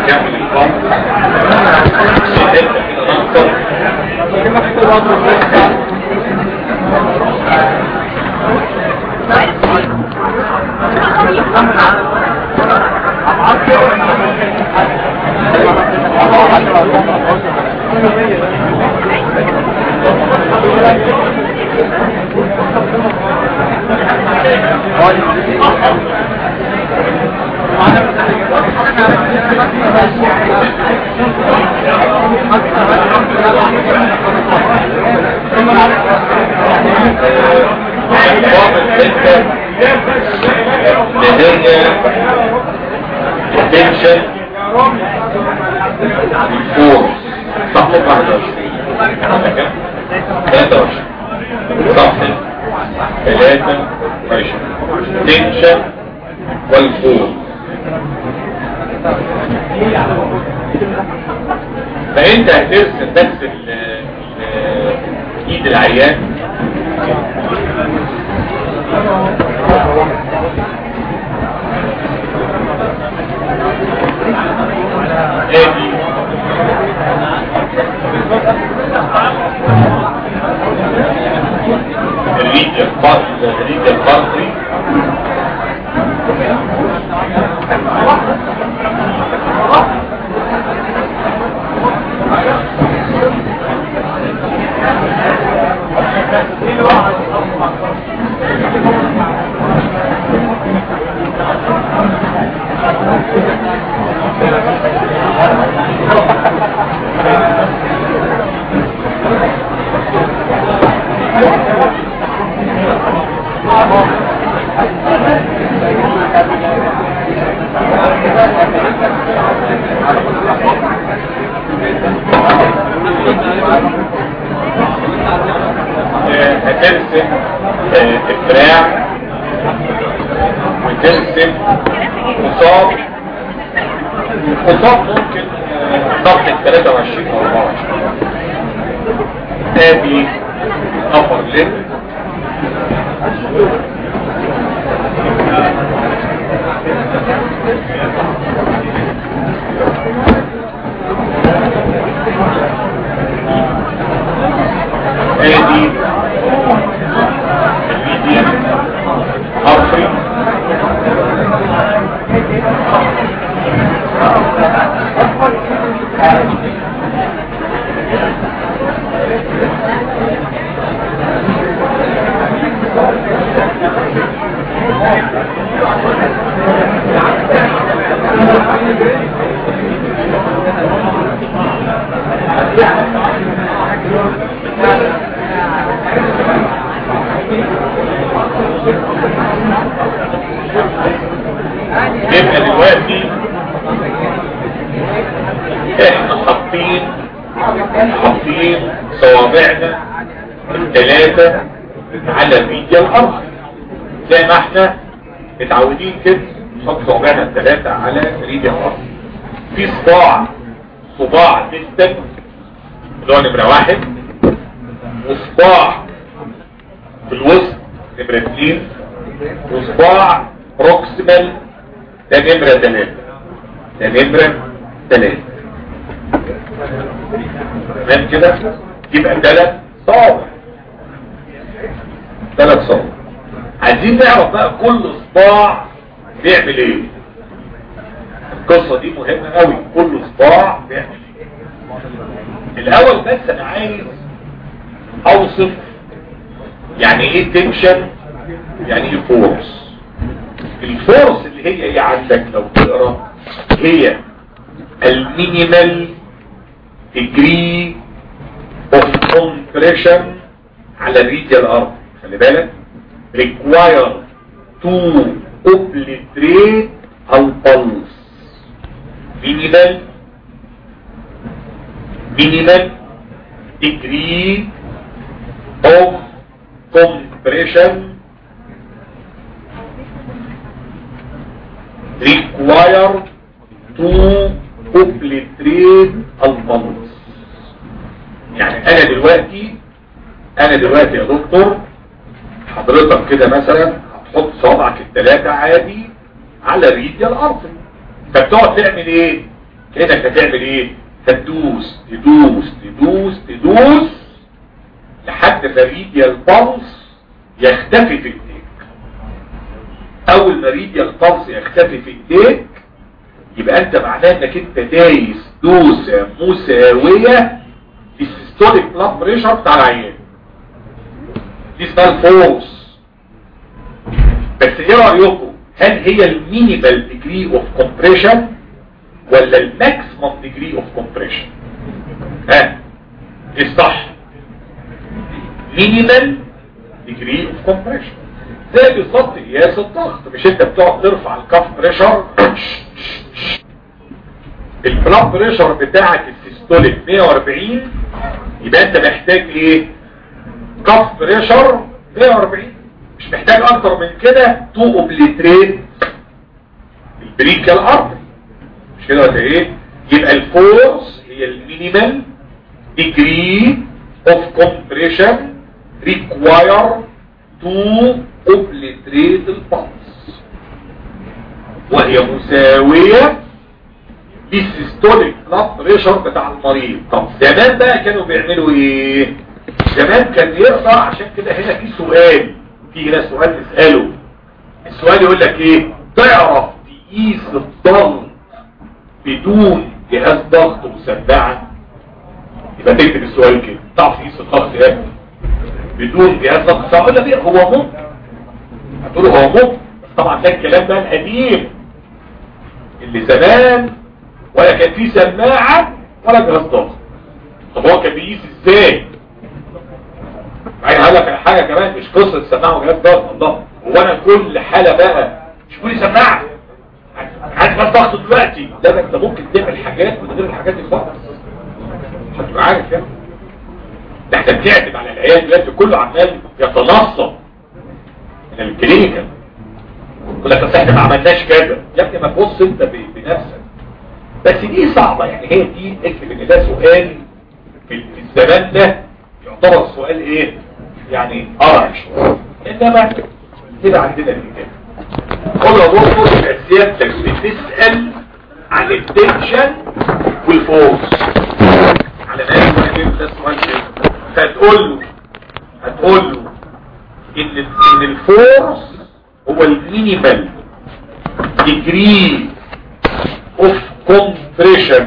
يعمل الفرق كده ننصر فاضل ستة اللي هي التنشن الفورس صفحة 21 23 صفحة 23 تنشن والفورس فانت هترسم بس ال- ال- ايد العيان ادي الريد الفرد الريد الفرد آه، هترسم آه، الدراع وترسم مصاب مصاب ممكن آه، صفحة 23 او 24 ادي upper lip ادي الميديان ارفي يبقى دلوقتي احنا حاطين حاطين صوابعنا الثلاثة على ميديا الارض زي ما احنا متعودين كده نحط صوابعنا الثلاثة على ميديا الارض في صباع صباع ديستنت اللي هو نمرة واحد وصباع في الوسط نمرة اثنين وصباع بروكسيمال ده نمرة ثلاثة ده نمرة ثلاثة تمام كده يبقى ثلاث صوابع ثلاث صوابع عايزين نعرف بقى كل صباع بيعمل ايه القصة دي مهمة قوي كل صباع بيعمل ايه الاول بس انا عايز اوصف يعني ايه تنشن يعني ايه فورس الفورس اللي هي ايه عندك لو تقرا هي المينيمال degree of compression على الريديال ارض خلي بالك require to obliterate البلس minimal minimal degree of compression required to obliterate البلس يعني انا دلوقتي انا دلوقتي يا دكتور حضرتك كده مثلا هتحط صابعك الثلاثة عادي على ريديا الارض فبتقعد تعمل ايه كانك هتعمل ايه هتدوس تدوس تدوس تدوس لحد ما ريديال بالس يختفي في ايديك اول ما ريديال بالس يختفي في ايديك يبقى انت معناه انك انت دايس دوسه مساويه للسيستوليك بلاد بريشر بتاع العيان دي اسمها الفورس بس ايه رايكم هل هي المينيمال ديجري اوف كومبريشن ولا الماكسيمم ديجري اوف كومبريشن ها ايه الصح مينيمال ديجري اوف كومبريشن زي بالظبط قياس الضغط مش انت بتقعد ترفع الكف بريشر البلاد بريشر بتاعك السيستوليك 140 يبقى انت محتاج ايه كف بريشر 140 مش محتاج اكتر من كده تو اوبليتريت البريكال ارتري مش كده ولا ايه يبقى الفورس هي المينيمال ديجري اوف كومبريشن ريكواير تو اوبليتريت البلس وهي مساويه للسيستوليك بلاد بريشر بتاع المريض طب زمان بقى كانوا بيعملوا ايه زمان كان يقطع عشان كده هنا في سؤال في هنا سؤال نسأله السؤال يقول لك ايه تعرف تقيس الضغط بدون جهاز ضغط مسبعة يبقى تكتب السؤال كده تعرف تقيس الضغط ايه بدون جهاز ضغط فاقول لك ايه هو ممكن هتقول هو ممكن بس طبعا ده الكلام ده القديم اللي زمان ولا كان فيه سماعة ولا جهاز ضغط طب هو كان بيقيس ازاي بعدين هقول لك على حاجه كمان مش قصه سماعه وجهاز ضغط الله هو انا كل حاله بقى مش كل سماعه عايز جهاز ضغط دلوقتي لا ده انت ممكن تعمل حاجات من غير الحاجات دي خالص هتبقى عارف يعني ده احنا بنعتمد على العيال دلوقتي كله عمال يتنصب من الكلينيكال يقول لك اصل احنا ما عملناش كذا يا ابني ما تبص انت ب- بنفسك بس دي صعبه يعني هي دي اكتب ان ده سؤال في في الزمان ده يعتبر سؤال ايه يعني قرع شويه انما كده عندنا الكتاب قول يا دكتور يبقى سيادتك بتسال عن التنشن والفورس على ما يكون ده السؤال كده فتقول له هتقول له ان ان الفورس هو المينيمال ديجري اوف compression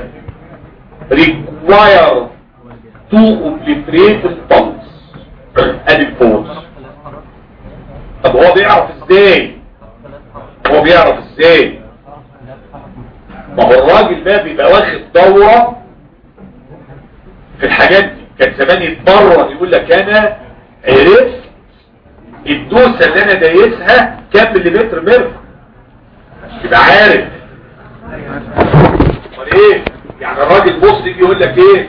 required to obliterate the pulse ادي الفورس طب هو بيعرف ازاي هو بيعرف ازاي ما هو الراجل ده بيبقى واخد دورة في الحاجات دي كان زمان يتمرن يقول لك انا عرفت الدوسة اللي انا دايسها كام مليمتر مرفع يبقى عارف امال ايه يعني الراجل بص يجي يقول لك ايه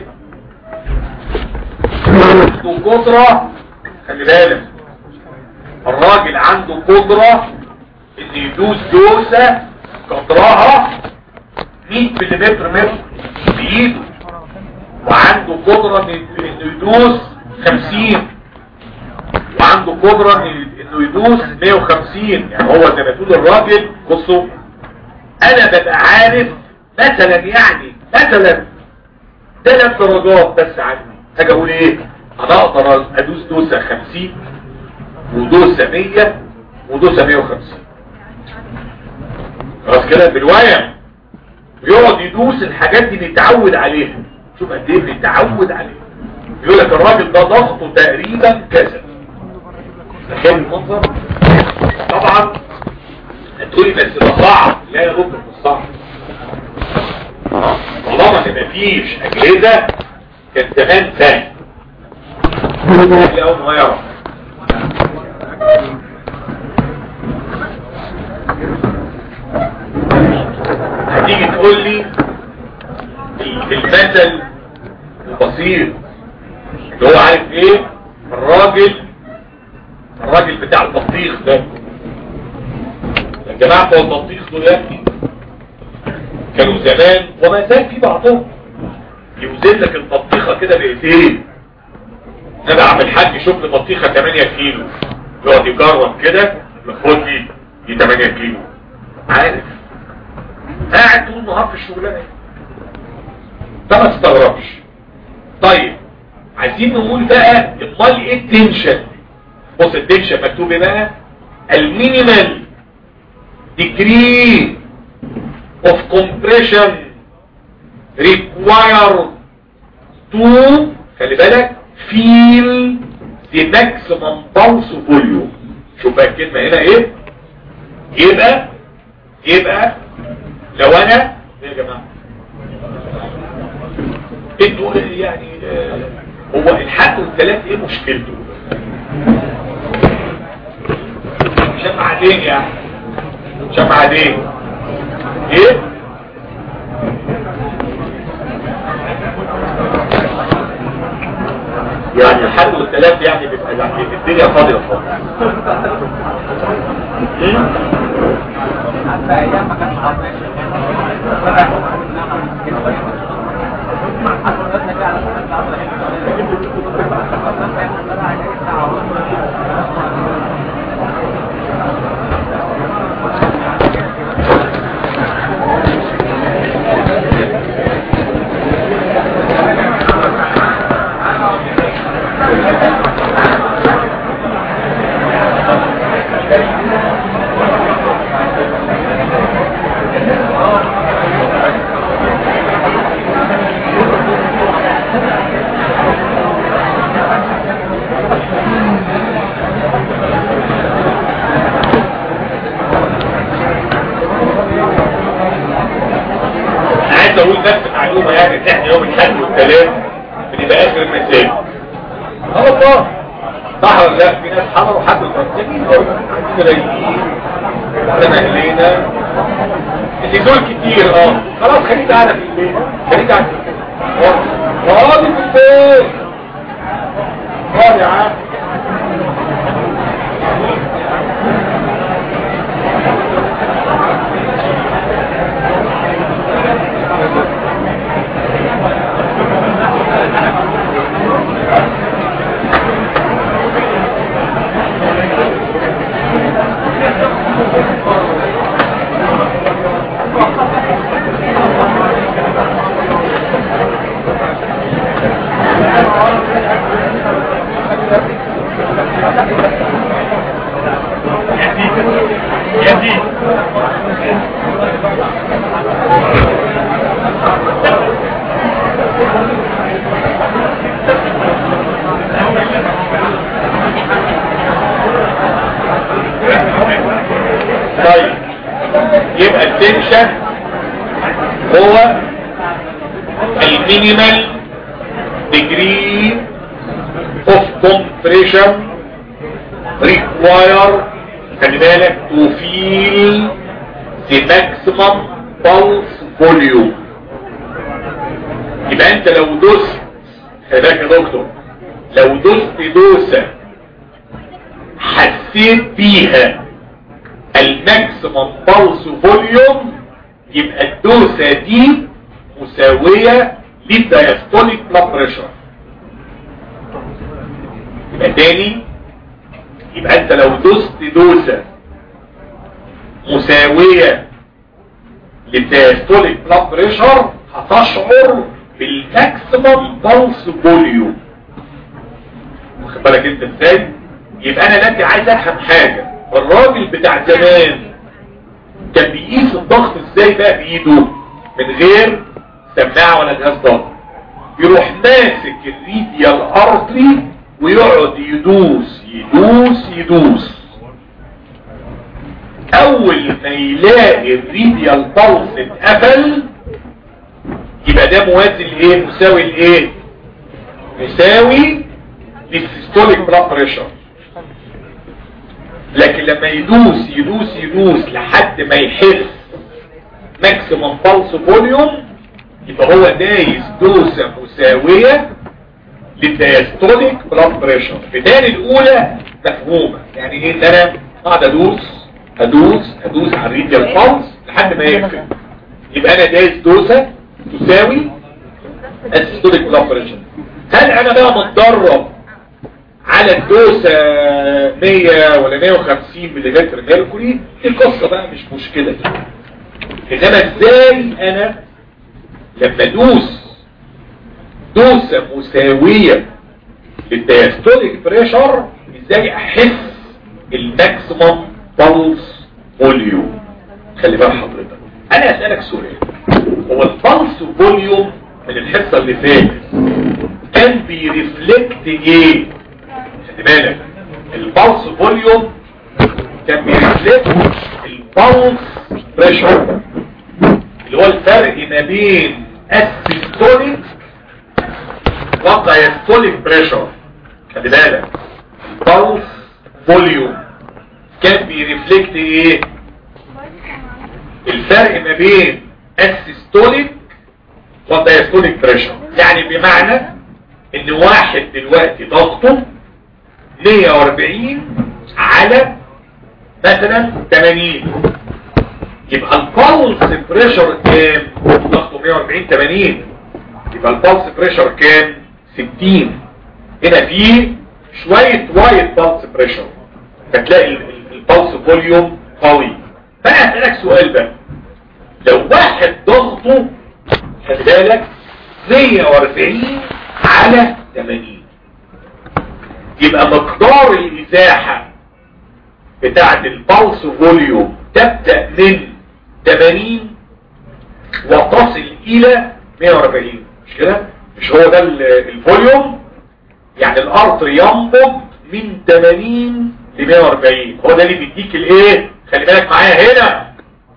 عنده قدرة خلي بالك الراجل عنده قدرة ان يدوس دوسة قدرها 100 ملم متر بايده وعنده قدرة إن- انه يدوس 50 وعنده قدرة إن- انه يدوس 150 يعني هو زي ما تقول الراجل بصوا انا ببقى عارف مثلا يعني مثلا ثلاث درجات بس عني هاجي اقول ايه انا اقدر ادوس دوسه 50 ودوسه 100 ودوسه 150 خلاص كده بالويم ويقعد يدوس الحاجات دي بيتعود عليها شوف قد ايه بيتعود عليها يقول لك الراجل ده ضغطه تقريبا كذا تخيل المنظر طبعا هتقولي بس ده صعب لا يا دكتور مش صعب طالما ان مفيش اجهزه كان زمان سهل سهل اول ما يعرف هتيجي تقول لي المثل البسيط اللي هو عارف ايه الراجل الراجل بتاع البطيخ ده يا جماعه بتوع البطيخ دول يا ابني كانوا زمان وما زال في بعضهم يوزن لك البطيخه كده بايديه انا اعمل حد يشوف لي بطيخه 8 كيلو يقعد يجرب كده ياخد لي دي 8 كيلو عارف قاعد طول النهار في الشغلانه فما تستغربش طيب عايزين نقول بقى امال ايه التنشن بص التنشن مكتوب ايه بقى المينيمال degree of compression required to خلي بالك feel the maximum pulse volume شوف بقى الكلمة هنا ايه يبقى يبقى لو انا ايه يا جماعة انتوا يعني آه، هو الحد والثلاث ايه مشكلته شمع عادين يعني شمع عادين ايه يعني الحد والثلاث يعني بيبقى يعني الدنيا فاضية خالص حتى ايام ما كانش عارفين انا عايز اقول نفس المعلومة يعني ان احنا يوم الاحد والثلاث بنبقى اخر المساء اه والله صح ولا لا في ناس حضروا حد المساكين عندنا رايقين احنا اهلينا اللي دول كتير اه خلاص خليك قاعدة في البيت خليك قاعدة في البيت فاضي في البيت فاضي يا عم يزيد طيب يبقى التنشن هو المينيمال degree of compression require خلي بالك to feel the maximum pulse volume يبقى انت لو دوست خلي بالك يا دكتور لو دوست دوسة حسيت بيها الماكسيمم pulse فوليوم يبقى الدوسة دي مساوية للدايستوليك بلاد بريشر يبقى تاني يبقى انت لو دوست دوسة مساوية للدايستوليك بلاد بريشر هتشعر بالماكسيمم بلس فوليوم واخد بالك انت ازاي يبقى انا دلوقتي عايز افهم حاجة الراجل بتاع زمان كان بيقيس الضغط ازاي بقى بايده من غير سماعة ولا جهاز ضغط يروح ماسك الريديال ارتري ويقعد يدوس يدوس يدوس اول ما يلاقي الريديال بالس اتقفل يبقى ده موازي لايه مساوي لايه مساوي للسيستوليك بلاد بريشر لكن لما يدوس يدوس يدوس لحد ما يحس ماكسيمم بالس فوليوم يبقى هو دايس دوسة مساوية للدياستوليك بلاد بريشر بدال الاولى مفهومة يعني ايه ان انا قاعد ادوس ادوس ادوس على الريديال بالس لحد ما يقفل يبقى انا دايس دوسة تساوي السيستوليك بلاد بريشر هل انا بقى متدرب على الدوسة 100 ولا 150 ملي ميركوري دي القصة بقى مش مشكلة انما ازاي انا لما ادوس دوسة مساوية للدياستوليك بريشر ازاي احس الماكسيمم بلس فوليوم خلي بال حضرتك انا اسألك سؤال هو البلس فوليوم من الحصة اللي فاتت كان بيرفلكت ايه خلي بالك البلس فوليوم كان بيرفلكت البلس بريشر اللي هو الفرق ما بين السيستوليك والدايستوليك بريشر خلي بالك البلس فوليوم كان بيرفلكت ايه الفرق ما بين السيستوليك والدايستوليك بريشر يعني بمعنى ان واحد دلوقتي ضغطه 140 على مثلا 80 يبقى البلس بريشر كام ضغطه 140 80 يبقى البلس بريشر كام 60 هنا في شوية وايد بلس بريشر فتلاقي البلس فوليوم قوي فانا اسألك سؤال بقى لو واحد ضغطه خلي بالك 140 على 80 يبقى مقدار الازاحة بتاعت البلس فوليوم تبدأ من 80 وتصل الى 140 مش كده مش هو ده الفوليوم يعني الارض ينبض من 80 ل 140 هو ده اللي بيديك الايه خلي بالك معايا هنا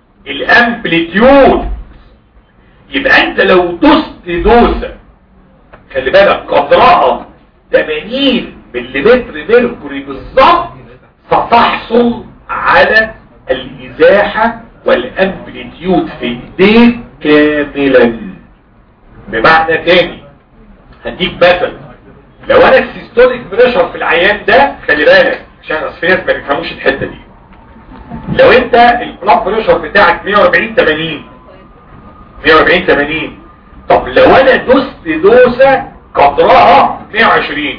الامبليتيود يبقى انت لو دوست دوسة خلي بالك قدرها 80 ملم ميركوري بالظبط ستحصل على الازاحة والامبليتيود في ايديك كاملا بمعنى تاني هديك مثل لو انا السيستوليك بريشر في العيان ده خلي بالك عشان اصل ناس ما بيفهموش الحته دي لو انت البلاد بريشر بتاعك 140 80 140 80 طب لو انا دوست دوسه قدرها 120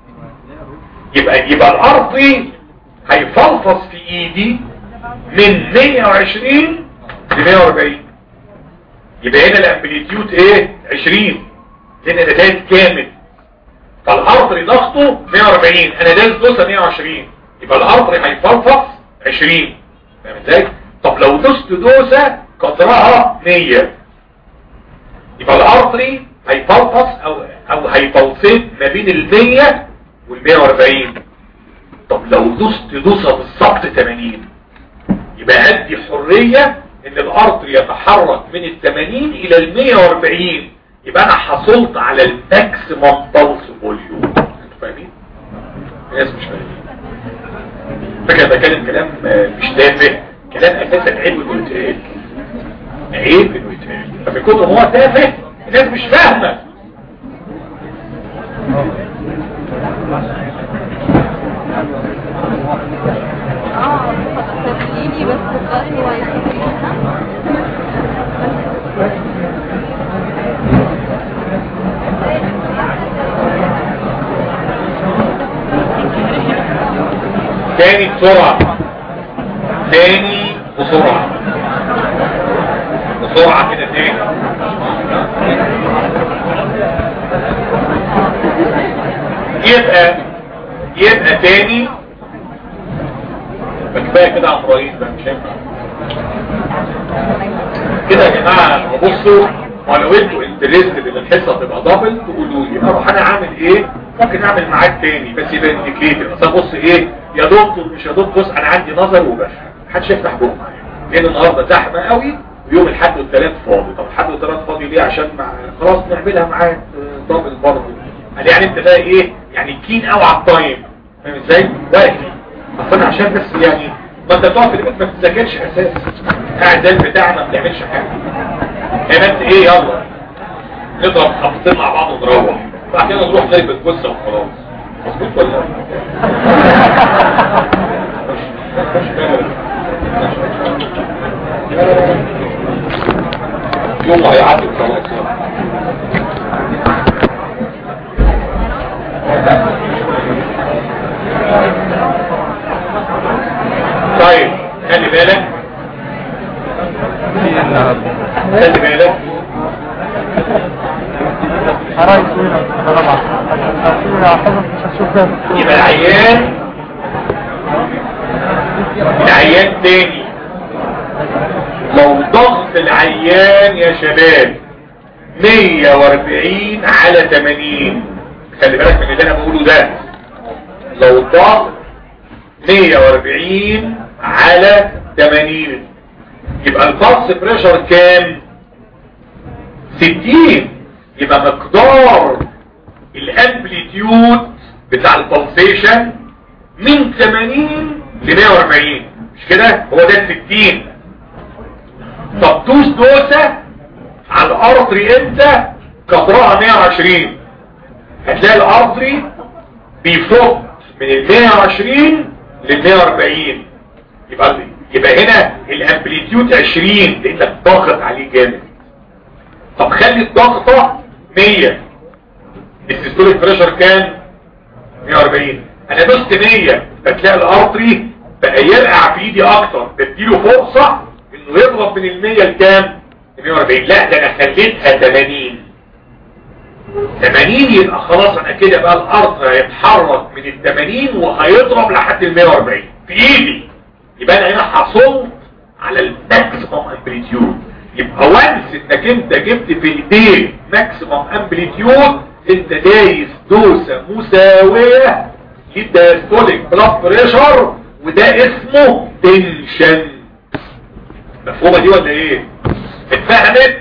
يبقى يبقى الارضي هيفلفص في ايدي من 120 ل 140 يبقى هنا الامبليتيود ايه 20 هنا ده دايس كامل فالارضي ضغطه 140 انا دايس دوسه 120 يبقى الارضي هيفلفص 20 فاهم ازاي طب لو دوست دوسه قدرها 100 يبقى الارضي هيفلفص او او هيفلفص ما بين ال 100 وال 140 طب لو دوست دوسه بالظبط 80 يبقى ادي حريه ان الارض يتحرك من ال 80 الى ال 140 يبقى انا حصلت على الماكسيمم بلس فوليوم انتوا فاهمين الناس مش فاهمين فكره بتكلم كلام مش تافه كلام اساسا عيب انه يتقال عيب انه يتقال فمن كتر ما هو تافه الناس مش فاهمه اه تسليني بس الضغط تاني بسرعة تاني بسرعة بسرعة كده تاني يبقى يبقى تاني كفايه كده على ابراهيم بقى مش هينفع كده يا جماعه بصوا ولو انتوا انترستد ان الحصه تبقى دبل تقولوا لي اروح انا اعمل ايه ممكن اعمل معاك تاني بس يبقى انديكيتور اصل بص ايه يا دكتور مش يا دكتور بص انا عندي نظر وبس محدش يفتح بقه لان النهارده زحمه قوي ويوم الاحد والثلاث فاضي طب الحد والثلاث فاضي ليه عشان مع خلاص نعملها معاك دبل برضه قال يعني انت بقى ايه يعني كين قوي على التايم فاهم ازاي واقف اصل انا عشان بس يعني ما انت تقعد في البيت ما بتذاكرش اساسا قاعد زي البتاع ما بتعملش حاجه هي بس ايه يلا نضرب خبطين مع بعض ونروح بعد كده نروح نلبس جثه وخلاص مظبوط ولا يوم هيعدي خلاص طيب خلي بالك خلي بالك يبقى العيان العيان تاني لو ضغط العيان يا شباب 140 على 80 خلي بالك من اللي انا بقوله ده لو ضغط 140 على 80 يبقى البلس بريشر كام 60 يبقى مقدار الامبليتيود بتاع البلسيشن من 80 ل 140 مش كده هو ده 60 طب دوس دوسة على الارضري امتى قطرها 120 هتلاقي الارضري بيفوت من ال 120 لل 140 يبقى يبقى هنا الامبليتيود 20 لانك ضاغط عليه جامد طب خلي الضغطة 100 السيستوليك بريشر كام 140 انا دوست 100 فتلاقي الارتري بقى يرقع في ايدي اكتر بديله فرصة انه يضرب من ال 100 لكام 140 لا ده انا خليتها 80 80 يبقى خلاص انا كده بقى الارض هيتحرك من ال 80 وهيضرب لحد ال 140 في ايدي يبقى انا هنا حصلت على الماكسيمم امبليتيود يبقى وانس انك انت جبت في ايديك ماكسيمم امبليتيود انت دايس دوسه مساويه للدايستوليك بلاد بريشر وده اسمه تنشن مفهومه دي ولا ايه اتفهمت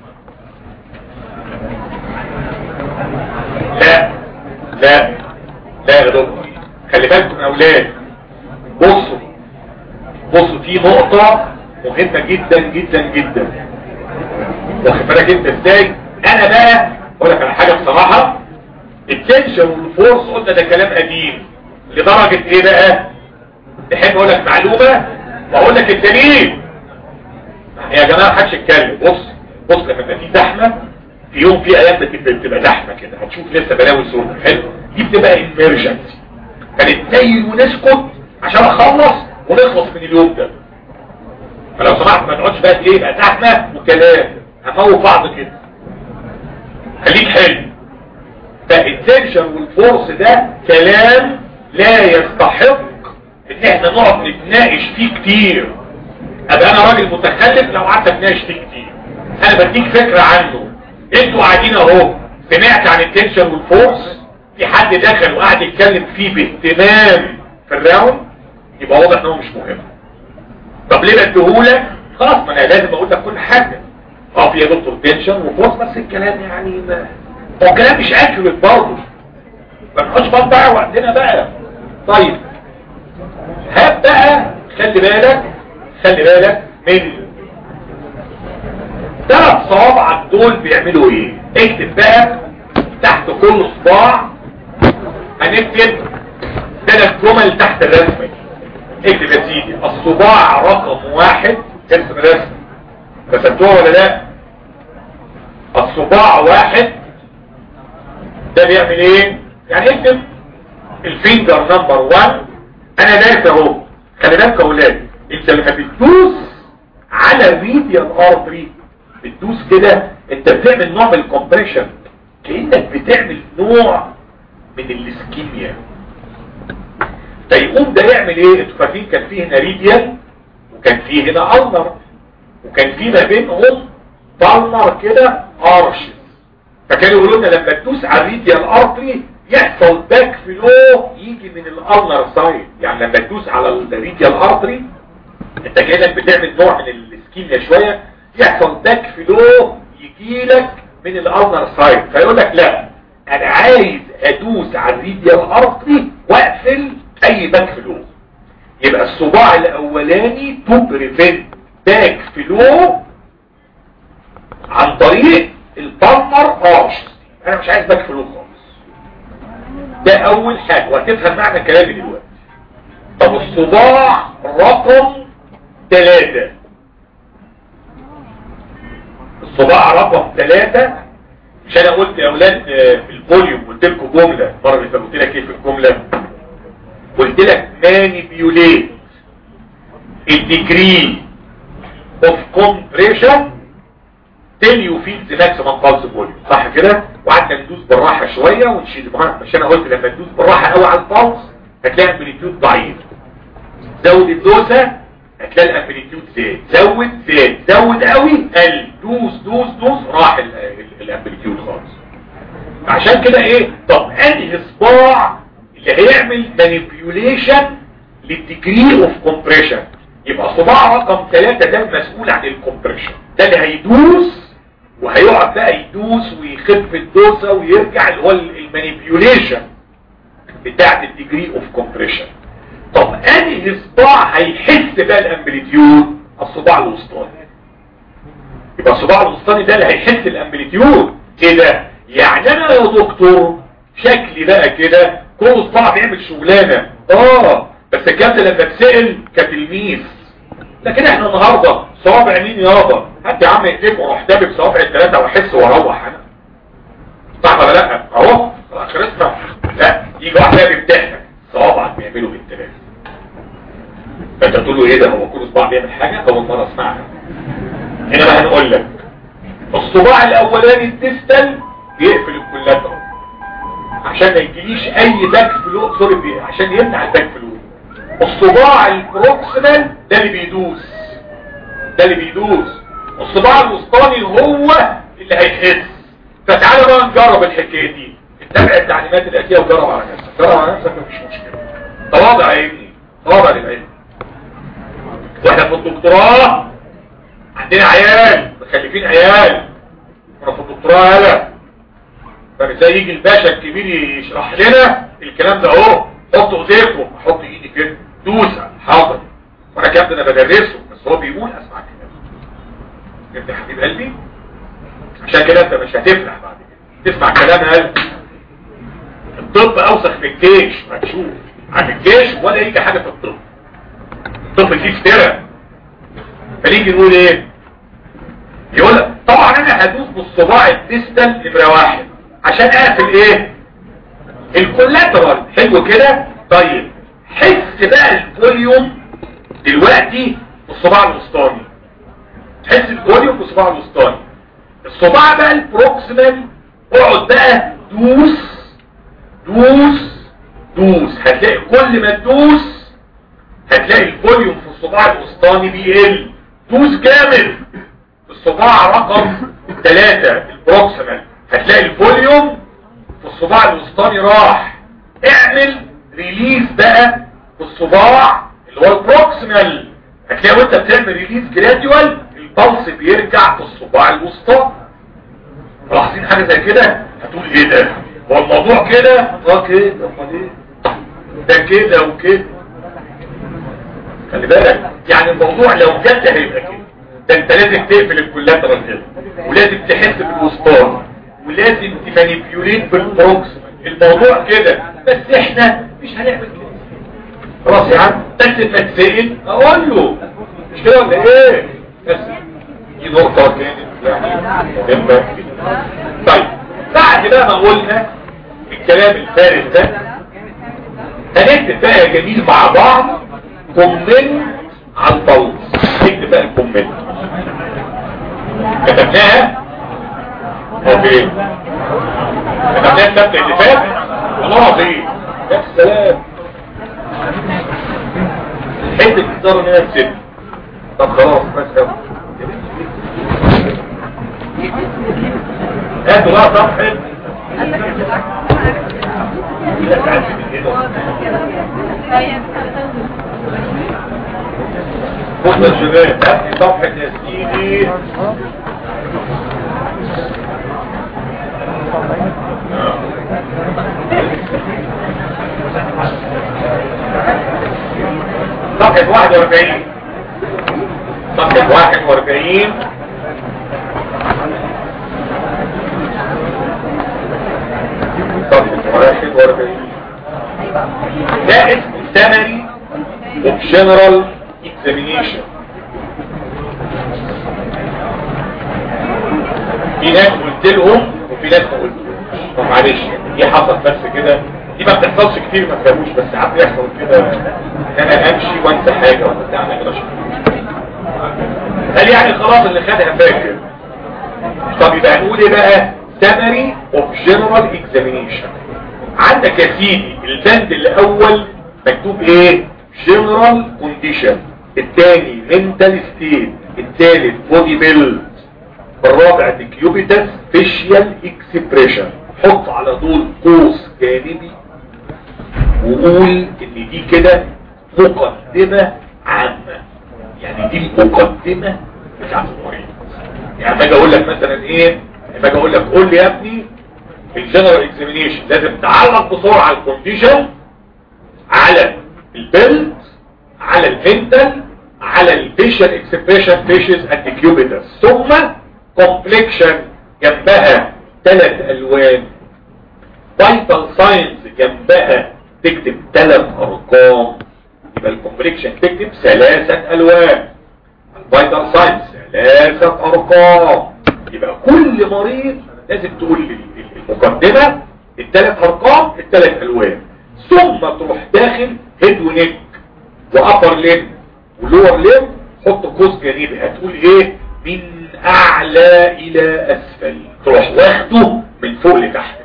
لا لا لا يا دكتور خلي بالكم يا اولاد بصوا بصوا في نقطة مهمة جدا جدا جدا واخد بالك انت ازاي انا بقى اقول لك على حاجة بصراحة التنشن والفورس قلنا ده كلام قديم لدرجة ايه بقى تحب اقول لك معلومة واقول لك الدليل يا جماعة محدش يتكلم بص بص لما يبقى في زحمة في يوم في ايام بتبقى بتبقى زحمة كده هتشوف لسه بلاوي سودة حلو دي بتبقى امرجنسي فنتنيل ونسكت عشان اخلص ونخلص من اليوم ده فلو سمحت ما نقعدش بقى ايه بقى زحمة وكلام هنموت بعض كده خليك حلو فالتنشن والفورس ده كلام لا يستحق ان احنا نقعد نتناقش فيه كتير ابقى انا راجل متخلف لو قعدت اتناقش فيه كتير انا بديك فكرة عنه انتوا قاعدين اهو سمعت عن التنشن والفورس في حد دخل وقعد يتكلم فيه باهتمام في الراوند يبقى واضح ان هو مش مهم طب ليه بديهولك خلاص ما انا لازم اقول لك كل حاجه اه في يا دكتور تنشن وفورس بس الكلام يعني ما هو الكلام مش اكيوريت برضه ما نقعدش بقى نضيع وقتنا بقى طيب هات بقى خلي بالك خلي بالك من ثلاث صوابعك دول بيعملوا ايه اكتب بقى تحت كل صباع هنكتب ثلاث جمل تحت الرسمة اكتب يا سيدي الصباع رقم واحد اسم رسم رسمتوها ولا لا الصباع واحد ده بيعمل ايه يعني اكتب الفينجر نمبر 1 انا دايس اهو خلي بالك يا اولاد انت لما بتدوس على الريديال ارتري بتدوس كده انت بتعمل نوع من الكومبريشن كانك بتعمل نوع من الاسكيميا فيقوم ده يعمل ايه انتوا فاكرين كان فيه هنا ريديال وكان فيه هنا النر وكان فيه ما بينهم بالنر كده ارش فكانوا يقولوا لنا لما تدوس على الريديال ارتري يحصل باك فلو يجي من الالنر سايد يعني لما تدوس على الريديال ارتري انت كانك بتعمل نوع من الاسكيميا شويه يحصل باك فلو يجي لك من الالنر سايد فيقول لك لا انا عايز ادوس على الريديال ارتري واقفل اي باك فلو يبقى الصباع الاولاني تو بريفنت باك فلو عن طريق البالمر ارش انا مش عايز باك فلو خالص ده اول حاجة وهتفهم معنى كلامي دلوقتي طب الصباع رقم ثلاثة الصباع رقم ثلاثة مش انا قلت يا اولاد في الفوليوم قلت لكم جملة مرة اللي قلت لك ايه في الجملة قلت لك manipulate الديجري of compression till you feel the maximum pulse volume صح كده وقعدنا ندوس بالراحه شويه ونشيل مش انا قلت لما تدوس بالراحه قوي على البلس هتلاقي الامبليتيود ضعيف زود الدوسه هتلاقي الامبليتيود زاد زود زاد زود قوي قل دوس دوس دوس راح ال- ال- الامبليتيود خالص عشان كده ايه طب انهي صباع اللي هيعمل مانيبيوليشن للديجري اوف كومبريشن يبقى صباع رقم ثلاثة ده المسؤول عن الكومبريشن ده اللي هيدوس وهيقعد بقى يدوس ويخف الدوسة ويرجع اللي هو المانيبيوليشن بتاعت الديجري اوف كومبريشن طب انهي صباع هيحس بقى الامبليتيود الصباع الوسطاني يبقى الصباع الوسطاني ده اللي هيحس الامبليتيود كده يعني انا يا دكتور شكلي بقى كده كل صباع بيعمل شغلانه اه بس الكلام ده لما اتسال كتلميذ لكن احنا النهارده صوابع مين يابا هات يا عم ايديك وروح دابب صوابع الثلاثه واحس واروح انا صح ولا لا اهو خلاص خلصنا لا يجي واحد بقى بيمتحنك صوابعك بيعملوا بالثلاثه فانت تقول له ايه ده هو كل صباع بيعمل حاجه اول مره اسمعها هنا بقى هنقول لك الصباع الاولاني الديستال بيقفل الكولاترال عشان ما يجيليش اي باك فلو سوري بي- عشان يمنع الباك فلو الصباع البروكسيمال ده اللي بيدوس ده اللي بيدوس الصباع الوسطاني هو اللي هيحس فتعالى بقى نجرب الحكايه دي اتبع التعليمات الاتيه وجرب على نفسك جرب على نفسك مفيش مشكله تواضع يا ابني تواضع للعلم واحنا في الدكتوراه عندنا عيال مخلفين عيال وانا في الدكتوراه هلا فازاي يجي الباشا الكبير يشرح لنا الكلام ده اهو حطوا ايديكم احط ايدي كده دوسه حاضر وانا الكلام ده انا بدرسه بس هو بيقول اسمع الكلام انت يا حبيب قلبي عشان كده انت مش هتفلح بعد كده تسمع كلام قلبي الطب اوسخ من الجيش ما تشوف عن الجيش ولا يجي حاجه في الطب الطب فيه افتراء فنيجي نقول ايه يقول لك طبعا انا هدوس بالصباع الديستال نمره واحد عشان اقفل ايه الكولاترال حلو كده طيب حس بقى الفوليوم دلوقتي بالصباع الوسطاني حس الفوليوم بالصباع الوسطاني الصباع بقى البروكسيمال اقعد بقى دوس دوس دوس هتلاقي كل ما تدوس هتلاقي الفوليوم في الصباع الوسطاني بيقل دوس جامد الصباع رقم ثلاثة البروكسيمال هتلاقي الفوليوم في الصباع الوسطاني راح اعمل ريليز بقى في الصباع اللي هو البروكسيمال هتلاقي وانت بتعمل ريليز جراديوال البلس بيرجع في الصباع الوسطاني ملاحظين حاجة زي كده هتقول ايه ده هو الموضوع كده اه كده امال ايه ده كده وكده خلي بالك يعني الموضوع لو جد هيبقى كده ده انت لازم تقفل الكولاترال كده ولازم تحس بالوسطان ولازم تمانيبيوليت بالبروكس الموضوع كده بس احنا مش هنعمل كده خلاص يا عم بس ما تسأل اقول له مش كده ولا ايه بس دي نقطة كانت يعني مهمة جداً. طيب بعد بقى ما قلنا الكلام الفارغ ده هنكتب بقى يا جميل مع بعض كومنت على البلس نكتب بقى الكومنت كتبناها اوكي كتبناها السبت اللي فات والله العظيم يا سلام حته تقدروا ان هي تسيب طب خلاص بس قوي هاتوا بقى صفحه لا تعالي من هنا بص يا شباب هات لي صفحة يا سيدي صفحة 41 صفحة 41 صفحة 41 ده اسمه summary of general examination في ناس قلت لهم وفي ناس ما قلتلهمش طب معلش دي حصل بس كده دي ما بتحصلش كتير ما تفهموش بس ساعات بيحصل كده ان انا امشي وانسى حاجه ولا بتاع ما كده قال يعني خلاص اللي خدها فاكر طب يبقى نقول ايه بقى summary of general examination عندك يا سيدي البند الاول مكتوب ايه general condition الثاني mental state الثالث body build الرابع ديكيوبيتس فيشيال اكسبريشن حط على طول قوس جانبي وقول ان دي كده مقدمة عامة يعني دي المقدمة بتاعت المريض يعني ما اجي اقول لك مثلا ايه ما اجي اقول لك قول لي يا ابني في الجنرال اكزامينيشن لازم تعلق بسرعه على الكونديشن على البيلد على المنتال على الفيشال اكسبريشن فيشز اند كيوبيتس ثم كومبلكشن جنبها ثلاث الوان فايتال ساينز جنبها تكتب ثلاث ارقام يبقى الكومبلكشن تكتب ثلاثه الوان الفايتال ساينز ثلاثه ارقام يبقى كل مريض لازم تقول لي المقدمه الثلاث ارقام الثلاث الوان ثم تروح داخل هيد ونيك وابر ليم ولور ليم حط قوس جانبي هتقول ايه من اعلى الى اسفل تروح واخده من فوق لتحت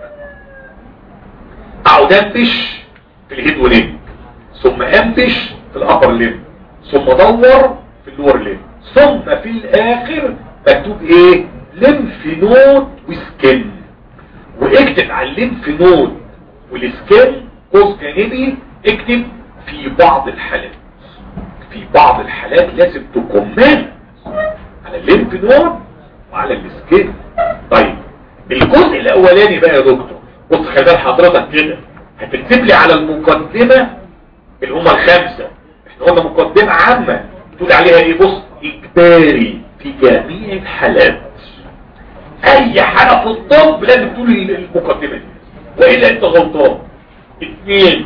اقعد انبش في الهيد ونيك ثم انبش في الابر ليم ثم دور في اللور ليم ثم في الاخر مكتوب ايه لمف نود وسكن واكتب على الليمف نود والسكن قوس جانبي اكتب في بعض الحالات في بعض الحالات لازم تكمل على الليمف نود وعلى السكن طيب الجزء الاولاني بقى يا دكتور بص خلي بال حضرتك كده هتكتب لي على المقدمه اللي هم الخمسه احنا قلنا مقدمه عامه تقول عليها ايه بص اجباري في جميع الحالات اي حاجه في الطب لازم تقول المقدمه دي والا انت غلطان اثنين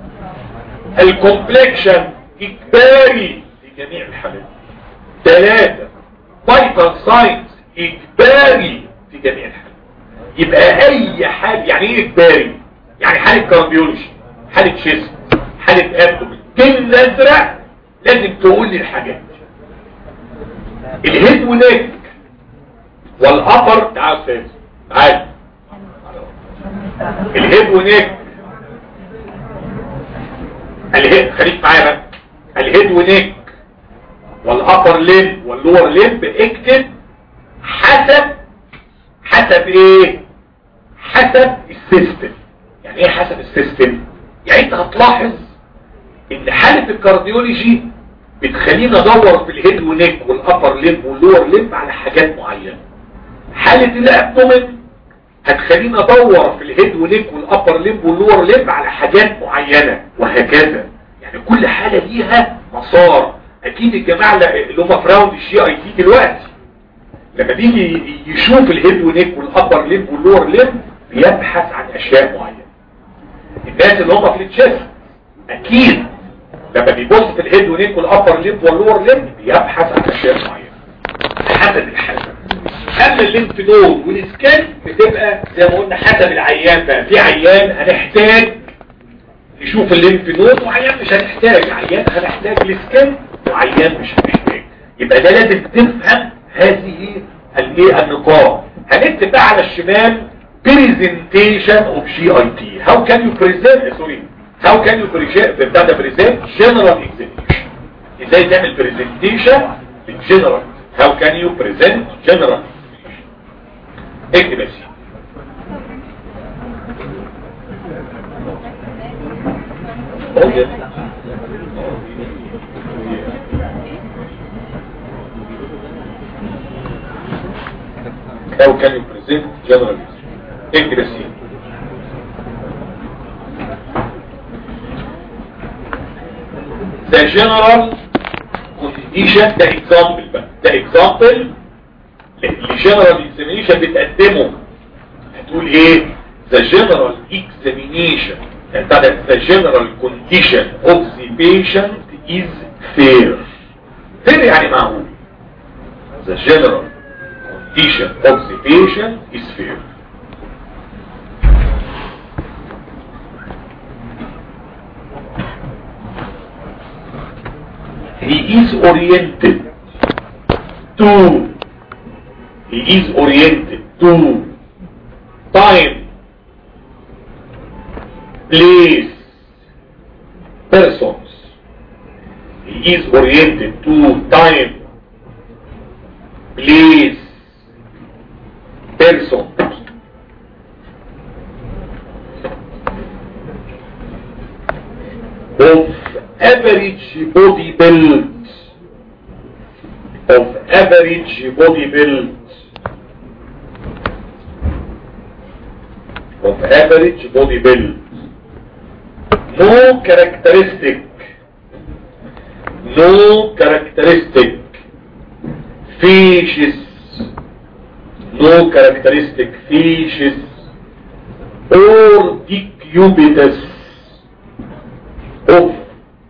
الكومبلكشن اجباري في جميع الحالات ثلاثة فايتال ساينس اجباري في جميع الحالات يبقى اي حاجة يعني ايه اجباري يعني حالة كارديولوجي حالة شيست حالة ابدومين كل ازرق لازم تقول لي الحاجات الهيد ونيك والابر تعال استاذ تعال الهيد ونيك الهيد خليك معايا بقى الهيد ونيك والابر ليم واللور ليم اكتب حسب حسب ايه حسب السيستم يعني ايه حسب السيستم يعني انت هتلاحظ ان حالة الكارديولوجي بتخلينا ادور في الهيد ونيك والابر ليم واللور ليم على حاجات معينة حالة الابدومين هتخلينا ادور في الهيد ونيك والابر ليم واللور ليم على حاجات معينة وهكذا يعني كل حالة ليها مسار اكيد الجماعة اللي هم في راوند الشي اي تي دلوقتي لما بيجي يشوف الهيد ونيك والابر ليم واللور ليم بيبحث عن اشياء معينة الناس اللي هم في التشيست اكيد لما بيبص في الهيد ونيك والابر ليم واللور ليم بيبحث عن اشياء معينة حسب الحالة اما الليمف نود والسكان بتبقى زي ما قلنا حسب العيان بقى في عيان هنحتاج نشوف الليمف نود وعيان مش هنحتاج عيان هنحتاج السكان وعيان مش هنحتاج يبقى ده لازم تفهم هذه الايه النقاط هنكتب بقى على الشمال presentation of GIT how can you present sorry how can you present بتاع ده present general examination ازاي تعمل presentation general how can you present general اكتب بس how can you present general اكتب بس the general condition ده example بقى ده example لجنرال اكزامينيشن بتقدمه هتقول ايه the general examination يعني بتاع ده the general condition of the patient is fair fair يعني معقول the general condition of the patient is fair he is oriented to he is oriented to time place persons he is oriented to time place person of average body build of average body build of average body build no characteristic no characteristic features no characteristic features or decubitus of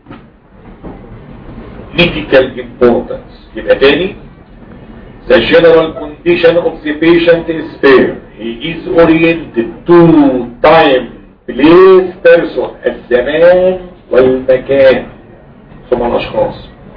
medical importance يبقى تاني the general condition of the patient is fair he is oriented to time place person الزمان والمكان ثم الاشخاص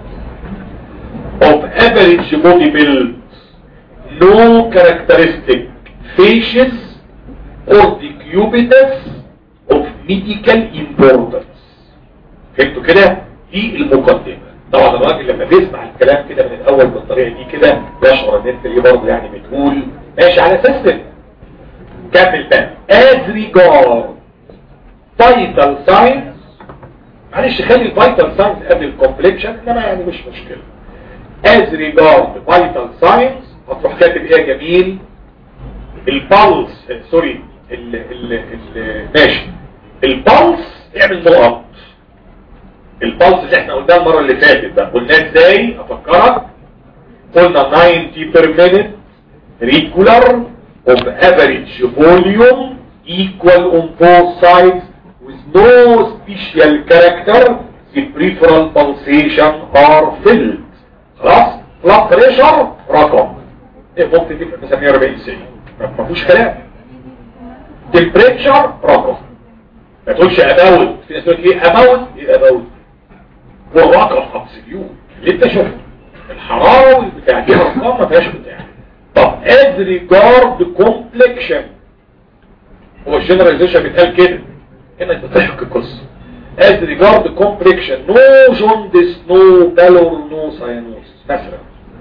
of average body build no characteristic facies or decubitus of medical importance فهمتوا كده دي المقدمة طبعا الراجل لما بيسمع الكلام كده من الاول بالطريقة دي كده يشعر ان انت ايه برضه يعني بتقول ماشي على اساس كده كمل بقى as regard vital signs معلش خلي الفيتال ساينز قبل الكومبليكشن انما يعني مش مشكلة as regard vital signs هتروح كاتب ايه يا جميل البلس سوري ال ال ال ماشي البلس اعمل نقط البلس اللي احنا قلناه المرة اللي فاتت ده قلناه ازاي افكرك قلنا 90 per minute regular of average volume equal on both sides with no special character the peripheral pulsation are filled خلاص blood pressure رقم ايه ممكن تبقى مثلا 140 سنة ما فيهوش كلام temperature رقم ما تقولش اباوت في ناس تقول ايه اباوت ايه اباوت هو رقم ابسوليوت اللي انت شفته الحراره والبتاع دي ارقام ما فيهاش بتاع طب as regard complexion هو الجنراليزيشن بيتقال كده هنا بتحكي قصه as regard complexion no jaundice no pallor no cyanosis مثلا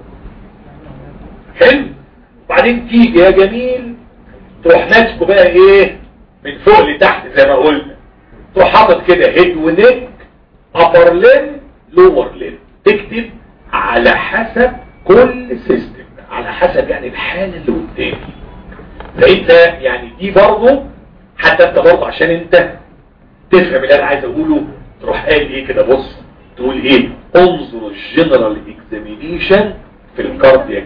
حلو وبعدين تيجي يا جميل تروح ناسكه بقى ايه من فوق لتحت زي ما قلنا تروح حاطط كده هيد ونيك ابر لين لور لين تكتب على حسب كل سيستم على حسب يعني الحالة اللي قدامي فانت يعني دي برضه حتى انت برضه عشان انت تفهم اللي انا عايز اقوله تروح قال ايه كده بص تقول ايه انظر الجنرال اكزامينيشن في الكاردياك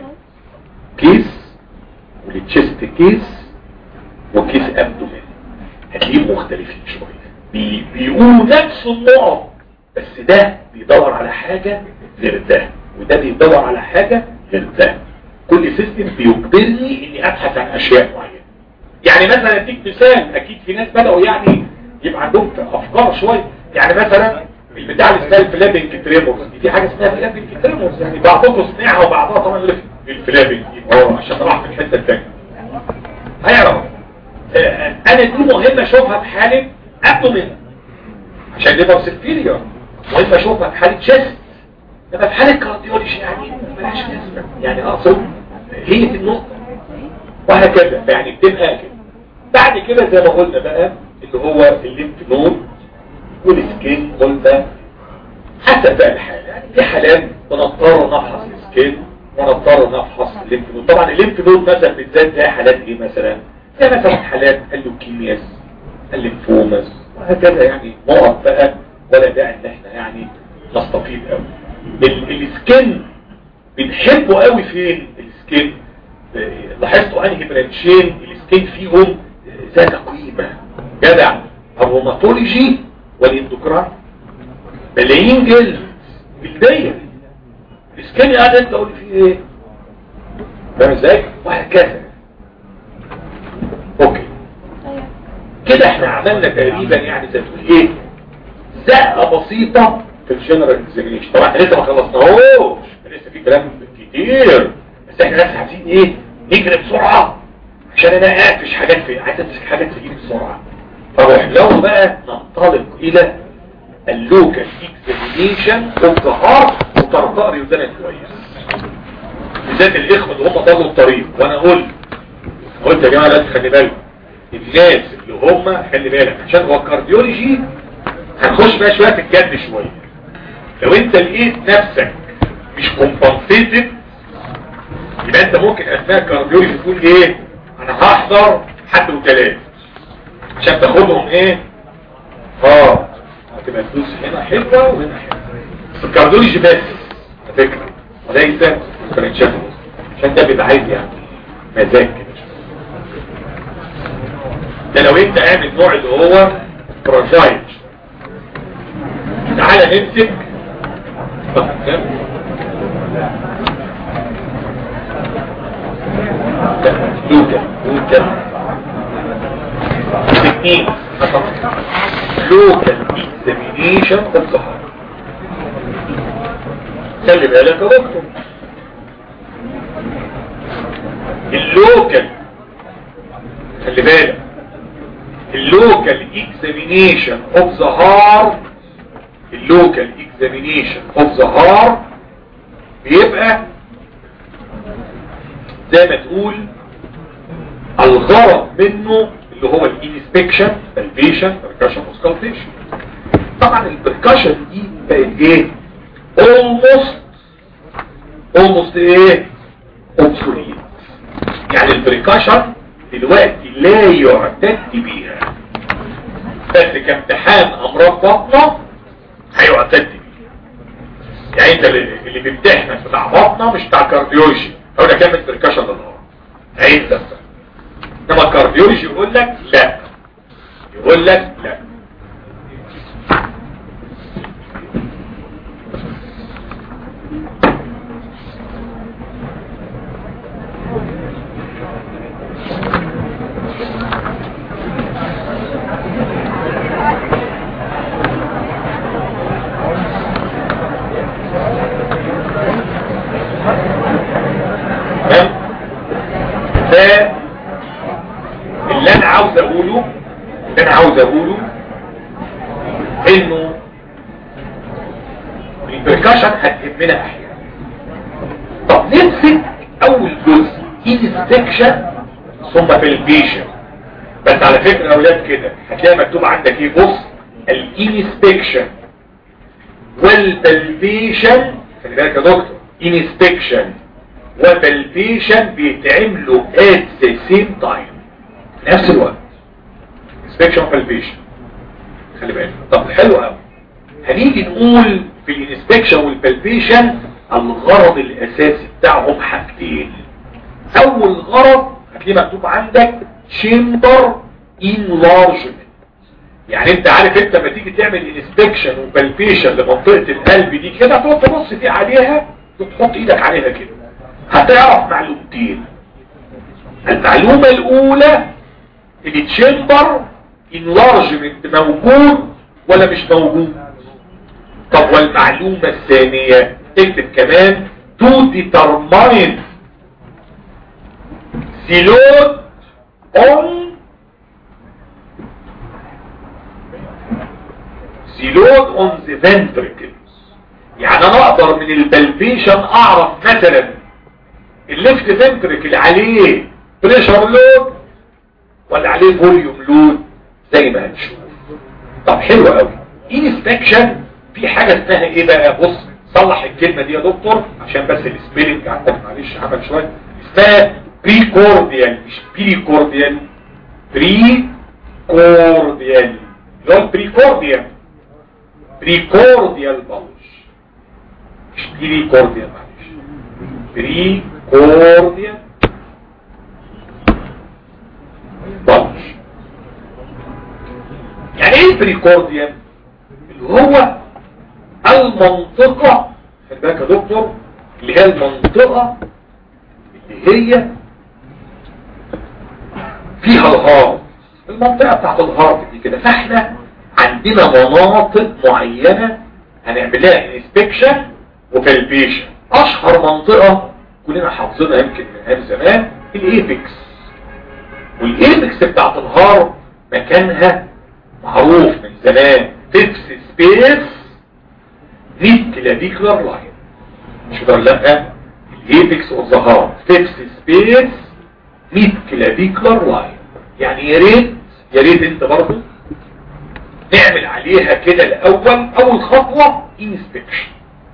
كيس والتشيست كيس وكيس ابدومين هتلاقيهم مختلفين شويه بي بيقولوا نفس النقط بس ده بيدور على حاجة غير ده وده بيدور على حاجة غير ده كل سيستم بيجبرني اني ابحث عن اشياء معينة يعني مثلا اديك مثال اكيد في ناس بدأوا يعني يبقى عندهم افكار شوية يعني مثلا البتاع اللي اسمها الفلابنج تريمورز دي في حاجة اسمها فلابنج تريمورز يعني بعضكم سمعها وبعضها طبعا يقول لك الفلابنج اه عشان راح في الحتة الثانية هيعرف آه، انا دي مهمة اشوفها في حالة ابدومين عشان ليفر سيرفيريور مهم اشوفها في حالة شيست انما في حالة كارديولوجي يعني ملهاش لازمة يعني اقصد هي دي النقطة وهكذا يعني بتبقى كده بعد كده زي ما قلنا بقى اللي هو الليمف نود والسكين قلنا حسب بقى الحالة يعني في حالات بنضطر نفحص السكين ونضطر نفحص الليمف نود طبعا الليمف نود مثلا بالذات زي حالات ايه مثلا زي مثلا حالات اللوكيمياس الليمفوماس وهكذا يعني نقط بقى ولا داعي ان احنا يعني نستفيد قوي السكن بنحبه قوي فين السكن آه، لاحظتوا انهي برانشين السكن فيهم آه، ذات قيمة جدع الروماتولوجي والاندوكران ملايين جلد جلدية السكن قاعد انت تقول فيه ايه فاهم ازاي وهكذا اوكي كده احنا عملنا تقريبا يعني زي ما تقول ايه زقه بسيطه في الجنرال اكزامينيشن طبعا احنا لسه ما خلصناهوش لسه في كلام كتير بس احنا بس عايزين ايه نجري بسرعه عشان انا اقفش حاجات في عايز امسك حاجات في ايدي بسرعه فروح لو بقى ننطلق الى اللوكال اكزامينيشن اوف ذا هارت وترقى ريوزانك كويس بالذات الاخوه اللي هم ضلوا الطريق وانا قلت قلت يا جماعه لازم خلي بالكم الناس اللي هم خلي بالك عشان هو الكارديولوجي هنخش بقى شويه في الجد شويه لو انت لقيت نفسك مش كومبنسيتد يبقى انت ممكن اثناء الكارديولوجي تقول ايه انا هحضر حد وثلاث عشان تاخدهم ايه اه هتبقى الفلوس هنا حلوه وهنا حلوه بس الكارديولوجي بس على فكره وليس فرنشات عشان ده بيبقى عايز يعني مزاج كده ده لو انت قام النوع اللي هو فراجايل تعالى نمسك لوكا لوكا تكنيك لوكال اكزامينيشن اوف ذا هارت خلي بالك يا دكتور اللوكال خلي بالك اللوكال اكزامينيشن اوف ذا هارت اللوكال اكزامينيشن اوف ذا هارت بيبقى زي ما تقول الغرض منه اللي هو الانسبكشن البيشن بركاشن وسكالتيشن طبعا البركاشن دي بقت ايه almost almost ايه obsolete يعني البركاشن دلوقتي لا يعتد بيها بس كامتحان امراض بطنه هيعتد بيه يعني انت اللي بيمتحنك بتاع بطنه مش بتاع كارديولوجي هو ده كلمه بركاشن للنهار عيد ده انما الكارديولوجي يقول لك لا يقول لك لا اللي انا عاوز اقوله اللي انا عاوز اقوله انه البركاشن هتهمنا احيانا طب نمسك اول جزء انسبكشن ثم بالبيشن بس على فكرة يا اولاد كده هتلاقي مكتوب عندك ايه بص الانسبكشن والبلبيشن خلي بالك يا دكتور انسبكشن وبلبيشن بيتعملوا at the same time في نفس الوقت inspection وبلبيشن خلي بالك طب حلو قوي هنيجي نقول في الانسبكشن والبلبيشن الغرض الاساسي بتاعهم حاجتين اول غرض هتلاقيه مكتوب عندك chamber enlargement يعني انت عارف انت لما تيجي تعمل انسبكشن وبلبيشن لمنطقة القلب دي كده تقعد تبص فيه عليها وتحط ايدك عليها كده هتعرف معلومتين المعلومة الاولى التشامبر انلارجمنت موجود ولا مش موجود طب والمعلومة الثانية اكتب كمان to determine the load on the load on the ventricles يعني انا اقدر من البلبيشن اعرف مثلا الليفت فنتركل عليه بريشر لود ولا عليه فوليوم لود زي ما هنشوف طب حلو قوي انسبكشن في حاجة اسمها ايه بقى بص صلح الكلمة دي يا دكتور عشان بس السبيلنج عندك معلش عمل شوية اسمها بريكورديال مش بريكورديال بريكورديال اللي هو البريكورديال بريكورديال بلج مش بريكورديال معلش بريكورديال بلج يعني ايه بريكورديال اللي هو المنطقة خلي بالك يا دكتور اللي هي المنطقة اللي هي فيها الهارت المنطقة بتاعت الهارت دي كده فاحنا عندنا مناطق معينة هنعمل لها انسبكشن وفالبيشن اشهر منطقة كلنا حافظينها يمكن من ايام زمان الايبكس والايبكس بتاعت الهارت مكانها معروف من زمان فيفس سبيس 100 كلافيكولار لاين مش كده ولا لا الايبكس اوف ذا هارت فيفس سبيس 100 كلافيكولار لاين يعني يا ريت يا ريت انت برضه نعمل عليها كده الاول اول خطوه انسبكشن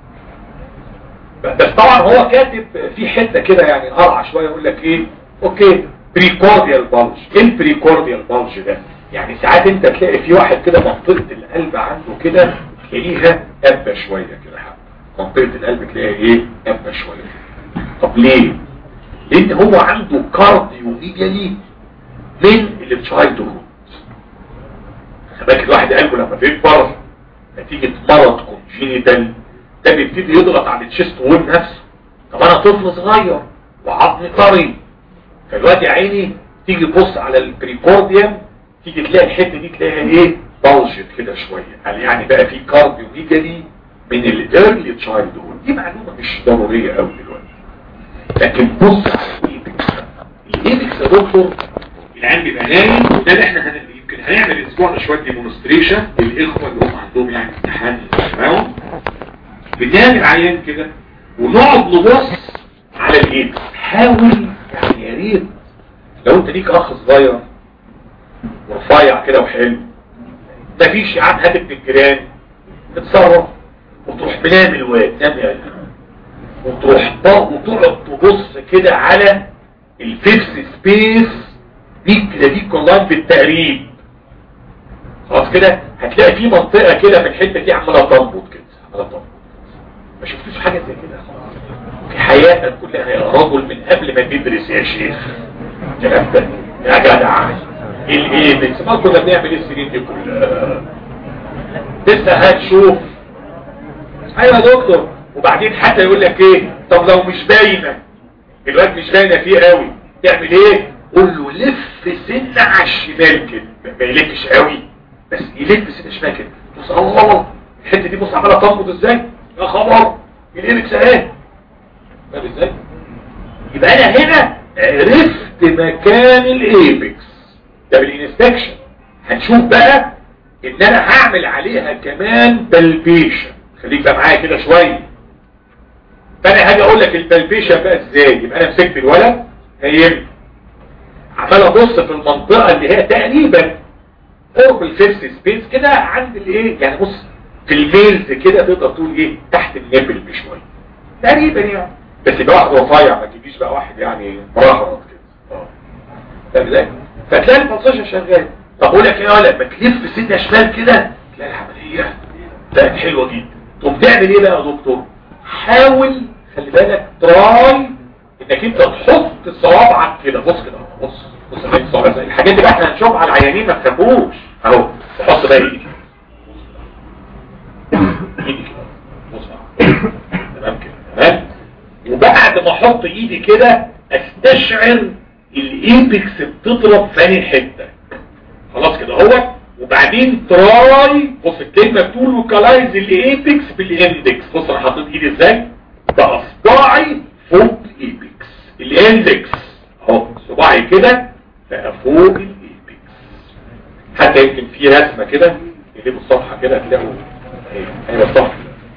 بس طبعا هو كاتب في حته كده يعني قرعه شويه يقول لك ايه اوكي بريكورديال بالج ايه البريكورديال بالج ده يعني ساعات انت تلاقي في واحد كده منطقه القلب عنده كده تلاقيها قبه شويه كده حبه منطقه القلب تلاقيها ايه قبه شويه طب ليه لان هو عنده كارديو ميجالي من التشايلد هود بالك الواحد قلبه لما بيكبر نتيجة مرض كونجينيتال ده بيبتدي يضغط على التشيست وول نفسه طب انا طفل صغير وعظمي طري فالواد يا عيني تيجي تبص على البريكورديوم تيجي تلاقي الحته دي تلاقيها ايه بلجت كده شويه قال يعني بقى في كارديو ميجالي من الايرلي تشايلد هود دي معلومه مش ضروريه قوي دلوقتي لكن بص على الايبكس الايبكس يا دكتور العين بيبقى نايم وده اللي احنا هن... يمكن هنعمل الاسبوع ده شويه ديمونستريشن للاخوه اللي هم عندهم يعني امتحان معاهم بنعمل عيان كده ونقعد نبص على الايد حاول يعني يا ريت لو انت ليك اخ صغير ورفيع كده وحلو مفيش يا عم هات ابن الجيران تتصرف وتروح منام الواد نام يا وتروح وتقعد تبص كده على الفيكس سبيس دي كده دي كلها بالتقريب خلاص كده هتلاقي في منطقة كده في الحتة دي عمالة تنبض كده عمالة تنبض ما شفتوش حاجة زي كده في حياتك كلها يا رجل من قبل ما تدرس يا شيخ الكلام ده يا جدع الايه بس ما كنا بنعمل ايه السنين دي كلها لسه هتشوف ايوه يا دكتور وبعدين حتى يقول لك ايه طب لو مش باينه الواد مش باينه فيه قوي تعمل ايه قول له لف سنة على الشمال كده ما يلفش قوي بس يلف سنة شمال كده بص الله الحته دي بص عماله تنبض ازاي يا خبر الايبكس اهي فاهم ازاي يبقى انا هنا عرفت مكان الايبكس ده بالانسبكشن هنشوف بقى ان انا هعمل عليها كمان بلبيشن خليك بقى معايا كده شويه فانا هاجي اقول لك البلبيشن بقى ازاي يبقى انا مسكت الولد هيمت عمال ابص في المنطقة اللي هي تقريبا قرب الفيرست سبيس كده عند الايه يعني بص في الميلز كده تقدر تقول ايه تحت النبل بشوية تقريبا يعني بس يبقى واحد رفيع ما تجيش بقى واحد يعني مرهرط كده اه فاهم ازاي فتلاقي البلسيشن شغال طب اقول لك ايه ولا لما تلف سنه شمال كده تلاقي العمليه بقت حلوه جدا طب تعمل ايه بقى يا دكتور حاول خلي بالك تراي انك انت تحط صوابعك كده بص كده بص بص هناك صوابع زي الحاجات دي بقى احنا هنشوفها على العيانين ما تخافوش اهو تحط بقى ايدي ايدي كده بص تمام كده تمام وبعد ما احط ايدي كده استشعر الايبكس بتضرب في انهي حته خلاص كده اهو وبعدين تراي بص الكلمه بتقول لوكالايز الايبكس بالاندكس بص انا حطيت ايدي ازاي باصبعي فوق الايبكس الاندكس اهو صباعي كده بقى فوق الايبكس حتى يمكن في رسمه كده يجيبوا الصفحه كده هتلاقوا اهي الصفحه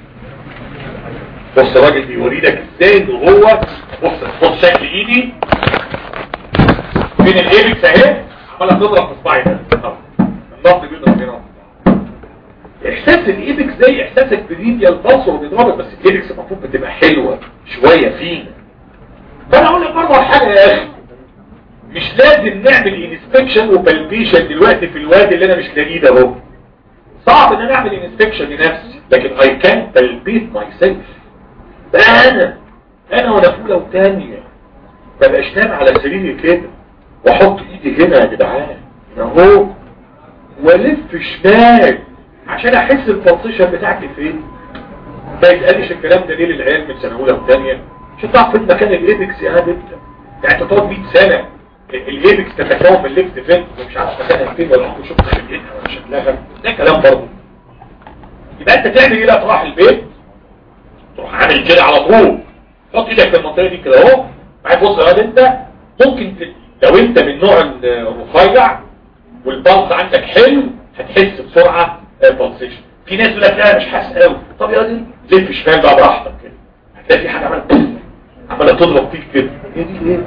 بص الراجل بيوري لك ازاي ان هو بص بص شكل ايدي فين الايبكس اهي عماله تضرب في صباعي ده النبض بيضرب هنا احساس الايبكس زي احساسك بريديال بصر بيضربك بس الايبكس المفروض بتبقى حلوه شويه فينا فانا اقول لك برضه حاجه يا اخي مش لازم نعمل انسبكشن وبلبيشن دلوقتي في الوادي اللي انا مش لاقيه ده اهو صعب ان انا اعمل انسبكشن لنفسي لكن اي كان بلبيت ماي سيلف ده انا انا وانا في اولى وثانيه ما بقاش نام على سريري كده واحط ايدي هنا يا جدعان اهو والف شمال عشان احس البلطيشن بتاعتي فين ما يتقالش الكلام ده ليه للعيال من سنه اولى وثانيه عشان تعرف فين مكان الايبكس يا انت يعني انت تقعد 100 سنه الايبكس تتكون من الليفت فين ومش عارف مكانها فين ولا عارف شفت شكلها ولا شكلها ده كلام برضه يبقى انت تعمل ايه لا تروح البيت تروح عامل كده على طول حط ايدك في المنطقه دي كده اهو معاك بص يا واد انت ممكن لو انت من نوع الرفيع والبلس عندك حلو هتحس بسرعه بالسيشن في ناس يقول لك لا مش حاسس قوي طب يا دي لف شمال بقى براحتك كده هتلاقي في حاجه عماله عماله تضرب فيك كده هي دي الايه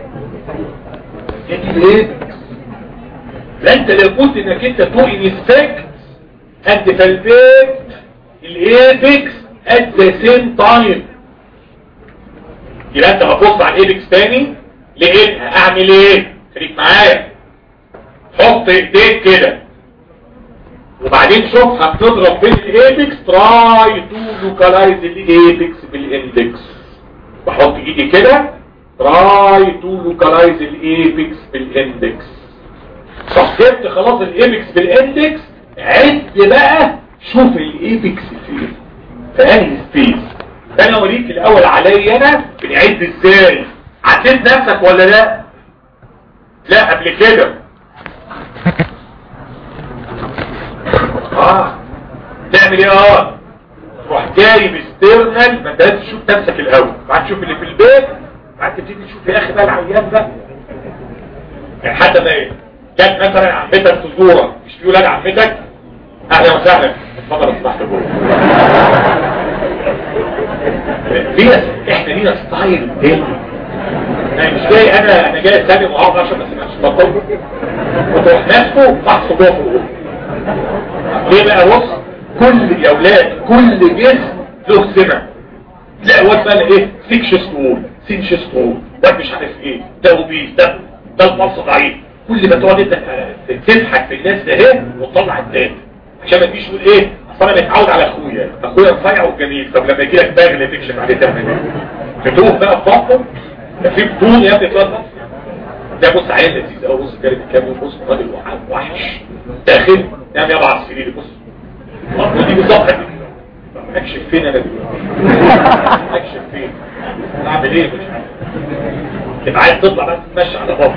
هي دي الايه لا انت لابد انك انت تو انسبكت انت فالبيت الايبكس ات ذا سيم تايم يبقى انت هتبص على الايبكس تاني لقيتها اعمل ايه خليك معايا حط ايديك كده وبعدين شوفها بتضرب في الايبكس تراي تو لوكالايز الايبكس بالاندكس بحط ايدي كده تراي تو لوكالايز الايبكس بالاندكس صفيت خلاص الايبكس بالاندكس عد بقى شوف الايبكس فين في انهي سبيس انا اوريك الاول عليا انا بنعد ازاي عديت نفسك ولا لا لا قبل كده اه تعمل ايه اه تروح جايب استرنال ما انت لازم تشوف نفسك الاول بعد تشوف اللي في البيت بعد تبتدي تشوف يا اخي بقى العيان ده يعني حتى ما ايه كانت مثلا عمتك تزورك مش في ولاد عمتك اهلا وسهلا اتفضل اصبحت جوه في احنا لينا ستايل تاني انا مش جاي انا انا جاي اسامي معارض عشان ما اسمعش بطل وتروح ماسكه فحص جوه في الأوضة. ليه بقى بص كل يا اولاد كل جسم له سمة لا واد بقى ايه سيكش ستول سينش ستول واد مش عارف ايه ده اوبيس ده ده البلص ضعيف كل ما تقعد انت تضحك في الناس ده ايه وتطلع التاني عشان ما تجيش تقول ايه اصل انا متعود على اخويا اخويا رفيع وجميل طب لما يجي لك باغل تكشف عليه تعمل ايه تتوه بقى في بطنه ده في بطون يا ابني تلات ده بص عيال لذيذ قوي بص جاري الكام بص راجل وحش داخل نعم يابا على السرير بص بطنه دي بالظبط كده. طب اكشف فين انا دلوقتي اكشف فين اعمل ايه مش عارف تبقى عايز تطلع بقى تتمشى على بطن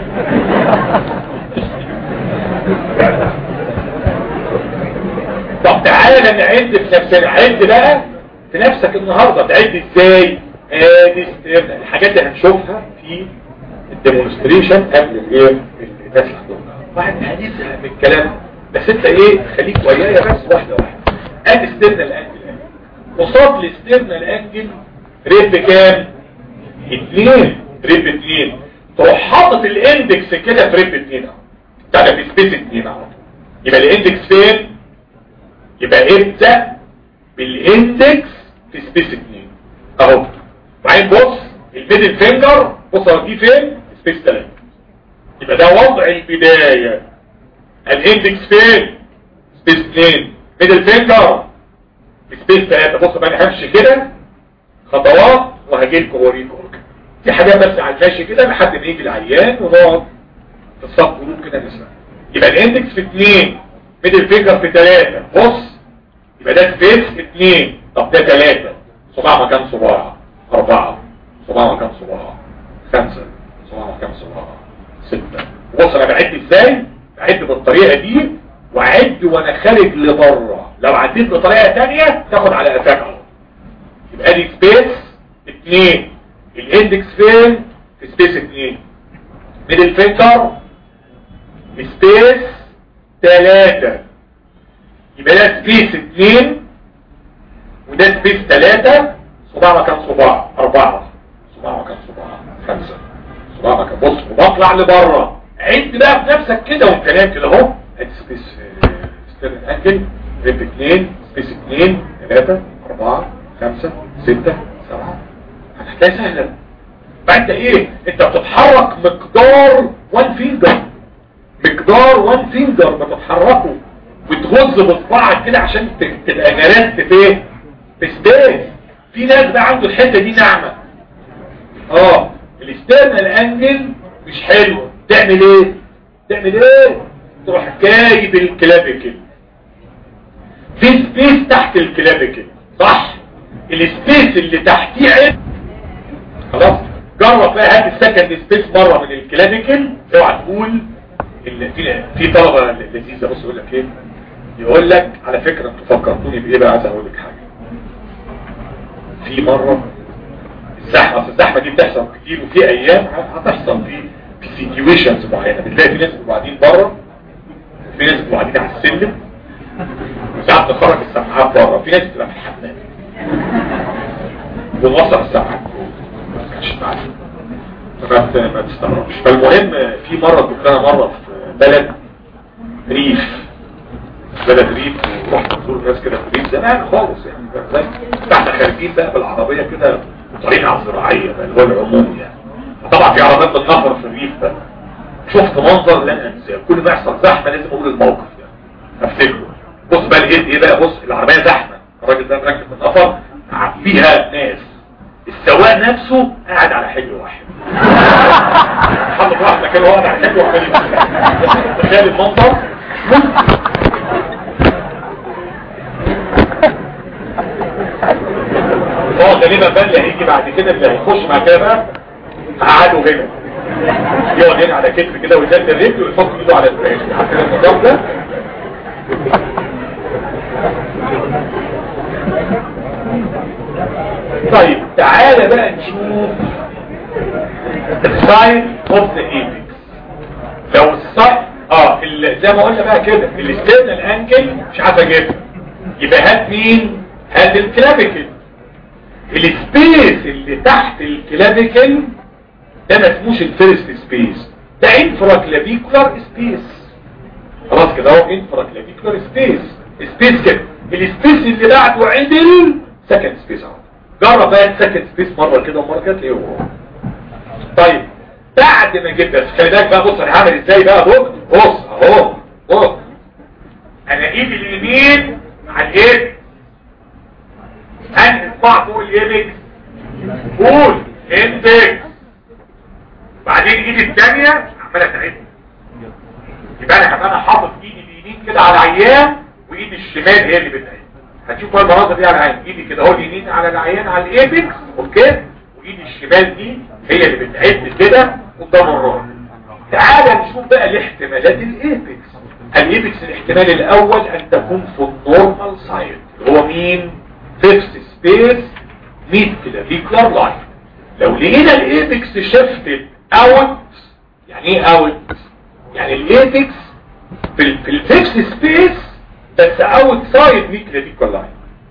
طب تعالى نعد في نفسنا عد بقى في نفسك النهاردة تعد ازاي ادي استرنا الحاجات اللي هنشوفها في الديمونستريشن قبل الايه الناس الحضور واحد هنزهق من الكلام بس انت ايه خليك ويايا بس واحدة واحدة ادي استرنا الانجل قصاد الاسترنا الانجل ريب كام اتنين ريب اتنين تروح حاطط الاندكس كده في ريب اتنين اهو بتاع في سبيس اتنين اهو يبقى الاندكس فين يبقى ابدأ بالاندكس في سبيس 2 اهو وبعدين بص الميدل فينجر بص هو دي فين سبيس 3 يبقى ده وضع البداية الاندكس فين سبيس 2 ميدل فينجر في سبيس 3 بص بقى انا همشي كده خطوات وهجي لكم اوريكم دي حاجات بس على الماشي كده لحد ما يجي العيان ونقعد في الصف جروب كده نسمع يبقى الاندكس في 2 ميدل فينجر في 3 بص يبقى ده سبيس 2 طب ده 3 صباع مكان صباع 4 صباع مكان صباع 5 صباع مكان صباع 6 بص انا بعد ازاي بعد بالطريقه دي واعد وانا خارج لبره لو عديت بطريقه ثانيه تاخد على قفاك اهو يبقى دي سبيس 2 الاندكس فين في سبيس 2 ميدل فينجر سبيس 3 يبقى ده سبيس 2 وده سبيس 3 صباع مكان صباع 4 صباع مكان صباع 5 صباع مكان بص وبطلع لبره عد بقى في نفسك كده والكلام كده اهو ادي سبيس ستيرن انجل ريب 2 سبيس 2 3 4 5 6 7 الحكايه سهله فانت ايه انت بتتحرك مقدار 1 فينجر مقدار 1 فينجر بتتحركه وتغز بصباعك كده عشان ت- تبقى جرست في في سبيس في ناس بقى عنده الحته دي ناعمه اه الاسترنال انجل مش حلو تعمل ايه تعمل ايه تروح جايب الكلابيكل في سبيس تحت الكلابيكل صح السبيس اللي تحتيه عين خلاص جرب بقى هات السكند سبيس مره من الكلابيكل اوعى تقول ان في في طلبه لذيذه بص يقول لك ايه يقول لك على فكره انتوا فكرتوني بايه بقى عايز اقول لك حاجه في مره الزحمه أصل الزحمه دي بتحصل كتير وفي ايام هتحصل في في سيتويشنز معينه بتلاقي في ناس بيبقوا قاعدين بره وفي ناس بيبقوا قاعدين على السلم وساعات تخرج السماعات بره في ناس بتبقى في الحمام ونوصل السماعات ما كانش معايا فما ما تستغربش فالمهم في مرة كنت انا مرة في بلد ريف بلد ريف ورحت ازور ناس كده في ريف زمان خالص يعني فاهم ازاي؟ احنا خارجين بقى بالعربية كده طريقة على الزراعية بقى اللي هو العموم يعني طبعا في عربيات بالنفر في الريف بقى شفت منظر لن انساه كل ما يحصل زحمة لازم اقول الموقف ده افتكره بص بقى لقيت ايه بقى بص العربية زحمة الراجل ده مركب بالنفر فيها ناس السواق نفسه قاعد على حجر واحد حاطط واحد كده قاعد على حجر واحد تخيل المنظر هو غالبا بقى اللي هيجي بعد كده اللي هيخش مع كده بقى قعدوا هنا يقعد هنا على كتف كده ويزال الرجل ويحط ايده على الفراش عارفين النظام ده طيب تعالى بقى نشوف الساين اوف ذا ايبكس لو الساين اه ال- زي ما قلنا بقى كده الاسترنال انجل مش عارف اجيبها يبقى هات مين هات الكلافيكل السبيس اللي تحت الكلافيكل ده ما اسموش الفيرست سبيس ده انفرا كلافيكولار سبيس خلاص كده اهو انفرا كلافيكولار سبيس سبيس كده السبيس اللي بعده عدل سكند سبيس اهو جرب بقى السكند سبيس مره كده ومره كده تلاقيه هو طيب بعد ما جبت خلي بالك بقى بص انا هعمل ازاي بقى بص بص اهو بص انا ايدي اليمين على الايد انا اسمع فوق اليمين قول انتك بعدين ايدي الثانيه عماله تعد يبقى انا كمان حاطط ايدي اليمين كده على العيان وايدي الشمال هي اللي بتعد هتشوف بقى المناظر دي على العين ايدي كده اهو اليمين على العيان على الايبكس اوكي وايدي الشمال دي هي اللي بتعد كده قدام الراجل تعال نشوف بقى الاحتمالات الايبكس الايبكس الاحتمال الاول ان تكون في النورمال سايد اللي هو مين فيفث سبيس ميد كلافيكولار لاين لو لقينا الايبكس شفتد اوت يعني ايه اوت يعني الايبكس في ال في الفيفث سبيس بس اوت سايد ميد كلافيكولار لاين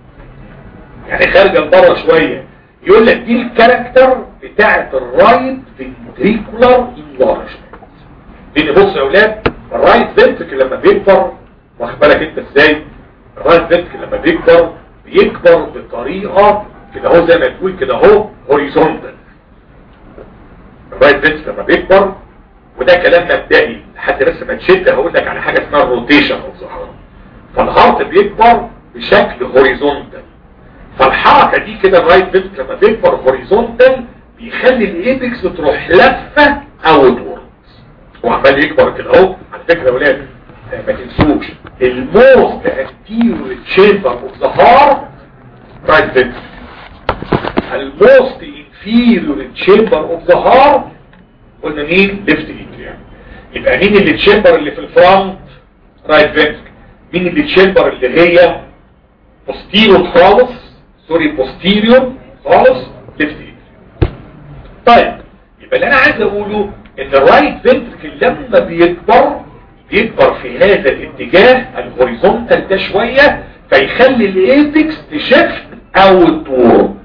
يعني خارجه لبره شويه يقول لك دي الكاركتر بتاعه الرايت فنتريكولار انلارجمنت لان بص يا اولاد الرايت فنتريكل لما بيكبر واخد بالك انت ازاي الرايت فنتريكل لما بيكبر بيكبر بطريقه كده اهو زي ما تقول كده اهو هوريزونتال الرايت فنتريكل لما بيكبر وده كلام مبدئي لحد بس ما تشد هقول لك على حاجه اسمها الروتيشن اوف ذا هارت فالهارت بيكبر بشكل هوريزونتال فالحركة دي كده الرايت فينتريكل لما بيكبر هوريزونتال بيخلي الايبكس تروح لفة اوت ووردز وعمال يكبر كده اهو على فكرة يا ولاد آه، ما تنسوش الموست انتيريور تشامبر اوف ذا هارت رايت فينتريكل الموست انفيريور تشامبر اوف ذا هارت قلنا مين ليفت اتريوم يبقى مين اللي تشامبر اللي في الفرونت رايت فينتريكل مين اللي تشامبر اللي هي بوستيريور خالص سوري بوستيريور خالص ليفت ايد طيب يبقى اللي انا عايز اقوله ان الرايت فنتركل لما بيكبر بيكبر في هذا الاتجاه الهوريزونتال ده شوية فيخلي الايبكس تشفت اوت وورد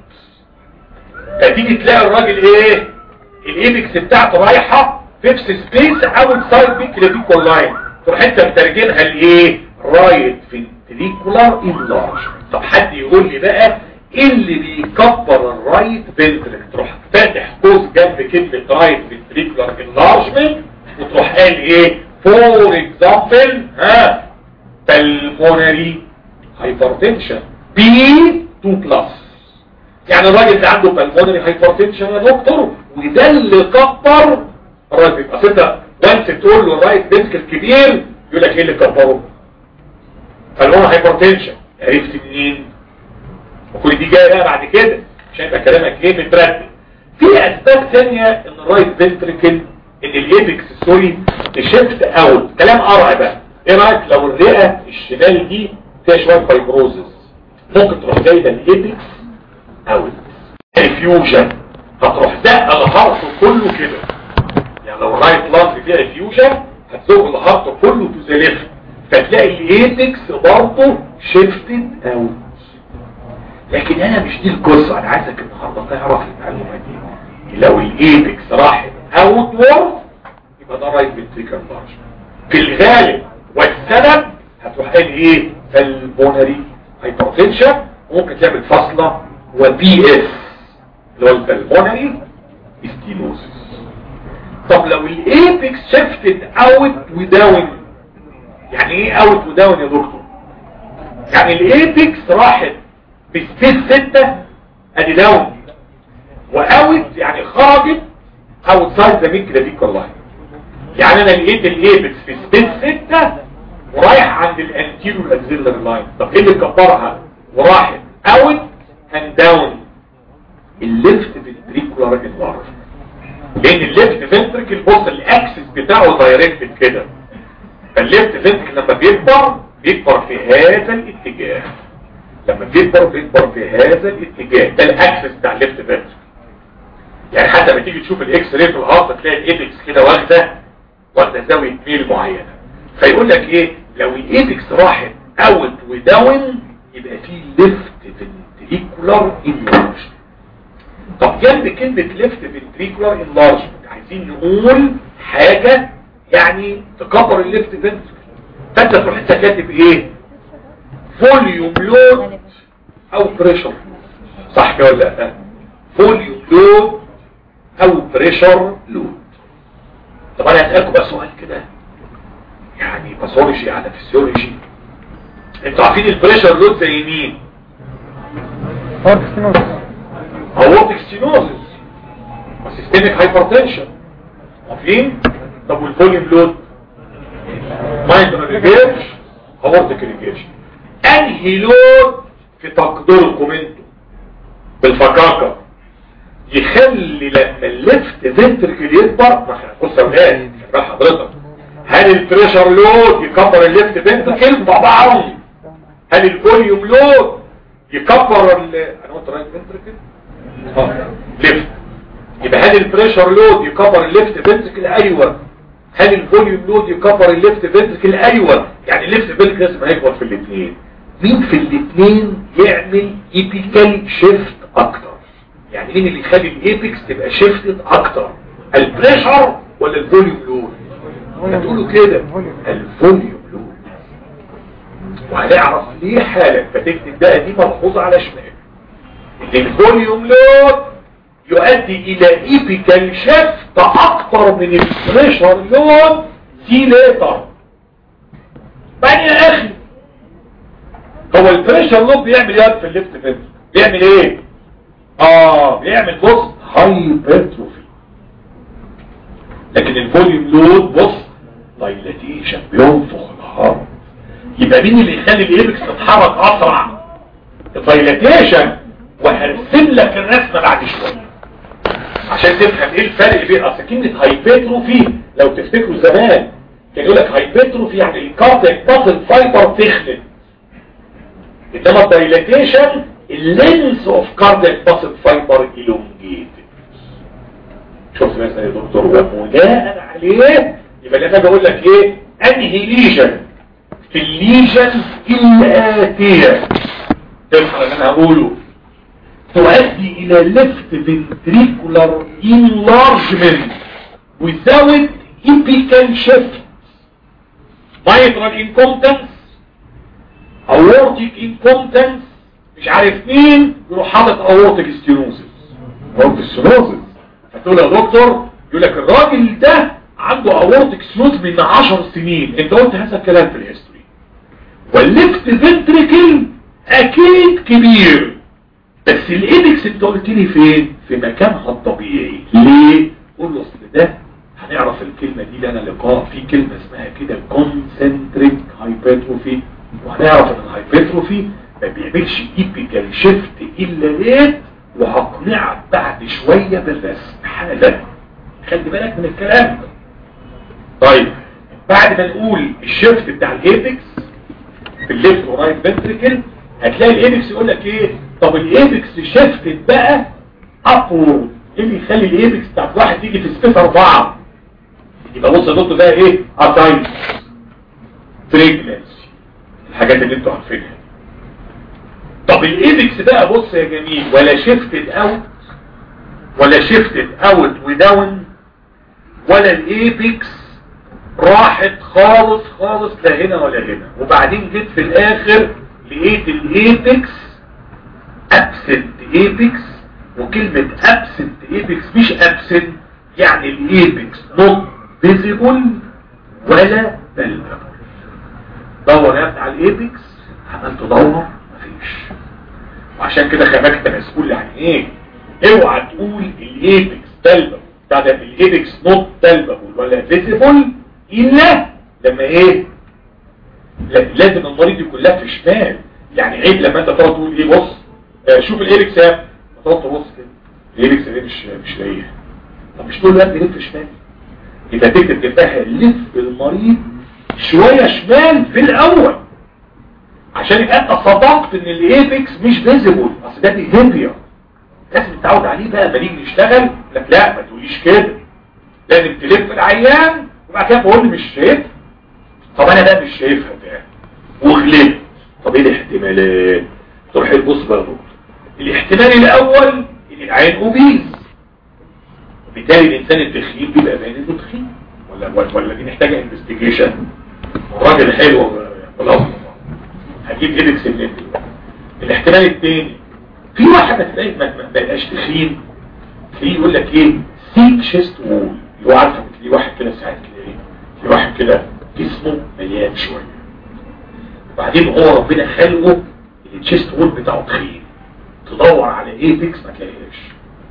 فتيجي تلاقي الراجل ايه الايبكس بتاعته رايحة فيفس سبيس اوت سايد بيك لبيكول لاين تروح انت مترجمها لايه رايت فنتريكولار انلارج طب حد يقول لي بقى ايه اللي بيكبر الرايت فنتريك تروح فاتح قوس جنب كلمه رايت فنتريكولار انلارجمنت وتروح قال ايه فور اكزامبل ها بالمونري هايبرتنشن بي 2 بلس يعني الراجل ده عنده بالمونري هايبرتنشن يا دكتور وده اللي كبر الرايت يبقى انت وانت تقول له الرايت فنتريك كبير يقول لك ايه اللي كبره فالهون هايبرتنشن عرفت منين وكل دي جايه بقى بعد كده عشان يبقى كلامك ايه مترتب في اسباب ثانيه ان الرايت فنتريكل ان الايبكس سوري تشفت اوت كلام قرع بقى ايه رايك لو الرئه الشمال دي فيها شويه فايبروزس ممكن تروح جايبه الايبكس اوت فيوجن هتروح دقه الهرس كله كده يعني لو الرايت لانج فيها افيوجن هتزوج الهارت كله تو ذا ليفت فتلاقي الايبكس برضه شيفتد اوت لكن انا مش دي القصه انا عايزك النهارده تعرف المعلومه دي لو الايبكس راحت اوت وورد يبقى ده رايت فنتريكال لارج في الغالب والسبب هتروح قال ايه البونري هايبرتنشن ممكن تعمل فاصله وبي اس اللي هو البلمونري ستينوزس طب لو الايبكس شفتد اوت وداون يعني ايه اوت وداون يا دكتور يعني الايبكس راحت بسبيس ستة ادي داون واوت يعني خرجت اوت سايد ذا ميد كلافيكال لاين يعني انا لقيت الايبكس في سبيس ستة ورايح عند الانتيريور اكسيلر لاين طب ايه اللي كبرها وراحت اوت اند داون الليفت فنتريكولار انلارج لان الليفت فنتريكل بص الاكسس بتاعه دايركتد كده فالليفت فنتريكل لما بيكبر بيكبر في هذا الاتجاه لما بيكبر بيكبر في هذا الاتجاه ده الاكسس بتاع الليفت فنتريكل يعني حتى لما تيجي تشوف الاكس راي في الهارت تلاقي الايبكس كده واخده واخده زاويه ميل معينه فيقول لك ايه لو الايبكس راحت اوت وداون يبقى في ليفت فنتريكولار انلارج طب جنب كلمة ليفت فنتريكولار انلارجمنت عايزين نقول حاجة يعني تكبر الليفت فنتريكولار فانت تروح انت كاتب ايه فوليوم لود او بريشر صح كده ولا لا فوليوم لود او بريشر لود طب انا هسألكم بقى سؤال كده يعني باثولوجي على فيسيولوجي انتوا عارفين البريشر لود زي مين هارت ستينوزس اورتيك ستينوزس وسيستميك هايبرتنشن عارفين طب والفوليوم لود مايندر ريجيرش اورتيك ريجيرش انهي لود في تقديركم انتوا بالفكاكه يخلي لما الليفت فنتركل يكبر ما احنا بص يا ولاد بقى حضرتك هل البريشر لود يكبر الليفت فنتركل طبعا هل الفوليوم لود يكبر ال انا قلت رايت فنتركل اه ليفت يبقى هل البريشر لود يكبر الليفت فنتركل ايوه هل الفوليوم لود يكبر الليفت فنتركل ايوه يعني الليفت فنتركل لازم هيكبر في الاثنين مين في الاثنين يعمل ايبيكال شيفت اكتر يعني مين اللي يخلي الايبكس تبقى شيفتد اكتر البريشر ولا الفوليوم لود هتقولوا كده الفوليوم لود وهنعرف ليه حالا فتكتب بقى دي ملحوظة على شمال ان الفوليوم لود يؤدي الى ايبيكال شيفت اكتر من البريشر لود سي ليتر بني يا اخي هو البريشر لود بيعمل ايه في الليفت فنتر بيعمل ايه اه بيعمل بص هايبرتروفي لكن الفوليوم لود بص دايلاتيشن بينفخ الهارت يبقى مين اللي يخلي الايبكس تتحرك اسرع الدايلاتيشن وهرسم لك الرسمه بعد شويه عشان تفهم ايه الفرق بين اصل كلمه هايبرتروفي لو تفتكروا زمان كان يقول لك هايبرتروفي يعني الكاردياك باسل فايبر تخلد انما الدايلاتيشن اللينس اوف كاردياك باسل فايبر الونجيتد شفت مثلا يا دكتور وبناء عليه يبقى اللي انا بقول لك ايه انهي ليجن في الليجن الاتيه تفهم اللي انا هقوله تؤدي الى ليفت ventricular enlargement without epical shift mitral incompetence aortic incompetence مش عارف مين يروح حاطط aortic stenosis aortic stenosis فتقول يا دكتور يقول لك الراجل ده عنده aortic stenosis من 10 سنين انت قلت هذا الكلام في الهيستوري والليفت فنتريكل اكيد كبير بس الايبكس انت قلت لي فين في مكانها الطبيعي ليه قول له اصل ده هنعرف الكلمة دي لنا لقاء في كلمة اسمها كده كونسنتريك هايبرتروفي وهنعرف ان الهايبرتروفي ما بيعملش ايبيكال شيفت الا ليه وهقنعك بعد شوية بالرسم حالا خلي بالك من الكلام طيب بعد ما نقول الشيفت بتاع الايبكس في الليفت ورايت فنتريكل هتلاقي الايبكس يقول لك ايه طب الايبكس شيفتد بقى ابورد ايه اللي يخلي الايبكس بتاعت واحد يجي في سبيس اربعة يبقى بص يا دكتور بقى ايه اسايد بريجنسي الحاجات اللي انتوا عارفينها طب الايبكس بقى بص يا جميل ولا شيفتد اوت ولا شيفتد اوت وداون ولا الايبكس راحت خالص خالص لا هنا ولا هنا وبعدين جيت في الاخر لقيت الايبكس ابسنت ايبكس وكلمة ابسنت ايبكس مش ابسنت يعني الايبكس نوت فيزيبل ولا بلبل دور يا ابني على الايبكس عملت دور مفيش وعشان كده خباك انت مسؤول يعني ايه اوعى تقول الايبكس بلبل بتاع ده الايبكس نوت بلبل ولا فيزيبل الا لما ايه لا- لازم المريض يكون لف شمال يعني عيب لما انت تقعد تقول ايه بص آه، شوف الايبكس يا تقعد تبص كده الايبكس دي مش مش لاقيها طب مش تقول له يا ابني لف شمال يبقى تكتب جنبها لف المريض شويه شمال في الاول عشان يبقى انت صدقت ان الايبكس مش فيزيبل اصل ده بيهيفير لازم تتعود عليه بقى لما نيجي نشتغل لك لا ما تقوليش كده لازم تلف العيان وبعد كده بقول لي مش شايف طب انا بقى مش شايفها ده وغلبت طب ايه الاحتمالات تروح تبص بقى دكتور الاحتمال الاول ان العين اوبيز بالتالي الانسان التخين بيبقى باين انه تخين ولا ولا, ولا دي محتاجه انفستيجيشن الراجل حلو ولا هجيب ايدكس منين دلوقتي الاحتمال الثاني في واحد هتلاقي ما ما- ما يبقاش تخين تلاقيه يقول لك ايه سيك شيست وول اللي هو عارفه تلاقيه واحد كده ساعات كده ايه في واحد كده جسمه مليان شويه وبعدين هو ربنا خلقه التشيست وول بتاعه تخين تدور على ايبكس ما تلاقيهاش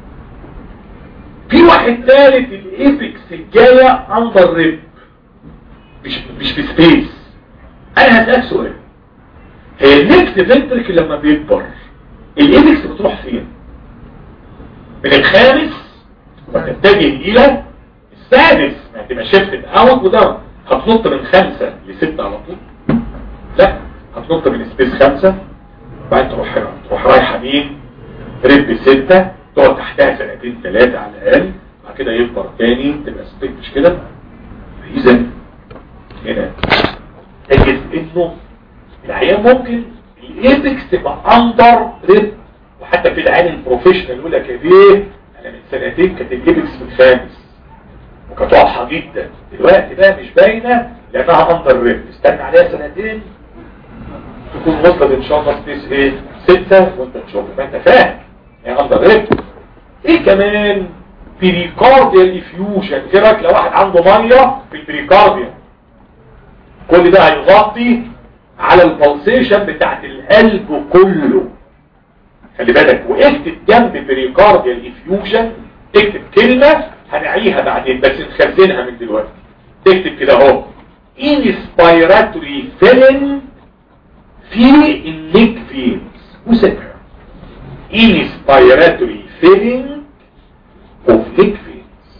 في واحد ثالث الايبكس الجايه اندر ريب مش مش في سبيس انا هسألك سؤال هي النكست فنترك لما بيكبر الايبكس بتروح فين من الخامس وتتجه الى السادس ما تبقى شفت اوت وده هتنط من خمسة لستة على طول لا هتنط من سبيس خمسة بعدين تروح تروح رايحة مين رب ستة تقعد تحتها سنتين ثلاثة على الأقل بعد كده يكبر تاني تبقى سبيس مش كده إذا هنا تجد إنه العيان ممكن الايبكس تبقى اندر ريب وحتى في العين البروفيشنال يقول لك يا بيه انا من سنتين كانت الايبكس في الخامس وكانت واضحه جدا دلوقتي بقى مش باينه لانها اندر ريب استنى عليها سنتين تكون وصلت ان شاء الله سبيس ايه ستة وانت تشوف ما انت فاهم هي اندر ريب ايه كمان بريكارديال افيوجن ايه رايك لو واحد عنده ميه في البريكارديال كل ده هيغطي على البلسيشن بتاعت القلب كله خلي بالك واكتب جنب بريكارديال افيوجن اكتب كلمة هنعيها بعدين بس نخزنها من دلوقتي تكتب كده اهو inspiratory feeling في النيك فينز وسيبها inspiratory feeling of neck veins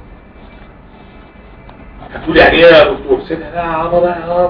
هتقول يعني ايه يا دكتور سيبها لا يا عمر لا يا عمر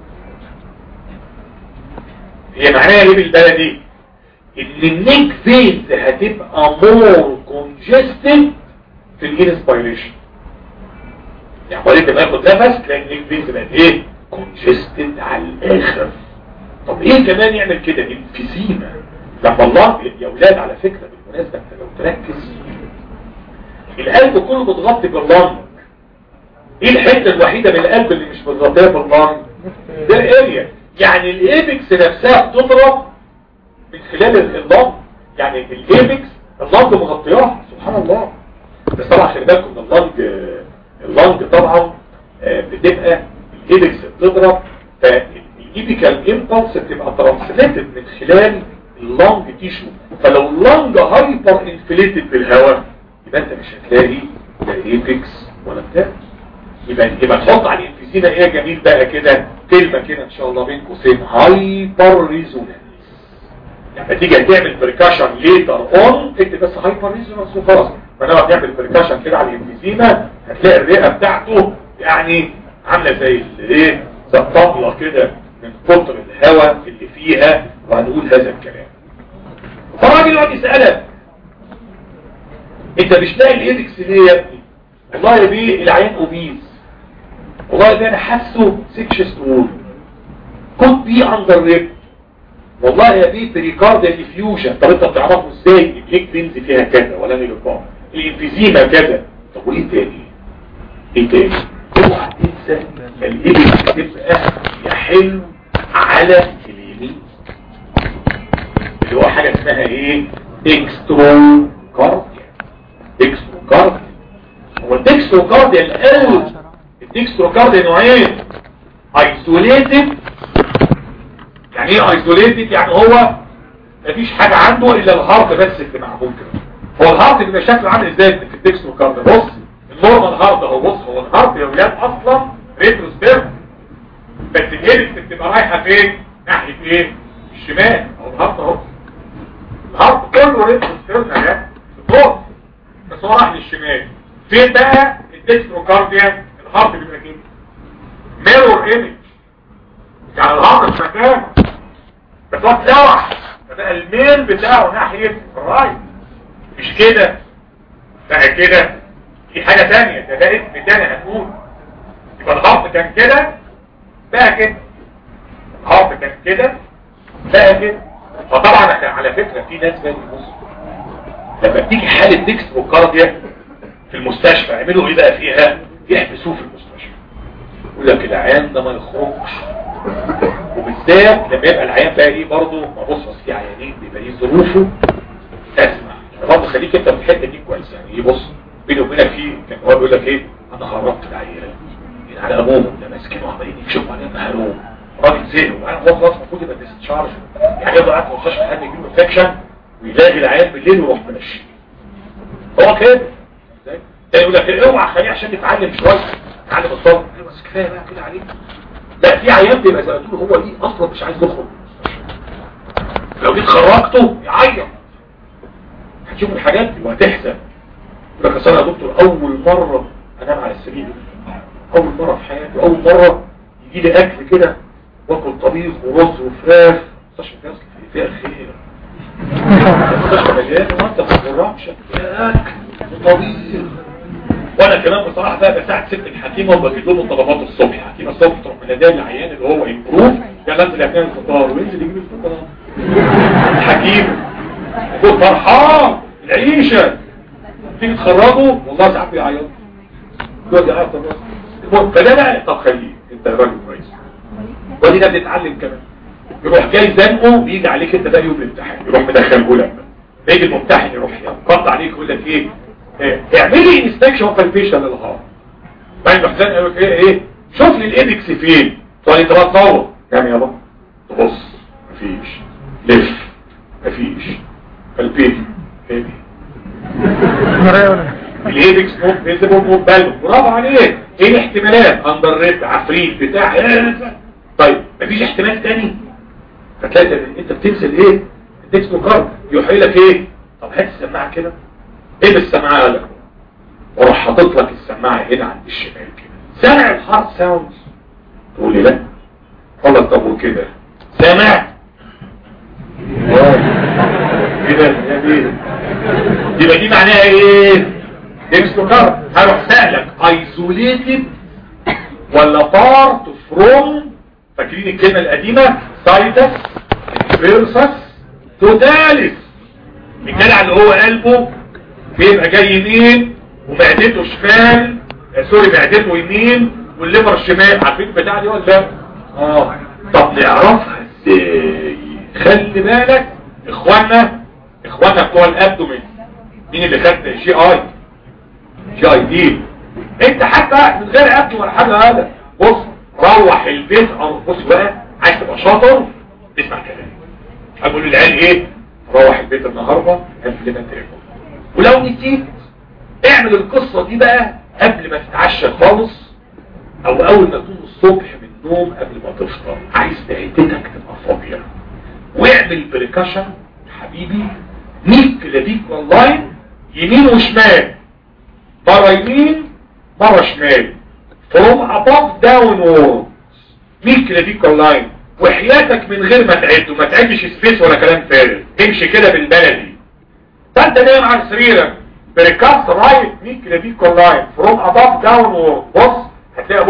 هي معناها ايه بالبلدي ان النيك فينز هتبقى مور كونجستد في الانسبيريشن يعني قلت ما ياخد نفس تلاقي النيك فينز بقت ايه كونجستد على الاخر طب ايه كمان يعمل كده انفسيما لما الله يا اولاد على فكرة بالمناسبة انت لو تركز القلب كله متغطي باللنج ايه الحتة الوحيدة من القلب اللي مش متغطية باللنج ده الاريا يعني الايبكس نفسها بتضرب من خلال اللنج يعني الايبكس اللنج مغطياها سبحان الله بس طبعا خلي بالكم ان اللنج اللنج طبعا آه، بتبقى الايبكس بتضرب فالايبيكال امبلس بتبقى ترانسليتد من خلال اللنج تيشو فلو اللنج هايبر انفليتد بالهواء يبقى انت مش هتلاقي لا ايبكس ولا بتاع يبقى يبقى تحط على الانفيزيما ايه جميل بقى كده كلمه كده ان شاء الله بين قوسين هايبر ريزونانس لما تيجي تعمل بريكاشن ليتر اون اكتب بس هايبر ريزونانس وخلاص فلما تعمل بريكاشن كده على الانفيزيما هتلاقي الرئه بتاعته يعني عامله زي الايه زي الطبله كده من كتر الهواء اللي فيها وهنقول هذا الكلام فالراجل يقعد يسالك انت مش لاقي الايدكس ليه يا ابني والله يا بيه العيان اوبيز والله ده انا حاسه سكشس وول كنت بي اندر ريب والله يا بيه بريكارديا ديفيوجن طب انت بتعرفه ازاي البليك بينز فيها كذا ولا نيلوكار الانفيزيما كذا طب وايه تاني ايه تاني اوعى تنسى الايدي تبقى يا حلو على اليمين اللي هو حاجه اسمها ايه اكسترو كارديا اكسترو كارديا هو الدكسترو كارديا القلب الدكسترو كارديا نوعين ايزوليتد يعني ايه ايزوليتد يعني هو مفيش حاجة عنده الا الهارت بس اللي معمول كده هو الهارت بيبقى شكله عامل ازاي في الدكسترو كارديا بص النورمال هارت اهو بص هو الهارت يا ولاد اصلا ريتروسبيرم بس الهيلكس بتبقى رايحه فين ناحيه ايه الشمال اهو الهارت اهو الهارت كله ريتروسبيرم يا فوق بس هو راح للشمال فين بقى الدكسترو كارديا الهارت بيبقى كده ميرور ايمج يعني الهارت في مكانه بس هو اتلوح فبقى الميل بتاعه ناحية الرايت مش كده بقى كده في حاجة تانية ده ده اسم تاني هنقول يبقى الهارت كان كده بقى كده الهارت كان كده بقى كده فطبعا على فكرة في ناس بقى بص لما بتيجي حالة ديكستروكارديا في المستشفى يعملوا ايه بقى فيها يحبسوه في المستشفى يقول لك العيان ده ما يخرجش وبالذات لما يبقى العيان بقى ايه برضه ما بص اصل في عيانين بيبقى ايه ظروفه اسمع برضه خليك انت في الحته دي كويس يعني ايه بص بيني وبينك في كان هو بيقول لك ايه انا خرجت العيان يعني على ابوهم ده ماسكينه وعمالين يكشفوا عليه مهروم راجل زين وانا هو خلاص المفروض يبقى ديسشارج يعني يفضل قاعد في المستشفى لحد يجيله انفكشن ويلاقي العيان بالليل ويروح ماشي هو كده ازاي؟ ده يقول لك اوعى خليه عشان يتعلم شويه يتعلم الصبر بس كفايه بقى كده عليه لا في عيان بيبقى زي ما تقول هو دي اصلا مش عايز يخرج لو جيت خرجته يعيط هتشوف الحاجات دي وهتحزن يقول لك اصل انا يا دكتور اول مره انام على السرير اول مره في حياتي اول مره يجي لي اكل كده واكل طبيخ ورز وفراخ مستشفى الناس فيها خير مستشفى مليانه وانت ما تجربش اكل وطبيخ وانا كمان بصراحه بقى بساعد ست الحكيمه وبجيب لهم الطلبات الصبح حكيمه الصبح تروح مناديه العيان اللي هو امبروف يلا انزل يعمل الفطار وينزل يجيب الفطار الحكيم يقول فرحان العيشه تيجي تخرجه والله ساعات بيعيط يقعد يعيط طب فده بقى طب خليه انت راجل كويس ودي ده بنتعلم كمان يروح جاي زنقه بيجي عليك انت بقى يوم الامتحان يروح مدخله لك يجي الممتحن يروح ينقض عليك يقول لك ايه اعملي انستكشن وفالبيشن للهارت بعد ما حسين قال ايه ايه شوف لي الايدكس فين تقول انت بقى تصور كام يابا تبص مفيش لف مفيش فالبيبي بيبي الايدكس نوت فيزيبل نوت بالو برافو عليك ايه الاحتمالات اندر ريد عفريت بتاع إيه؟ طيب مفيش احتمال تاني فتلاقي انت بتنزل ايه الدكس كارد يوحي لك ايه طب هات السماعه كده ايه بالسماعه لك وراح حاطط لك السماعه هنا عند الشمال كده سامع الهارت ساوند تقول لي لا قال لك طب وكده سامع كده يا بيه يبقى دي معناها ايه ديكستوكارد هروح سألك ايزوليتد ولا بارت فروم فاكرين الكلمة القديمة سايتس فيرسس توتاليس الجدع اللي هو قلبه بيبقى جاي يمين ومعدته شمال آه سوري معدته يمين والليفر شمال عارفين البتاع دي ولا لا؟ اه طب نعرفها ازاي خلي بالك اخوانا اخوانا بتوع الابدومين مين اللي خد جي اي جي اي دي انت حتى من غير ابدو ولا حاجه هذا بص روح البيت او بص بقى عايز تبقى شاطر اسمع كلامي اقول للعيال ايه روح البيت النهارده قبل ما تاكل ولو نسيت اعمل القصه دي بقى قبل ما تتعشى خالص او اول ما تقوم الصبح من النوم قبل ما تفطر عايز معدتك تبقى فاضيه واعمل بريكاشن حبيبي 100 كلابيك واللاين يمين وشمال مرة يمين مرة شمال from above downward 100 كلابيك واللاين وحياتك من غير ما تعد وما تعدش سبيس ولا كلام فارغ امشي كده بالبلدي فانت نايم على سريرك بريكاست رايت 100 كلابيك واللاين from above downward بص هتلاقي بص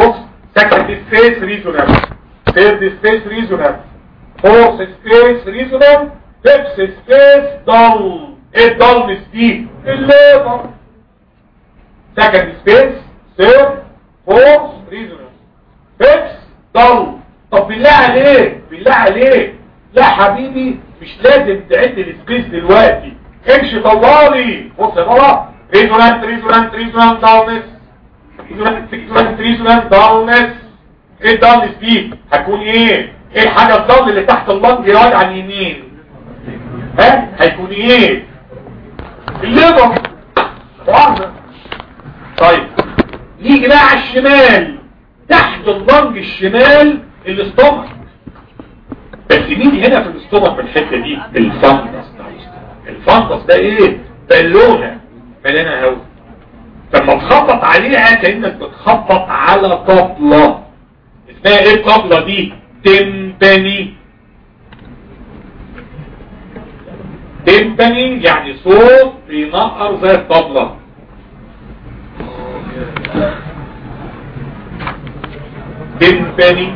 second space resonance third space resonance fourth space resonance fifth space dull ايه الدلنس دي الليبر second space third fourth resonance fifth dull طب بالله عليك بالله عليك لا حبيبي مش لازم تعد السبيس دلوقتي امشي طوالي بص يا بابا ريزونانت ريزونانت ريزونانت دالنس ريزونانت ريزونانت ريزونانت دالنس ايه الدالنس دي هتكون ايه ايه الحاجة الضل اللي تحت اللنج يقعد على اليمين ها هيكون ايه الليبر واحدة طيب نيجي بقى على الشمال تحت اللنج الشمال الاستومك بس مين هنا في الاستومك في الحته دي الفنجس الفنجس ده ايه بالونه مليانه هواء لما تخبط عليها كانك بتخبط على طبله اسمها ايه الطبله دي تمبني تمبني يعني صوت بينقر زي الطبله تمبني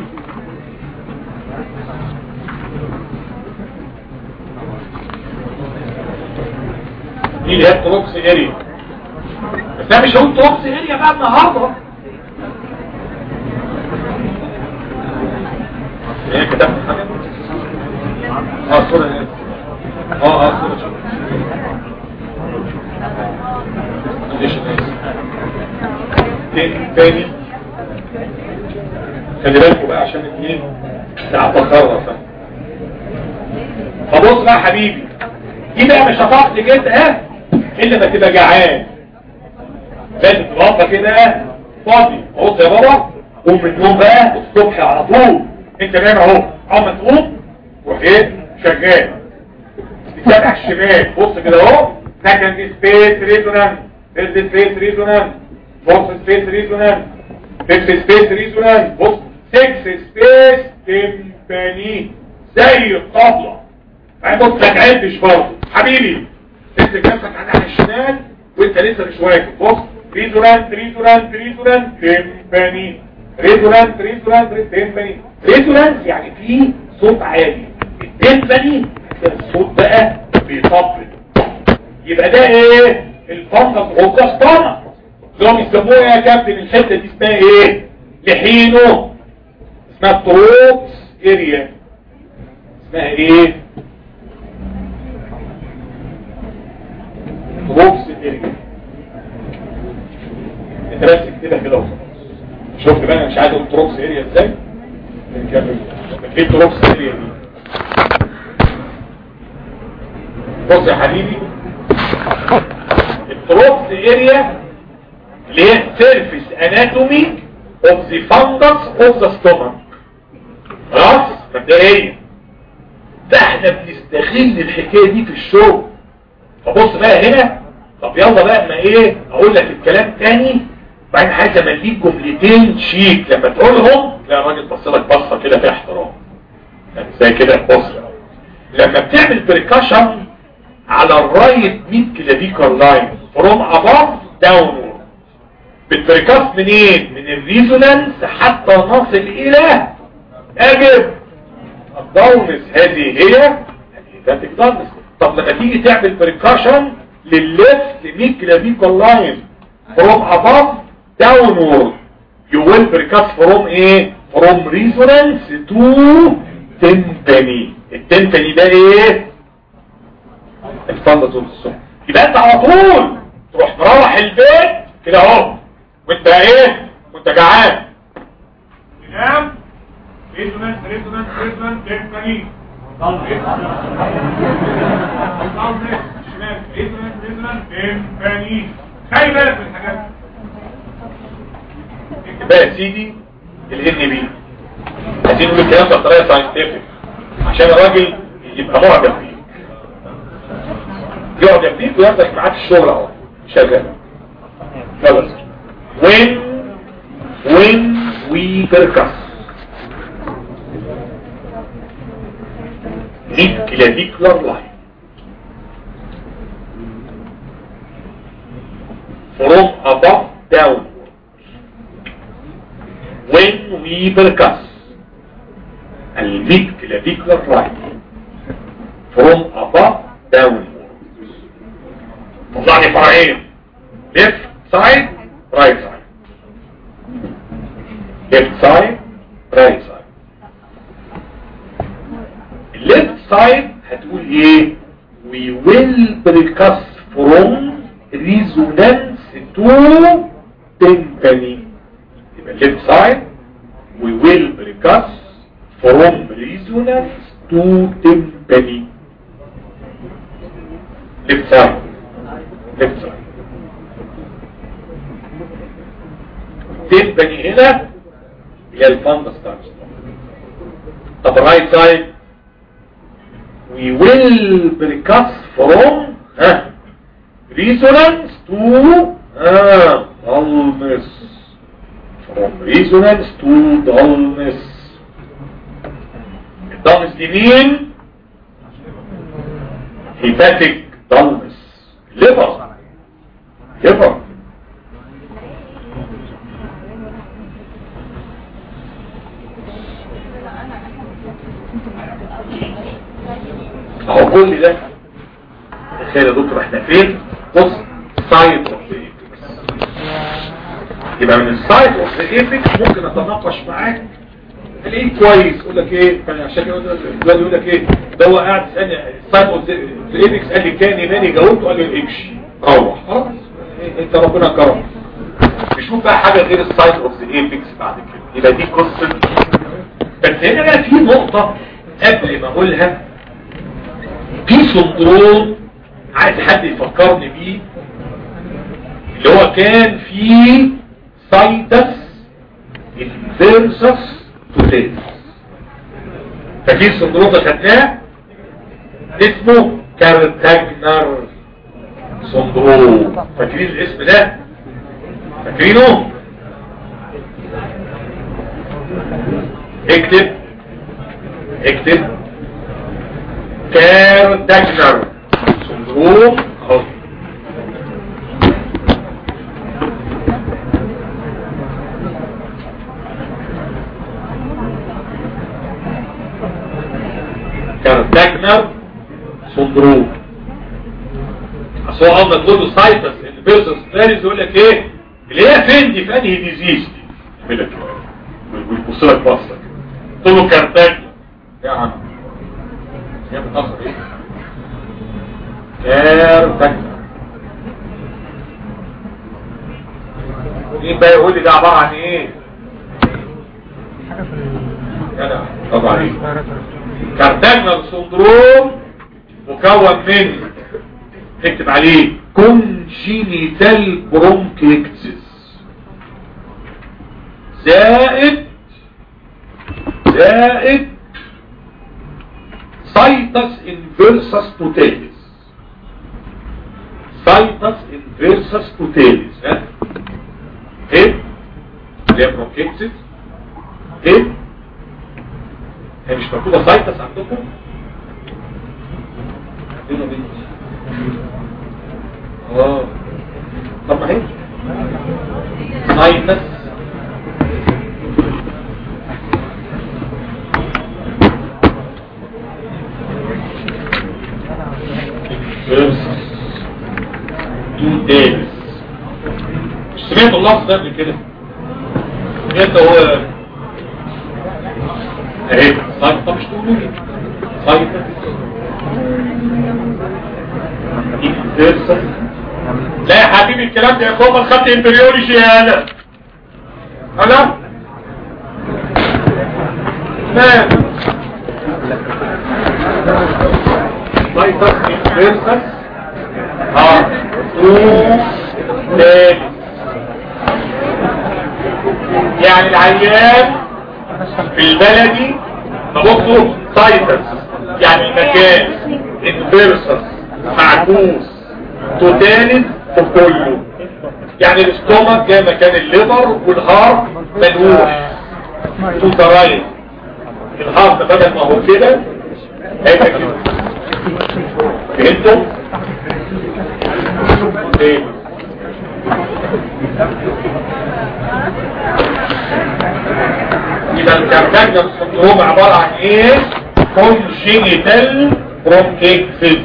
دي اللي هي التروكس اريا بس انا مش هقول تروكس اريا بقى النهارده ايه كتبت حاجه اه صوره هنا. اه اه صوره معلش أنا آسف. تاني تاني خلي بالكم بقى عشان الاثنين ساعات بخرف فبص بقى يا حبيبي دي بقى مش هتعرف تجيبها الا ما تبقى جعان لازم تبقى كده فاضي بص يا بابا قوم من النوم بقى الصبح على طول انت نايم اهو اول ما تقوم روح ايه شغال تتابع الشمال بص كده اهو سكند سبيس ريزونانس ثيرد سبيس ريزونانس فورث سبيس ريزونانس فيفث سبيس ريزونانس بص سكس سبيس تمباني زي الطبلة بعد بص ما تعدش برضه حبيبي انت نفسك على الشمال وانت لسه مش واقف بص ريزونانت ريزونانت ريزونانت تمباني ريزونانت ريزونانت تمباني ريزونانت يعني في صوت عالي التمباني الصوت بقى بيطبل يبقى ده ايه الفنجس والقسطنة اللي هم يسموها يا كابتن الحته دي اسمها ايه لحينه اسمها تروبس اريا اسمها ايه تروبس اريا انت بس كده كده وخلاص شفت بقى انا مش عايز اقول تروبس اريا ازاي نكمل ايه تروبس اريا دي بص يا حبيبي التروبس اريا اللي هي سيرفيس اناتومي اوف ذا فانجس اوف ذا ستومك خلاص مبدئيا ده احنا بنستغل الحكايه دي في الشغل فبص بقى هنا طب يلا بقى ما ايه اقول لك الكلام تاني بعدين عايز امليك جملتين شيك لما تقولهم لا الراجل بص لك بصه كده فيها احترام يعني زي كده بص لما بتعمل بريكاشن على الرايت ميد كلافيكر لاين فروم اباف داونورد بالبريكاس منين من الريزونانس حتى نصل الى اجب الداونس هذه هي هذه داونس طب لما تيجي تعمل بريكاشن للليفت ميد كلافيكر لاين فروم اباف داونورد you will percuss from ايه from resonance to تنتني التنتني ده ايه الفندس والصوم يبقى انت على طول تروح مروح البيت كده اهو وانت ايه وانت جعان تنام ريزونانس ريزونانس ريزونانس تنتني خلي بالك من الحاجات بقى يا سيدي الان بي عايزين نقول الكلام ده بطريقه ساينتفك عشان الراجل يبقى معجب بيه يعجب بيك وياخدك معاه في الشغل اهو شغال خلاص when when we percuss mid-clavicular line from above downward when then we percuss الميد clavicular right from above downward طلع لي فرعين left side right side left side right side left side هتقول ايه we will percuss from resonance to tympani يبقى left side we will percuss from resonance to tympani left side left side tympani هنا هي الفندس تايمز طب right side we will percuss from ها resonance to ها dullness from resonance to dullness الدالنس دي مين hepatic dullness liver liver اهو كل ده تخيل يا دكتور احنا فين بص سايد اوف ذا يبقى من السايد اوف ذا ايبكس ممكن اتناقش معاك الاقيه كويس يقول لك ايه كان عشان كده الواد يقول لك ايه ده هو قاعد يسالني السايد اوف ذا ايبكس قال لي كان ايماني جاوبته قال لي امشي روح خلاص إيه، انت ربنا كرم نشوف بقى حاجه غير السايد اوف ذا ايبكس بعد كده يبقى دي قصه بس هنا بقى في نقطه قبل ما اقولها في سندروم عايز حد يفكرني بيه اللي هو كان في سايتس انفيرسس توتيس ففي سندروم ده خدناه اسمه كارتاجنر سندروم فاكرين الاسم ده فاكرينه اكتب اكتب كارتاجنر سندروم اهو كارتاجنر سندروم اصل هو اول ما تقول له سايتس ان بيرسون ستاريز يقول لك ايه اللي هي فين دي في انهي ديزيز دي يعمل لك كده ويبص لك بصه كده تقول له كارتاجنر يا عم يا متاخر ايه كارتاجنر مين بقى يقول لي ده عباره عن ايه حاجة في ال- جدع طبعا عليك كارتاجنر سندروم مكون من اكتب عليه كونجينيتال برونكيكتس زائد زائد سايتس انفيرسس توتاليس سايتس انفيرسس توتاليس ها ايه اللي هي برونكيكتس ايه هي مش مكتوبة سايتس عندكم فين يا بنتي اه طب ما هي سايتس تو دايز مش سمعت اللفظ ده قبل كده سمعت هو اهي طيب طب مش تقولوا لي طيب إنفيرسال. لا يا حبيبي الكلام ده يا كوبا خدت امبريولوجي يا انا انا لا طيب انفيرسال. اه تو تاني. يعني العيان في البلدي نبصه سايتس يعني المكان انفيرسس معكوس توتالس في كله يعني الاستومك جاي مكان الليفر والهارت منوح توتراين الهارت بدل ما هو كده هيبقى كده فهمتوا؟ ايه يبقى الكارتاجنال سندروم عبارة عن ايه كونجينيتال برونكيكسيس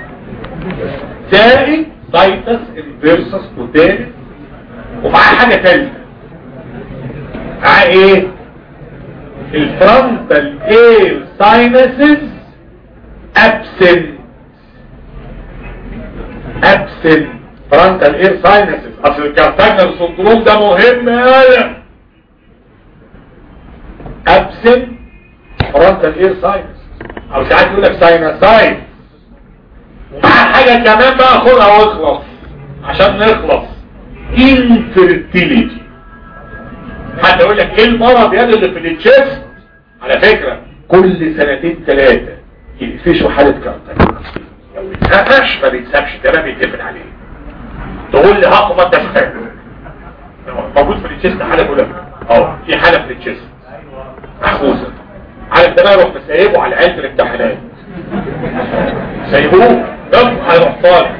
زائد سايتس انفيرسس توتاليس ومعاه حاجة تالتة معاه ايه الفرونتال اير ساينسز ابسنت ابسنت فرونتال اير ساينسز اصل الكارتاجنال سندروم ده مهم قوي ابسنت فرونتال اير ساينس او ساعات يقول لك ساينسايد ومعاه حاجه كمان بقى خدها واخلص عشان نخلص infertility حتى يقول لك ايه المرض يا اللي في التشيست على فكرة كل سنتين ثلاثة يقفشوا حالة كارتاج لو اتقفش ما بيتسابش ده ما بيتقفل عليه تقول لي هاخد ما انت فاهم موجود في التشيست حالة بقول لك اه في حالة في التشيست محفوظة عارف ده بقى يروح مسايبه على العيال في الامتحانات سايبوه ده هيروح طالع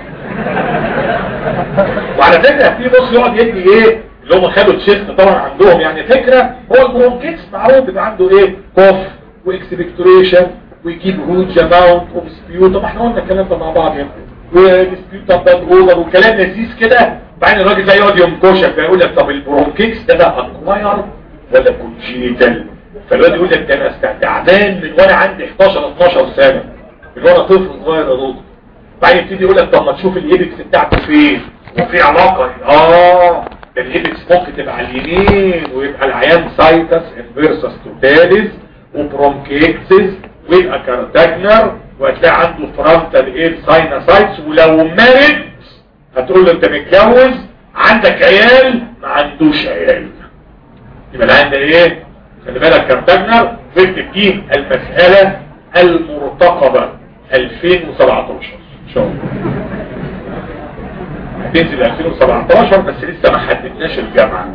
وعلى فكرة في بص يقعد يدي ايه اللي هم خدوا تشيست طبعا عندهم يعني فكرة هو البرونكيتس معروف بيبقى عنده ايه كوف واكسبكتوريشن ويجيب هوج اماونت اوف سبيوت طب احنا قلنا الكلام ده مع بعض يعني وديسبيوت اوف باد اودر وكلام لذيذ كده بعدين الراجل ده يقعد ينكشك فيقول لك طب البرونكيتس ده ده اكواير ولا كونجينيتال فالواد يقول لك ده انا تعبان من وانا عندي 11 12 سنه من وانا طفل صغير يا دكتور بعدين يبتدي يقول لك طب ما تشوف الايبكس بتاعته فين وفي علاقه اه ده الايبكس ممكن تبقى على اليمين ويبقى العيان سايتس انفيرسس توتاليس وبرونكيكسس ويبقى كارتاجنر وهتلاقي عنده فرونتال اير ساينسايتس ولو مرض هتقول له انت متجوز عندك عيال ما عندوش عيال يبقى العيان ده ايه خلي بالك كارتاجنر فكتب دي المسألة المرتقبة 2017 ان شاء الله هتنزل 2017 بس لسه ما حددناش الجامعة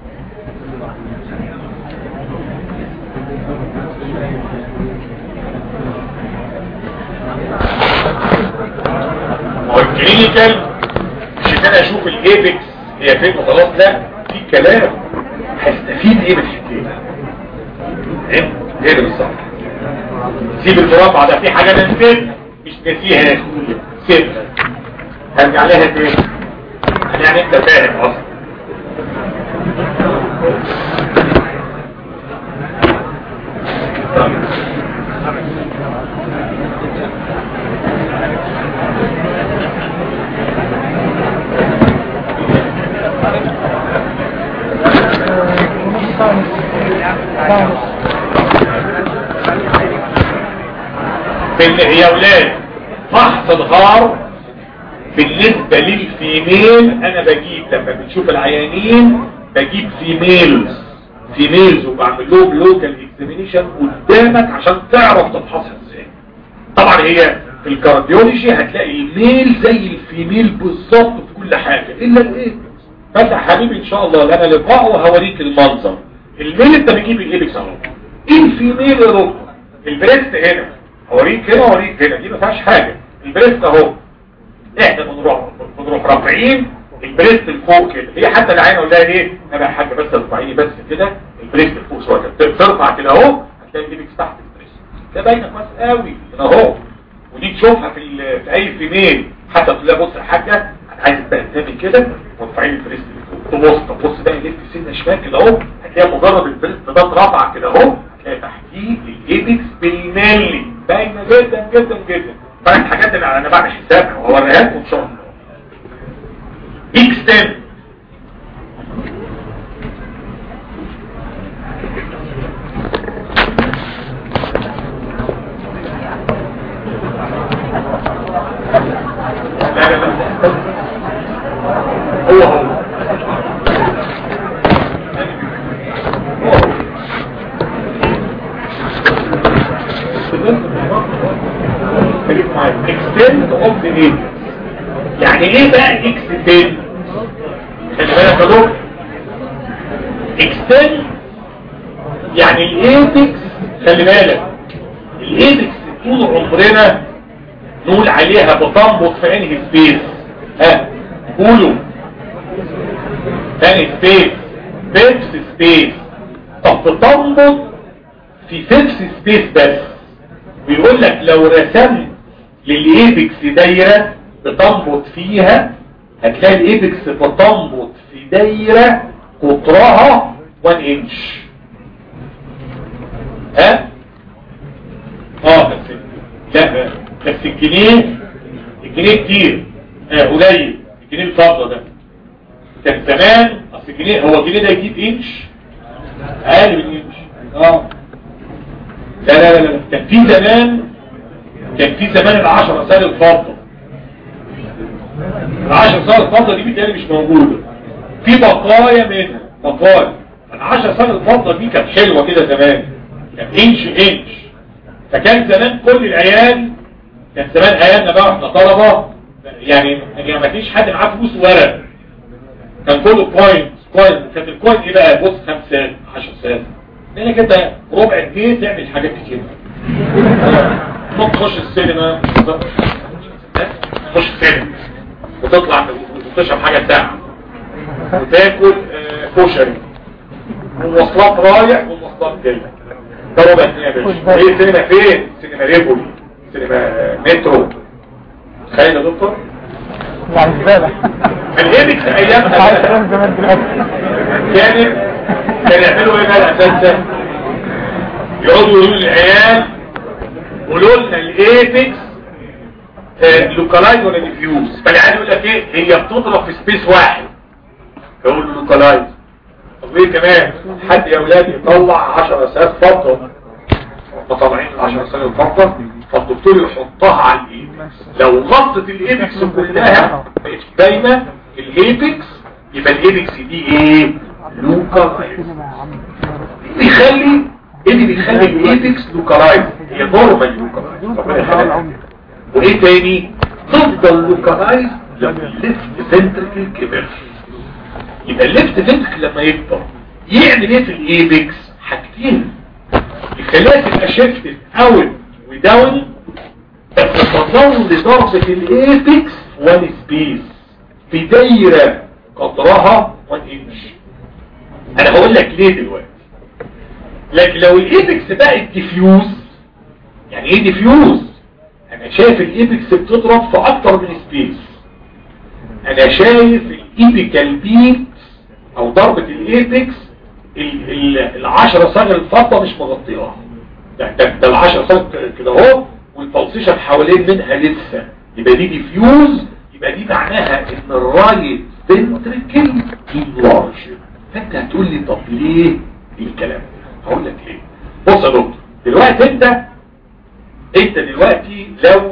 هو الكلينيكال مش ان انا اشوف الايبكس هي فين وخلاص لا في كلام هستفيد ايه من الحكايه ايه ايه بالظبط سيب المربع ده في حاجه انا نسيت مش ناسيها سيبها هرجع لها تاني يعني انت فاهم اصلا بال- يا اولاد فحص الغار بالنسبة للفيميل انا بجيب لما بنشوف العيانين بجيب فيميلز فيميلز وبعمل لهم لوكال اكزامينيشن قدامك عشان تعرف تفحصها ازاي طبعا هي في الكارديولوجي هتلاقي الميل زي الفيميل بالظبط في كل حاجة الا الايه بس يا حبيبي ان شاء الله لما لقاء وهوريك المنظر الميل انت بتجيب الايبكس اهو الفيميل يا دكتور البريست هنا اوريك هنا اوريك هنا دي ما فيهاش حاجه البريست اهو احنا بنروح بنروح رافعين البريست لفوق كده هي حتى العين اقول لها ايه انا يا حاجه بس ارفعيني بس كده البريست لفوق شويه كده ترفع كده اهو هتلاقي ايدك تحت البريست ده باينه كويس قوي هنا اهو ودي تشوفها في, ال- في اي فيميل حتى تقول لها بص يا حاجه انا عايز بقى قدامي كده وارفعي لي البريست لفوق تبص تبص بقى لف سنه شمال كده اهو هتلاقي مجرد البريست ده اترفع كده اهو هتلاقي تحتيه الايبكس بالملي باينه جدا جدا جدا طبعا الحاجات اللي انا بعمل حسابها وهوريها لكم ان شاء الله اكستند لا لا لا هو هو اكستند اوف ذا ايه يعني ايه بقى اكستند خلي بالك يا دكتور اكستند يعني الايبكس خلي بالك الايبكس طول عمرنا نقول عليها بتنبط في انهي سبيس ها قولوا انهي سبيس بيبس سبيس طب بتنبط في فيكس سبيس بس ويقول لك لو رسمت للايبكس دايره بتنبط فيها هتلاقي الايبكس بتنبط في دايره قطرها 1 انش ها اه بس لا بس الجنيه الجنيه كتير اه قليل الجنيه الفضه ده كان زمان اصل الجنيه هو الجنيه ده يجيب انش اقل من انش اه لا لا لا لا كان في زمان كان في زمان العشرة سنة الفضة العشرة سنة الفضة دي بالتالي مش موجودة في بقايا منها بقايا العشرة سنة الفضة دي كانت حلوة كده زمان كان انش انش فكان زمان كل العيال كان زمان ايامنا بقى احنا طلبة يعني يعني ما فيش حد معاه فلوس ورق كان كله كوين كوين كانت الكوين ايه بقى بص 5 سنت 10 سنت لانك انت ربع جنيه تعمل حاجات كتير ممكن تخش السينما تخش السينما وتطلع وتشرب حاجه ساعه وتاكل آه، كشري ومواصلات رايح ومواصلات جاي ده ربع جنيه يا باشا ايه سينما فين؟ سينما ريبولي سينما آه، مترو تخيل يا دكتور يعني زبالة الايبكس ايامها عايز بقى كلام زمان دلوقتي كانت كان يعملوا ايه بقى اساسا يقعدوا يقولوا للعيال قولوا لنا الايبكس لوكالايز ولا ديفيوز فالعيال يقول لك ايه هي بتضرب في سبيس واحد يقول له لوكالايز طب ايه كمان حد يا اولاد يطلع 10 اساس فضه هم طالعين ال 10 اساس الفضه فالدكتور يحطها على الايبكس لو غطت الايبكس كلها بقت باينه الايبكس يبقى الايبكس دي ايه لوكالايز بيخلي ايه اللي بيخلي الايبكس لوكالايز هي نورمال لوكالايز ربنا يخليها وايه تاني تفضل لوكالايز لما الليفت فنتركل كبر يبقى الليفت فنتركل لما يكبر يعمل ايه في الايبكس حاجتين يخليها تبقى شيفتد اوت وداون بس تظل ضربة الايبكس وان سبيس في دايرة قدرها 1 انش انا هقول لك ليه دلوقتي لكن لو الايبكس بقت ديفيوز يعني ايه ديفيوز انا شايف الايبكس بتضرب في اكتر من سبيس انا شايف الايبيكال بيت او ضربة الايبكس ال- ال- العشرة سنة الفضة مش مغطياها ده, ده, ده العشرة سنة كده اهو والبلسيشن حوالين منها لسه يبقى دي ديفيوز يبقى دي معناها ان الرايت فنتريكل لارج فانت هتقول لي طب ليه الكلام ده هقول لك ليه بص يا دكتور دلوقتي انت انت دلوقتي لو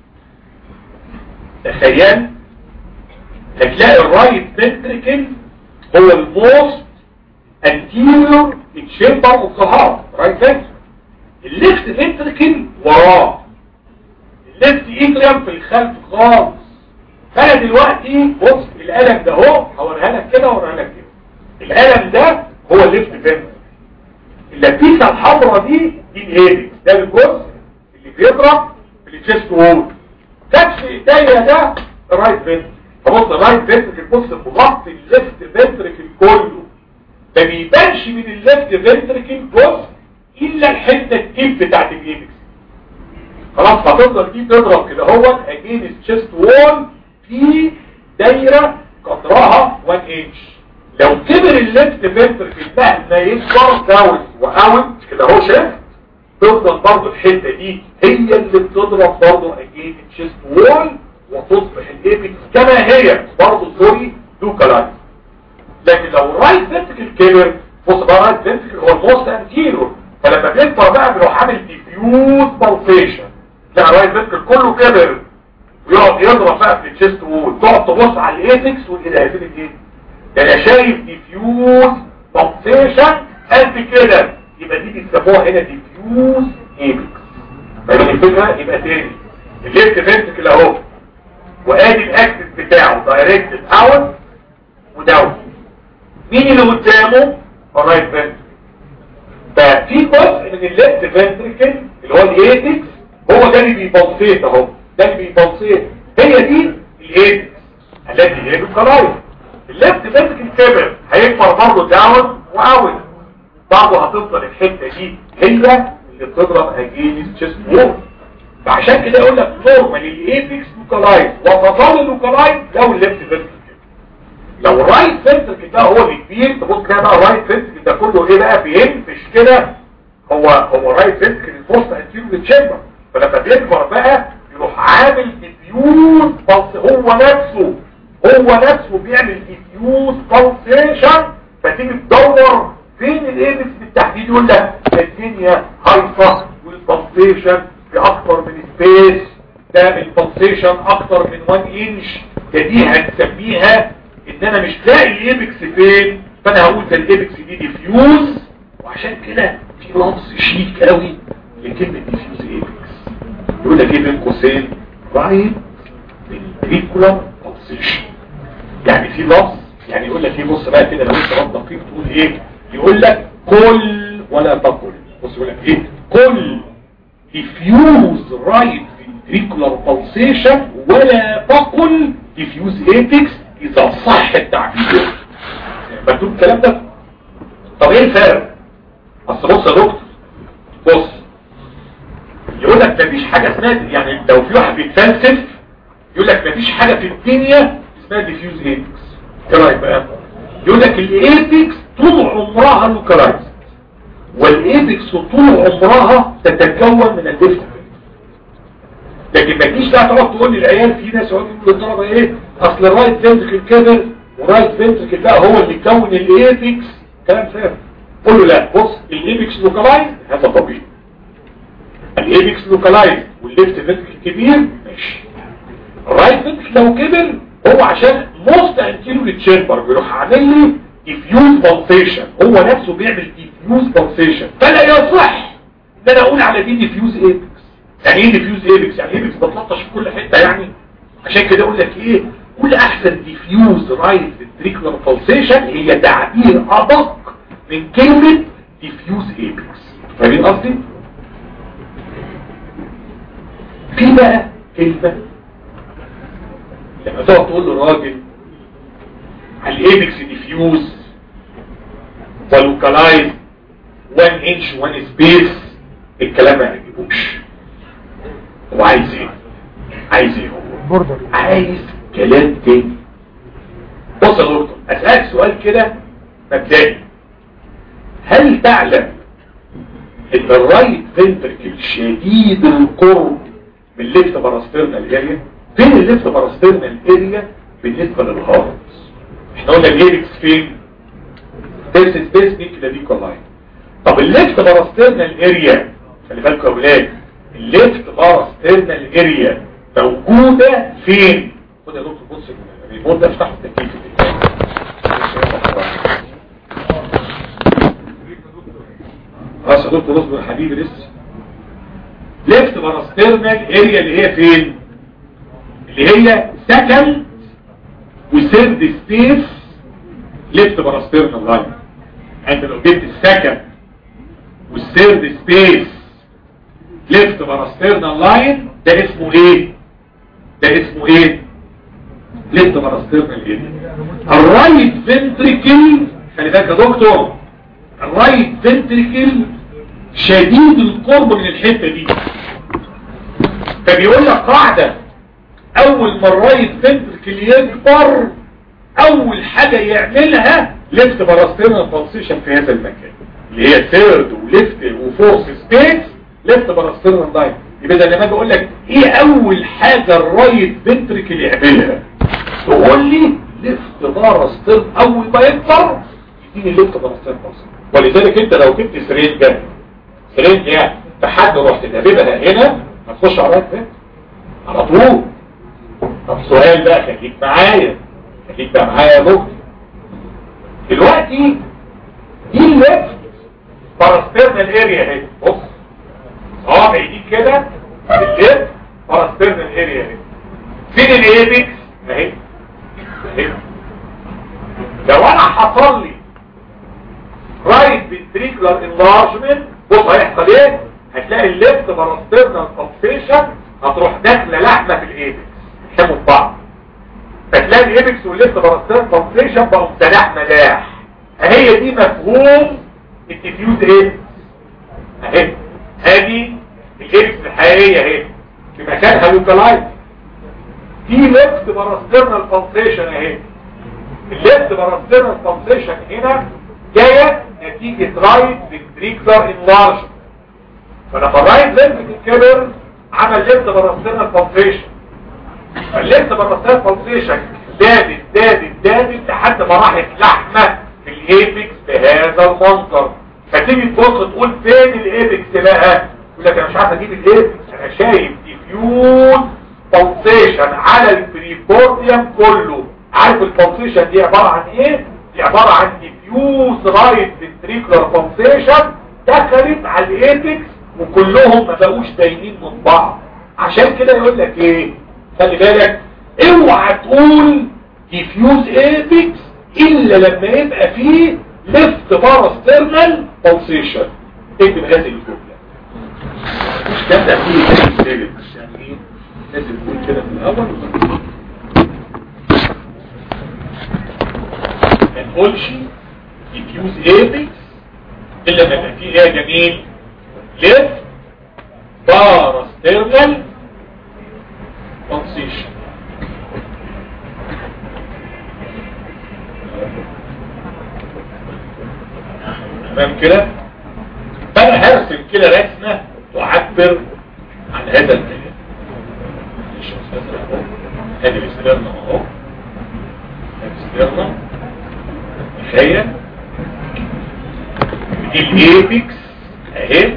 تخيل هتلاقي الرايت فنتريكل هو الموست anterior chamber of the heart right ventricle الليفت فنتريكل وراه الليفت اتريم في الخلف خالص فانا دلوقتي بص القلم ده اهو هوريها لك كده وهوريها لك كده القلم ده هو الليفت فنتريكل اللفيسه الحمراء دي دي الهيدكس ده الجزء اللي بيضرب في التشيست وول كف ايديا ده الرايت فنتريكل فبص الرايت فنتريكل بص مغطي الليفت فنتريكل كله ما بيبانش من الليفت فنتريكل جزء الا الحته التيب بتاعت الايبكس خلاص هتفضل دي تضرب كده هو اجين الشيست وول في دايره قدرها 1 انش لو كبر الليفت فنتريكل مهما يكبر داون واوت كده اهو شايف تفضل برضه الحته دي هي اللي بتضرب برضه اجين الشيست وول وتصبح الايبكس كما هي برضه سوري لوكالايز لكن لو الرايت فنتريكل كبر بص بقى الرايت فنتريكل هو الموست انتيرور فلما بيكبر بقى بيروح عامل ديفيوز بالسيشن لا الرايت فنتريكل كله كبر ويقعد يضرب بقى في الشيست وول تقعد تبص على الايبكس والالهازين ايه ده انا شايف ديفيوز بالسيشن قد كده يبقى دي بيسموها هنا ديفيوز ايبكس فاهم الفكره يبقى تاني الليفت فنتريكل اهو وادي الاكسس بتاعه دايركتد اوت وداون مين اللي قدامه الرايت فنتريكل ففي جزء من الليفت فنتريكل اللي هو الايتكس هو ده اللي بيبلسيت اهو ده اللي بيبلسيت هي دي الايتكس التي هي بالقرايه الليفت فنتريكل كبر هيكبر برضه داون واوت برضه هتفضل الحته دي هي اللي بتضرب اجينست تشيست وول فعشان كده يقول لك نورمال الايبكس لوكالايز وتظل لوكالايز لو الليفت فيرتيكال لو الرايت فيرتيكال بقى هو اللي كبير تبص كده بقى الرايت فيرتيكال ده كله ايه بقى بينفش كده هو هو الرايت فيرتيكال الفوسط انتيريور تشامبر فلما بيكبر بقى يروح عامل ديفيوز بلس هو نفسه هو نفسه بيعمل ديفيوز بالسيشن فتيجي تدور فين الايبكس بالتحديد يقول لك الدنيا هايفه والبلسيشن في اكتر من سبيس ده البلسيشن اكتر من 1 انش ده دي هنسميها ان انا مش لاقي الايبكس فين فانا هقول ده الايبكس دي ديفيوز وعشان كده في لفظ شيك قوي لكلمه ديفيوز ايبكس يقول لك ايه بين قوسين رايت فينتريكولار بالسيشن يعني في لفظ يعني يقول لك ايه بص بقى كده لو انت رد دقيق تقول ايه يقول لك كل ولا تقل بص يقول لك ايه كل diffuse right ventricular pulsation ولا تقل diffuse apex اذا صح التعبير مكتوب الكلام ده طب ايه الفرق اصل بص يا دكتور بص يقول لك مفيش حاجه اسمها يعني لو في واحد بيتفلسف يقول لك مفيش حاجه في الدنيا اسمها diffuse apex ايه رايك بقى يقول لك الايبكس طول عمرها لوكالايز والايبكس طول عمرها تتكون من الليفت لكن ما تجيش بقى تقعد تقول للعيال في ناس يقعدوا يقولوا للطلبه ايه اصل الرايت فنتركل كبر ورايت فنتركل بقى هو اللي كون الايبكس كلام فارغ قول له لا بص الايبكس لوكالايز هذا طبيعي الايبكس لوكالايز والليفت فنتركل كبير ماشي الرايت فنتركل لو كبر هو عشان موست انتيريور تشامبر بيروح عامل لي ديفيوز بالسيشن هو نفسه بيعمل ديفيوز بالسيشن فلا يصح ان انا اقول على دي ديفيوز ايبكس يعني ايه ديفيوز ايبكس يعني ايبكس بتلطش في كل حته يعني عشان كده اقول لك ايه قول احسن ديفيوز رايت فنتريكولار بالسيشن هي تعبير ادق من كلمه ديفيوز ايبكس فاهمين قصدي في بقى كلمه لما تقعد تقول للراجل على الايبكس ديفيوز ولوكالايز 1 انش 1 سبيس الكلام ما يعجبوش هو عايز ايه عايز ايه هو بوردر عايز كلام تاني بص يا دكتور اسالك سؤال كده مبدئي هل تعلم ان الرايت فنتركل شديد القرب من الليفت باراسترنال اريا فين الليفت باراسترنال اريا بالنسبه للهارت احنا قلنا الايركس فين ديرس سبيس نيكلا دي كولاين طب الليفت باراسترنال اريا خلي بالكم يا اولاد الليفت باراسترنال اريا موجوده فين خد يا دكتور بص الريموت ده افتحه التكييف خلاص يا دكتور اصبر يا حبيبي لسه ليفت باراسترنال اريا اللي هي فين اللي هي سكند وسيرد سبيس ليفت باراسترنال لاين انت لو جبت السكند والسيرد سبيس ليفت باراسترنال لاين ده اسمه ايه ده اسمه ايه ليفت باراسترنال اريا الرايت فنتريكل خلي بالك يا دكتور الرايت فنتريكل شديد القرب من الحته دي فبيقول لك قاعده اول ما الرايت فنتركل يكبر اول حاجة يعملها ليفت باراسترنال بالسيشن في هذا المكان اللي هي ثيرد وليفت وفورس سبيس ليفت باراسترنال دايم يبقى ده لما بقول لك ايه اول حاجة الرايت فنتركل يعملها تقول لي ليفت باراسترن اول ما يكبر يديني ليفت باراسترنال بالسيشن ولذلك انت لو جبت سرنجة سرنجة يعني فحد رحت تقلبها هنا هتخش على الرايت فنتركل على طول طب سؤال بقى خليك معايا خليك بقى معايا يا دكتور دلوقتي دي الليفت باراسترنال اريا اهي بص صوابعي دي كده الليفت باراسترنال اريا اهي فين الايبكس اهي اهي لو انا حصل لي رايت فنتريكولار انلارجمنت بص هيحصل ايه هتلاقي الليفت باراسترنال بالسيشن هتروح داخله لحمه في الايبكس يحموا في بعض فتلاقي الايبكس والليفت باراسترنال بالسيشن بقوا مداح مداح هي دي مفهوم الديفيوز ايه اهي هذه الاكس الحقيقيه اهي في مكانها لوكالايز في ليفت باراسترنال بالسيشن اهي الليفت باراسترنال بالسيشن هنا جايه نتيجه رايت فينتريكولار انلارج فلما الرايت فينتريكل كبر عمل ليفت باراسترنال بالسيشن فالليفت باراسترنال بالسيشن زادت زادت زادت لحد ما راحت لحمه في الايبكس بهذا المنظر فتيجي تبص تقول فين الايبكس بقى يقول لك انا مش عارف اجيب الايبكس انا شايف ديفيوز بالسيشن على البريكورديوم كله عارف البالسيشن دي عبارة عن ايه دي عبارة عن ديفيوز رايت فنتريكولار بالسيشن دخلت على الايبكس وكلهم ما بقوش دايمين من بعض عشان كده يقول لك ايه خلي بالك اوعى تقول ديفيوز ايبكس الا لما يبقى فيه ليفت باراسترنال بالسيشن اكتب هذه الجمله مش كده فيه ايبكس يعني ايه لازم نقول كده في الاول ما نقولش diffuse apex الا لما يبقى فيه ايه يا جميل left parasternal pulsation تمام كده فانا هرسم كده رسمه تعبر عن هذا الكلام ادي الاسترنا اهو الاسترنا تخيل دي الايبكس اهي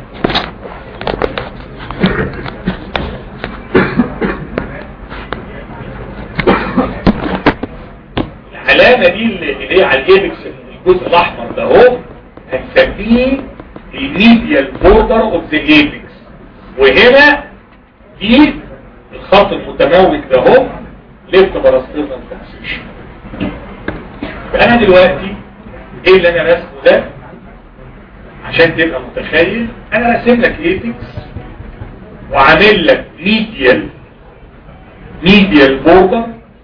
العلامة دي اللي هي على الايبكس الجزء الاحمر ده اهو هنسميه الميديال بوردر اوف ذا ايبكس وهنا دي الخط المتموج ده اهو ليفت باراستيرنال ترانسيشن انا دلوقتي ايه اللي انا راسمه ده عشان تبقى متخيل انا راسم لك ايبكس وعامل لك ميديال ميديال بوردر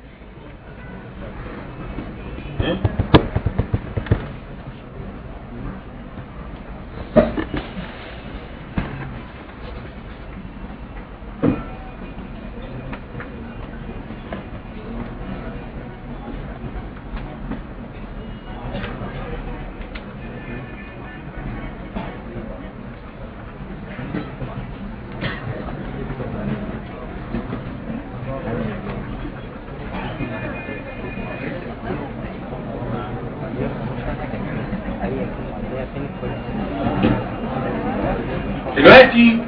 دلوقتي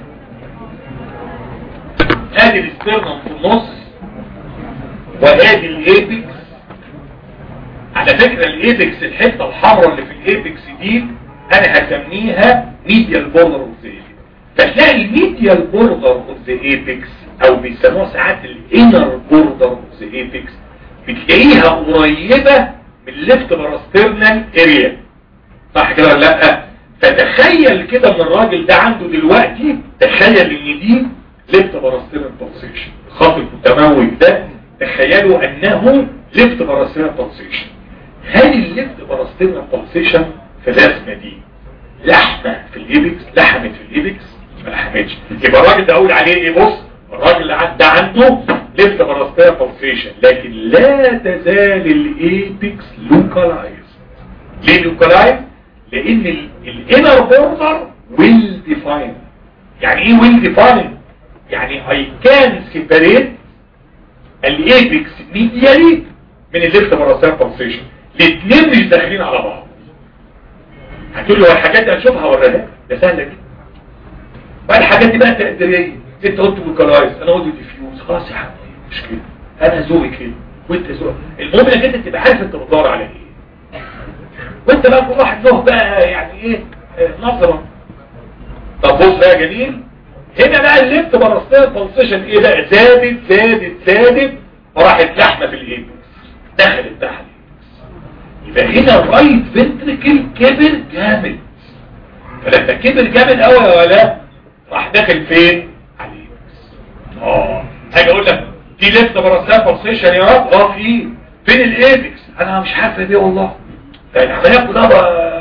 ادي الاسترنم في النص وادي الايبكس على فكرة الايبكس الحتة الحمراء اللي في الايبكس دي انا هسميها ميديال بوردر اوف ذا فتلاقي الميديال بوردر اوف ذا ايبكس او بيسموها ساعات الانر بوردر اوف ذا ايبكس بتلاقيها قريبة من الليفت باراسترنال اريا صح كده ولا لا فتخيل كده ان الراجل ده عنده دلوقتي تخيل ان دي ليفت باراسترنال بالسيشن الخط المتموج ده تخيلوا انه ليفت باراسترنال بالسيشن هل الليفت باراسترنال بالسيشن في الرسمه دي لحمه في الايبكس لحمت في الايبكس ما لحمتش يبقى الراجل ده اقول عليه ايه بص الراجل ده عنده ليفت باراسترنال بالسيشن لكن لا تزال الايبكس لوكالايز ليه لوكالايز لان الانر بوردر ويل ديفاين يعني ايه ويل ديفاين يعني اي كان سيبريت الايبكس ميديالي من الليفت باراسترنال بالسيشن الاثنين مش داخلين على بعض هتقول له الحاجات دي هتشوفها وراها ده سهله جدا بقى الحاجات دي بقى تقديريه انت قلت لوكالايز انا قلت ديفيوز خلاص يا حبيبي مش كده انا ذوقي كده وانت ذوقك المهم انك انت تبقى عارف انت بتدور على ايه وانت بقى كل واحد له بقى يعني ايه آه، نظرة طب بص بقى يا جميل هنا بقى الليفت باراستير بالسيشن ايه بقى زادت زادت زادت وراحت لحمه في الايبكس دخلت تحت يبقى هنا الرايت فنتريكل كبر جامد فلما كبر جامد قوي يا ولا راح داخل فين على الايبكس اه هاجي اقول لك في ليفت باراستير بالسيشن يا رب اه في فين الايبكس انا مش عارف ايه والله العمليات كلها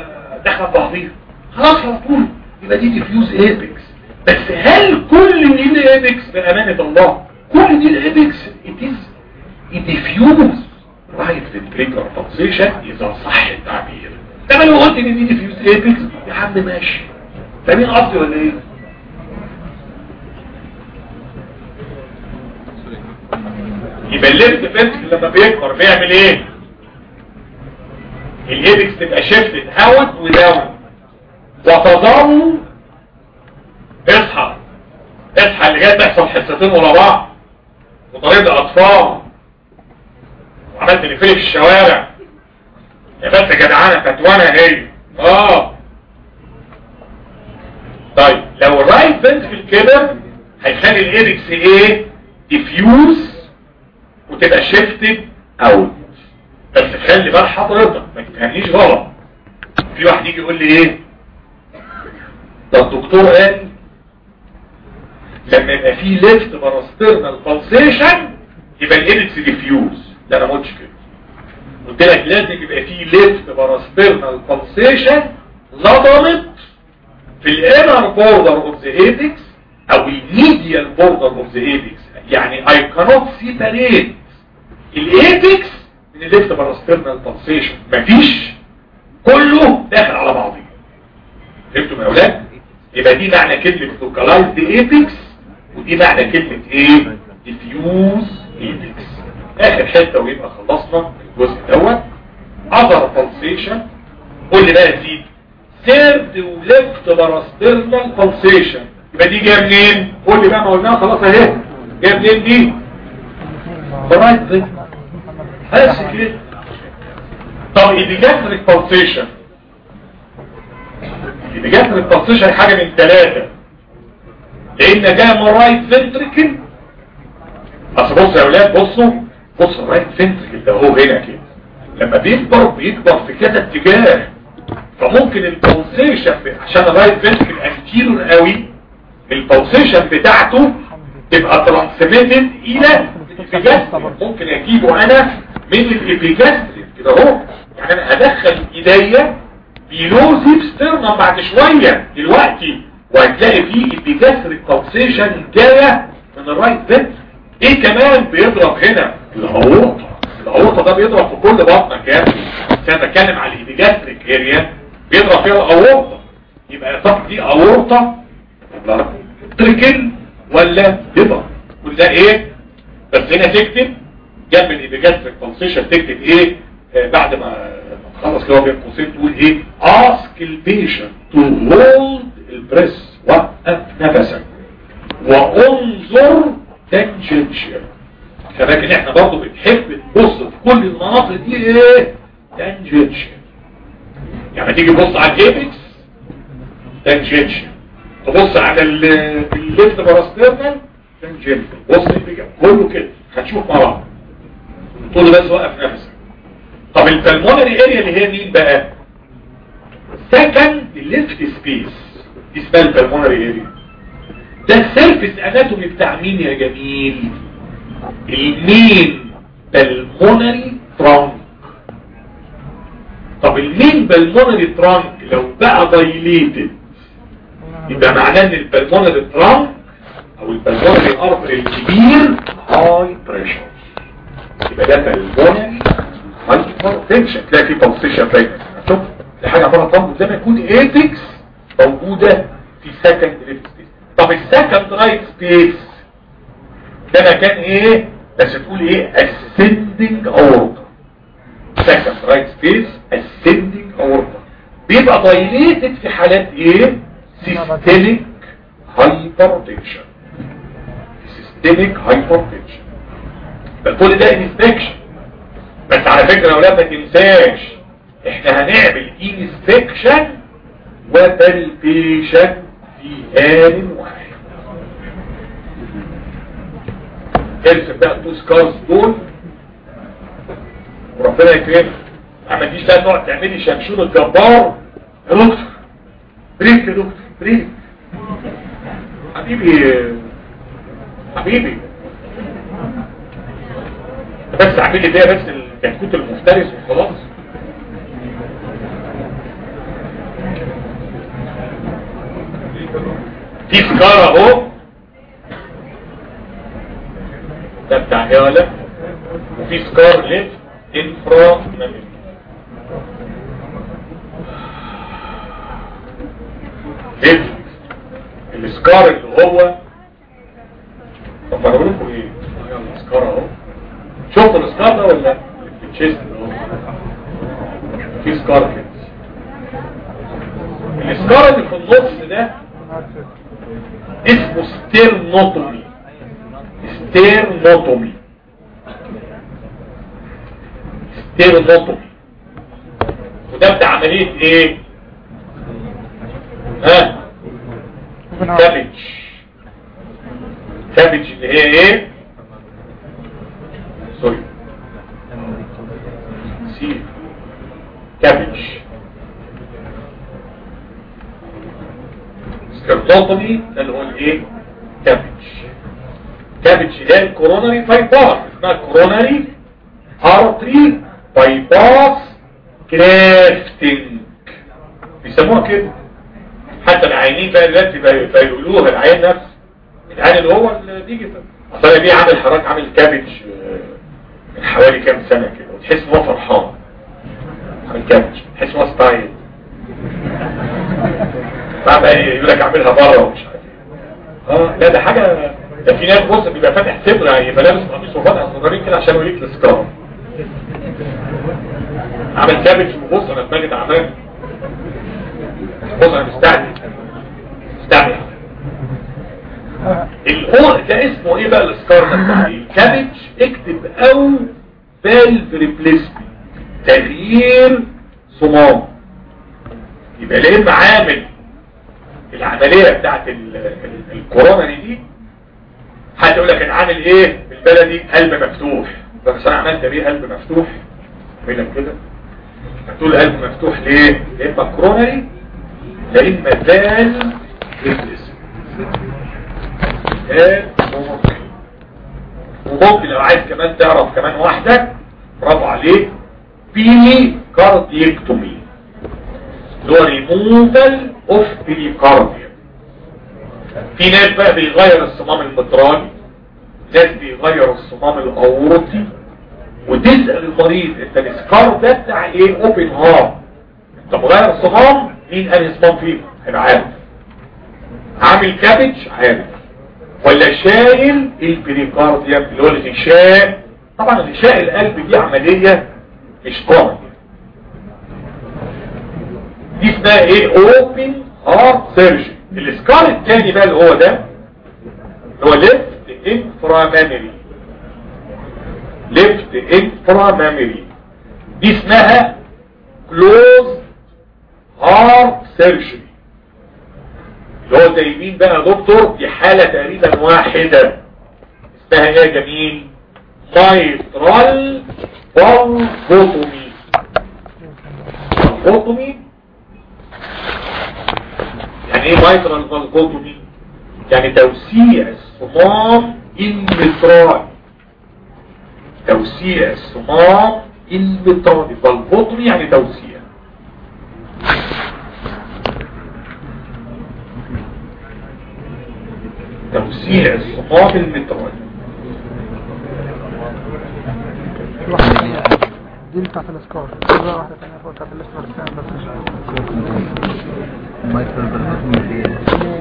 داخله في بعضيها خلاص على طول يبقى دي ديفيوز ايبكس بس هل كل دي الايبكس بامانه الله كل دي الايبكس it is it diffuse right ventricular pulsation اذا صح التعبير طب لو قلت ان دي ديفيوز ايبكس يا عم ماشي فاهمين قصدي ولا ايه يبقى الليفت فنتكل لما بيكبر بيعمل ايه الايبكس تبقى شيفتد اوت وداون وتظل اصحى اصحى اللي جاي تحصل حصتين ورا بعض وطريق الاطفال وعملت نفلي في الشوارع يا بس جدعانه فتوانه هي اه طيب لو الرايت فنتكل كده هيخلي الايبكس ايه ديفيوز وتبقى شيفتد اوت بس خلي بال حضرتك ما تفهمنيش غلط في واحد يجي يقول لي ايه ده الدكتور قال لما يبقى فيه ليفت باراسترنال بالسيشن يبقى الايبكس ديفيوز لا انا ما قلتش كده قلت لك لازم يبقى فيه ليفت باراسترنال بالسيشن لضمت في الانر بوردر اوف ذا ايبكس او الميديال بوردر اوف ذا ايبكس يعني I cannot separate الايبكس من الليفت باراسترنال بالسيشن مفيش كله داخل على بعضه فهمتوا يا اولاد يبقى دي معنى كلمة localized ايبكس ودي معنى كلمة ايه diffuse ايبكس اخر حتة ويبقى خلصنا الجزء دوت other pulsation قول لي بقى يا سيدي third وليفت باراسترنال pulsation يبقى دي جايه منين قول لي بقى ما قلناها خلاص اهي جايه منين دي برايت دي بس كده طب ايديجاتريك بالسيشن ايديجاتريك بالسيشن حاجه من ثلاثه لان جايه من رايت فنتريكل اصل بصوا يا اولاد بصوا بصوا الرايت فنتريكل ده هو هنا كده لما بيكبر بيكبر في كذا اتجاه فممكن البلسيشن عشان الرايت فنتريكل انتيرور قوي البلسيشن بتاعته تبقى ترانسميتد الى الابيجاستريك ممكن اجيبه انا من الابيجاستريك كده اهو يعني انا هدخل ايديا بيلوزيف ستيرنم بعد شوية دلوقتي وهتلاقي فيه الابيجاستريك بلسيشن جاية من الرايت فنتريكل ايه كمان بيضرب هنا الاورطه الاورطه ده بيضرب في كل بطنك يا ابني انا بتكلم على الابيجاستريك اريا بيضرب فيها الاورطه يبقى طب دي اورطه تركن ولا ليبر وده ايه بس هنا تكتب جنب الابيجاستريك بالسيشن تكتب ايه آه بعد ما تخلص كده بين قوسين تقول ايه ask البيشنت to hold البريس وقف نفسك وانظر تنجنشيال فلكن احنا برضو بنحب نبص في كل المناطق دي ايه تنجنشيال يعني تيجي تبص على الايبكس تنجنشيال تبص على الليفت باراسترنال تنجنشيال بص كله كده هتشوف مع بعض تقول له بس وقف نفسك طب البلمونري اريا اللي هي مين بقى سكند ليفت سبيس دي اسمها البلمونري اريا ده السيرفس اناتومي بتاع مين يا جميل المين بالمونري ترانك طب المين بالمونري ترانك لو بقى دايليتد يبقى معناه ان البلمونري ترانك او البلمونري ارتري الكبير هاي بريشر يبقى ده بالمونري هايبرتنشن تلاقي في بالسيشن باين شوف دي حاجه عباره عن زي ما يكون ايتكس موجوده في سكند ليفت طب السكند رايت سبيس ده مكان ايه بس تقول ايه ascending aorta second right space ascending aorta بيبقى dilated في حالات ايه systemic hypertension systemic hypertension فكل ده inspection بس على فكرة لو ما تنساش احنا هنعمل inspection وبالبيشن في آن واحد ارسم بقى التو سكارز دول وربنا يكرمك ما تجيش بقى تقعد تعملي شمشون الجبار يا دكتور بريك يا دكتور بريك حبيبي حبيبي بس اعملي فيها بس الكتكوت المفترس وخلاص في سكار اهو ده بتاع ايه ولا وفي سكار ليفت انفرا ماميلي ليفت السكار اللي هو طب انا بقول لكم ايه آه يلا السكار اهو شفتوا السكار ده ولا في التشيست اللي هو في سكار كده السكار اللي في النص ده اسمه ستيرنوتومي ستيرنوتومي ستيرنوتومي وده بتاع عملية ايه ها كابج كابج اللي هي ايه سوري سي كابج سكرتوتومي ده اللي هو الايه كابج كابج هي الكوروناري بايباس اسمها كوروناري ارتري بايباس كرافتنج بيسموها كده حتى العينين بقى دلوقتي بقى- بقى يقولوها العين نفسه العين اللي هو اللي بيجي في اصل انا بيه عامل حضرتك عامل كابج آه، من حوالي كام سنه كده وتحس ان هو فرحان عامل كابج تحس ان هو ستايل بعد يقول لك اعملها بره ومش عارف ايه اه لا ده حاجه ده في ناس بص بيبقى فاتح صدر يبقى لابس قميص وفاتح صدرين كده عشان يوريك السكار عامل كابج وبص انا دماغي تعبان بص انا مستعجل مستعجل الهون ده اسمه ايه بقى السكار ده بتاع ايه؟ الكابج اكتب او فالف ريبليسمنت تغيير صمام يبقى لا اما عامل العمليه بتاعت ال- ال- الكورونا دي حد يقول لك انا عامل ايه بالبلدي قلب مفتوح بس انا عملت بيه قلب مفتوح اعمل لك كده هتقول قلب مفتوح ليه لا اما كورونري لا اما فال ريبليسمنت ده ممكن وممكن لو عايز كمان تعرف كمان واحدة برافو عليك بيلي كارديكتومي اللي هو ريموفال اوف بيليكارديا في ناس بقى بيغير الصمام المترالي ناس بيغير الصمام الاورطي وتسأل المريض انت السكار ده بتاع ايه اوبن هارت انت مغير الصمام مين انهي صمام فيه هيبقى عارف عامل كابج عارف ولا شايل البريكارديوم اللي هو الغشاء طبعا غشاء القلب دي عملية مش كومن دي اسمها ايه اوبن هارت سيرجن السكار الثاني بقى اللي هو ده اللي هو ليفت انفرامامري ليفت انفرامامري دي اسمها كلوز هارت سيرجري اللي هو زي مين بقى يا دكتور دي حالة تقريبا واحدة اسمها ايه يا جميل مايترال فالفوتومي فالفوتومي يعني ايه مايترال فالفوتومي يعني توسيع الصمام المترالي توسيع الصمام المترالي فالفوتومي يعني توسيع توسيع الصمام المترالي دي بتاعت الاسكار دي بقى واحدة تانية فوق بتاعت الاسكار الثانية بس مايكرو بالرسم دي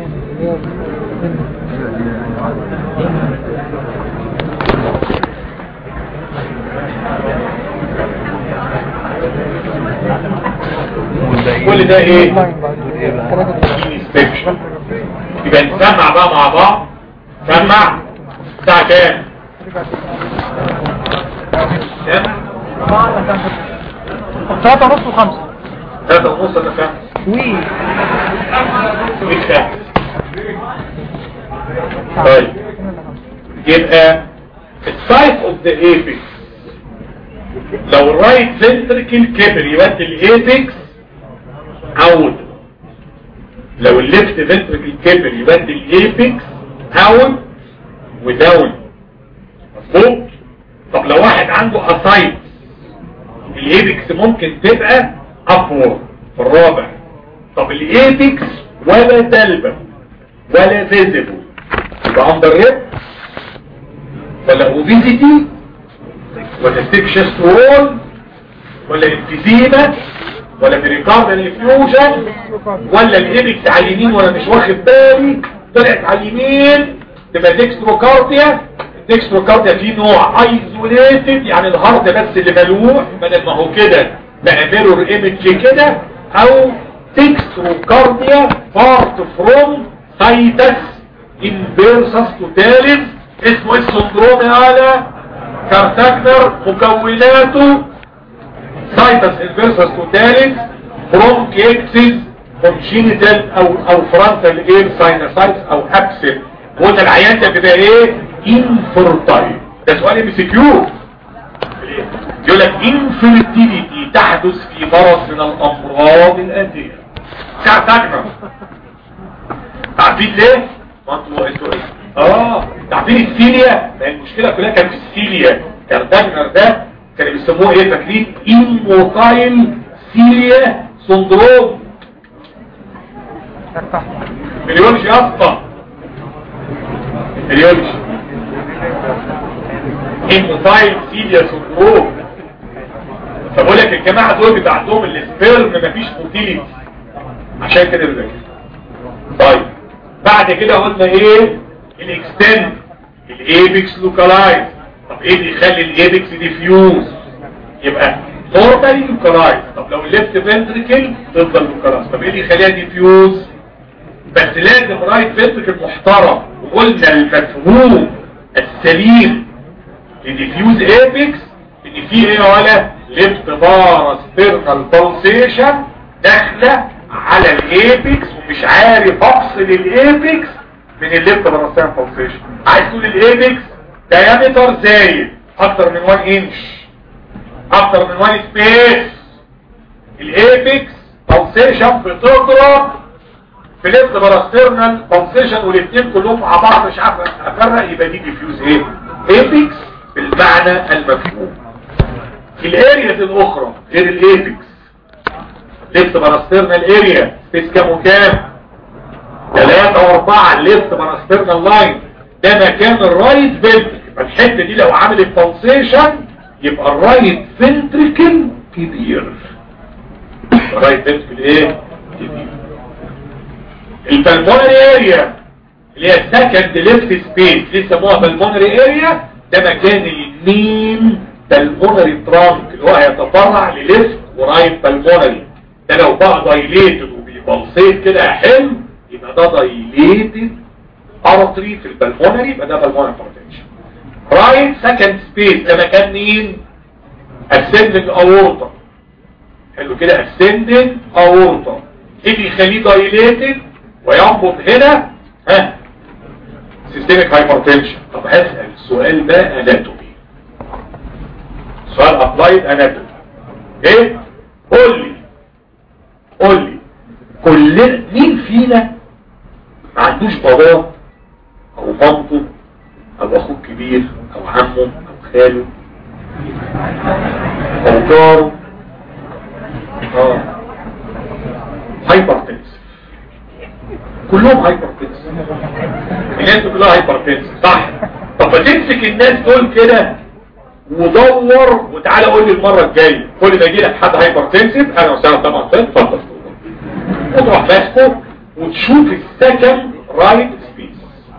كل ده ايه لاين بعد ثلاثة inspection يبقى نسمع بقى مع بعض سمع الساعة كام؟ كام؟ ثلاثة ونص وخمسة ثلاثة ونص انا فاهم وي مش فاهم طيب يبقى السايت اوف ذا ايبكس لو الرايت فنتركل كبر يودي الايبكس اوت لو الليفت فنتركل كبر يودي الايبكس اوت وداون مظبوط طب لو واحد عنده اسايت الايبكس ممكن تبقى ابور في الرابع طب الايبكس ولا دلبة ولا فيزيبل يبقى اندر هيب ولا اوبيزيتي ولا ستيك شيست وول ولا انفيزيما ولا بريكاردال افيوجن ولا الايبكس على اليمين وانا مش واخد بالي طلعت على اليمين تبقى ديكستروكارديا الديكستروكارديا فيه نوع ايزوليتد يعني الهارد بس اللي ملوح بدل ما هو كده بقى ميرور ايمج كده او ديكستروكارديا بارت فروم سايتس انفيرسس توتاليز اسمه ايه السندروم على كارتاكنر مكوناته سايتس انفيرسس توتاليز برونكيكسيس كونجينيتال او او فرونتال اير ساينوسايتس او ابسل قلنا العيان ده بيبقى ايه انفرتايل ده سؤال ام سي كيو يقول لك انفيرتيليتي تحدث في مرض من الامراض الاتيه كارتاكنر عارفين ليه ما انتوا انتوا ايه اه عارفين السيليا ما هي المشكله كلها كانت في السيليا كارتاجنر ده كانوا بيسموه ايه فاكرين ايموتايل سيليا سندروم مليونش اسطى مليونش ايموتايل سيليا سندروم فبقول لك الجماعه دول بيبقى عندهم السبيرم مفيش موتيليتي عشان كده بيبقى طيب بعد كده قلنا ايه الاكستند الايبكس لوكالايز طب ايه اللي يخلي الايبكس ديفيوز يبقى نورمالي لوكالايز طب لو الليفت فنتريكل تفضل لوكالايز طب ايه اللي يخليها ديفيوز بس لازم رايت فنتريكل محترم وقلنا المفهوم السليم لديفيوز ايبكس ان في ايه ولا ليفت باراسترنال بالسيشن داخله على الايبكس ومش عارف افصل الايبكس من الليفت باراسترنال بالسيشن عايز تقول الايبكس دايمتر زايد اكتر من 1 انش اكتر من 1 سبيس الايبكس بالسيشن بتضرب في ليفت باراسترنال بالسيشن والاثنين كلهم مع بعض مش عارف افرق يبقى دي ديفيوز ايه ايبكس بالمعنى المفهوم الارياز الاخرى غير الايبكس ليفت باراسترنال اريا سبيس كام وكام 3 و4 الليفت باراسترنال لاين ده مكان الرايت فنتريكل فالحته دي لو عملت بالسيشن يبقى الرايت فنتريكل كبير الرايت فنتريكل ايه كبير البلمونري اريا اللي هي سكند ليفت سبيس ليه سموها بلمونري اريا ده مكان المين بلمونري ترانك اللي هو هيتفرع لليفت ورايت بلمونري ده لو بقى دايليتد وبيبلسيت كده حلو يبقى ده دايليتد ارتري في البلمونري يبقى ده بلمونري بارتنشن رايت سكند سبيس ده مكان مين اسندنج اورتا حلو كده اسندنج اورتا ايه اللي يخليه دايليتد وينبض هنا ها سيستميك هايبرتنشن طب هسأل السؤال ده اناتومي سؤال ابلايد اناتومي ايه قول لي قول لي كلنا مين فينا ما عندوش باباه او مامته او اخوه كبير او عمه او خاله او جاره اه هايبرتنسف كلهم هايبرتنسف الناس كلها هايبرتنسف صح طب ما تمسك الناس دول كده ودور وتعالى قول لي المره الجايه كل ما يجي لك حد هايبرتنسف انا وسام طبعا اتفضل وتروح ماسكه وتشوف السكند رايت سبيس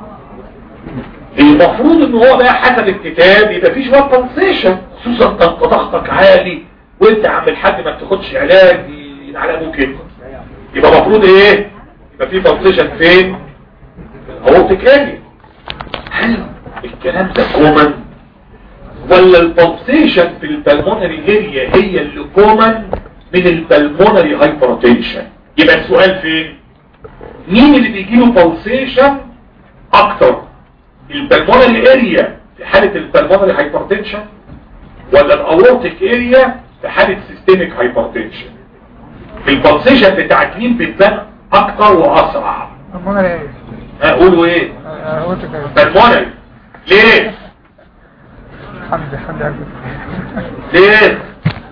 المفروض ان هو بقى حسب الكتاب يبقى فيه شويه تنسيشن خصوصا انت ضغطك عالي وانت عم الحد ما بتاخدش علاج على ابوك كده يبقى المفروض ايه يبقى فيه تنسيشن فين الاورتيك اريا هل الكلام ده كومن ولا البلسيشن في البلمونري اريا هي اللي كومن من البلمونري هايبرتنشن يبقى السؤال فين مين اللي بيجيله بلسيشن اكتر البلمونري اريا في حالة البلمونري هايبرتنشن ولا الاورتيك اريا في حالة سيستميك هايبرتنشن البلسيشن بتاعت مين بتبان اكتر واسرع المونري ايه هقولوا ايه آه، قلت كده بالمونري ليه حمد حمد عبد ليه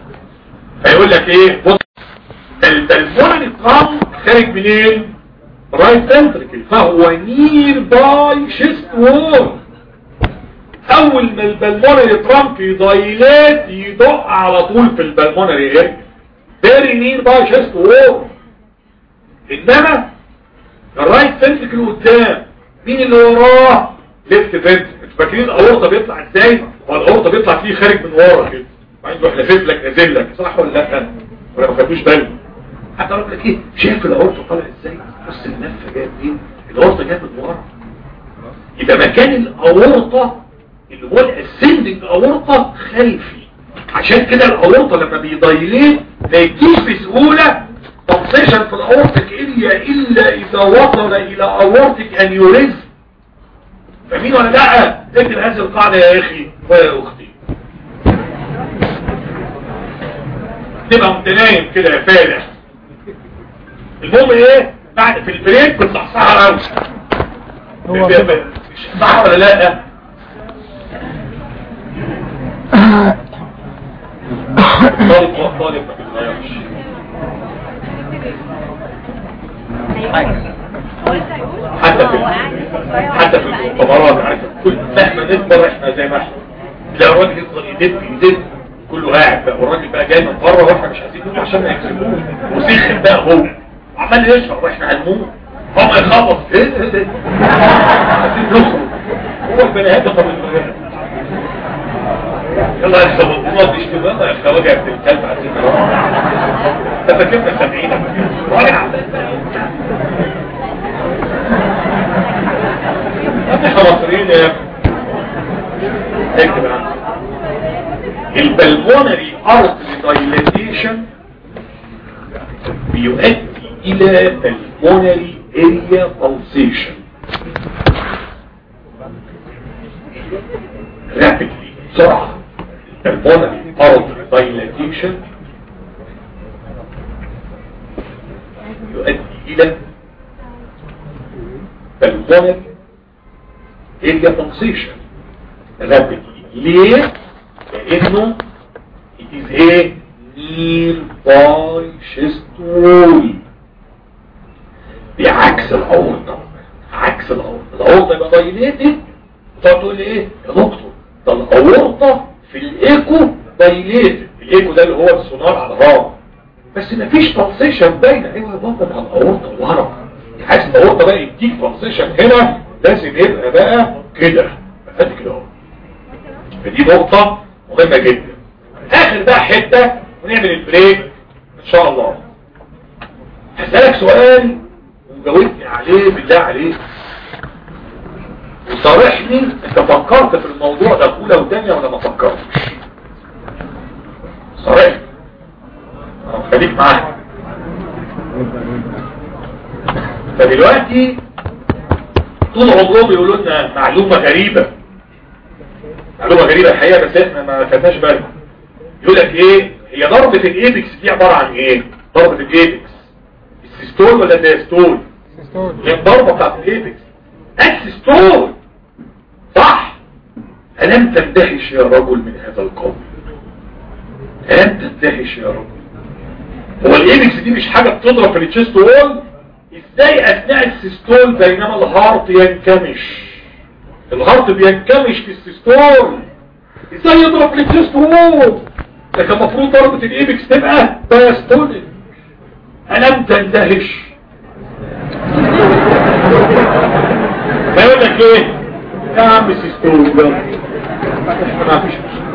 هيقول لك ايه بص البلمونري ترام خارج منين رايت فنتركل فهو نير باي شيست وول اول ما البلمونري ترانك يضايلات يدق على طول في البلمونري اريا فيري نير باي شيست وول انما الرايت فنتركل قدام مين اللي وراه ليفت فنتركل انتوا فاكرين الاورطه بيطلع ازاي هو الاورطه بيطلع فيه خارج من ورا كده وبعدين يروح لافف لك نازل لك صح ولا لا ولا ما خدوش بالك حتى اقول لك ايه شايف الاورطه طالع ازاي بص النفه جايه منين الاورطه جايه من ورا يبقى مكان الاورطه اللي هو الاسندنج اورطه خلفي عشان كده الاورطه لما بيضيلين ما يجيش بسهوله تنصيشن في الاورتك اريا الا اذا وصل الى اورتك انيوريزم فاهمين ولا لا اكتب هذه القاعده يا اخي ويا اختي تبقى وانت نايم كده يا فالح المهم ايه بعد في البريك بتصحصحها قوي هو كده. صح ولا لا طالب طالب ما بيتغيرش حتى في حتى في المؤتمرات عارف كل مهما نكبر احنا زي ما احنا تلاقي الراجل يفضل يدب يدب كله قاعد بقى والراجل بقى جاي من بره واحنا مش عايزين نقول عشان ما يكسبوش وسيخن بقى هو عمال يشرب واحنا هنموت هو يخلص ايه ايه ايه عايزين نخرج هو البني ادم طب البني آدم. يلا يا اخوة الله دي اشتباه يا اخوة وجع ابن الكلب عايزين نروح ده فاكرنا سبعين راجع احنا مصريين يا اكتب عنه البلمونري ارتري دايلاتيشن بيؤدي الى بلمونري اريا pulsation rapidly بسرعة البلمونري ارتري دايلاتيشن يؤدي الى بلمونري اريا pulsation rapidly ليه؟ لانه it is a nearby chest wall بعكس الاورطة عكس الاورطة الاورطة يبقى دايليتد تقعد تقول لي ايه يا دكتور ده الاورطة في الايكو دايليتد الايكو ده اللي هو السونار على الهواء بس مفيش تنسيشن باينه ايوه يا بابا ده الاورطة ورا حاسس الاورطة بقى يديك تنسيشن هنا لازم يبقى بقى كده قد كده اهو فدي نقطة مهمة جدا اخر بقى حتة ونعمل البريك ان شاء الله هسألك سؤال وجاوبني عليه بالله عليك وصارحني انت فكرت في الموضوع ده اولى وثانيه ولا ما فكرتش صارحني اه، خليك معايا فدلوقتي طول عمرهم يقولوا لنا معلومة غريبة معلومة غريبة الحقيقة بس احنا ما خدناش بالنا يقول لك ايه هي ضربة الايبكس دي عبارة عن ايه ضربة الايبكس السيستول ولا الدايستول سيستول هي الضربة بتاعت الايبكس السيستول صح ألم تندهش يا رجل من هذا القول ألم تندهش يا رجل هو الايبكس دي مش حاجة بتضرب في التشيست وول ازاي اثناء السيستول بينما الهارت ينكمش الهارت بينكمش في السيستول ازاي يضرب في التشيست وول لكن المفروض ضربة الايبكس تبقى دايستوليك ألم تندهش فيقول لك ايه يا عم سيستول يلا ما فيش مشكلة.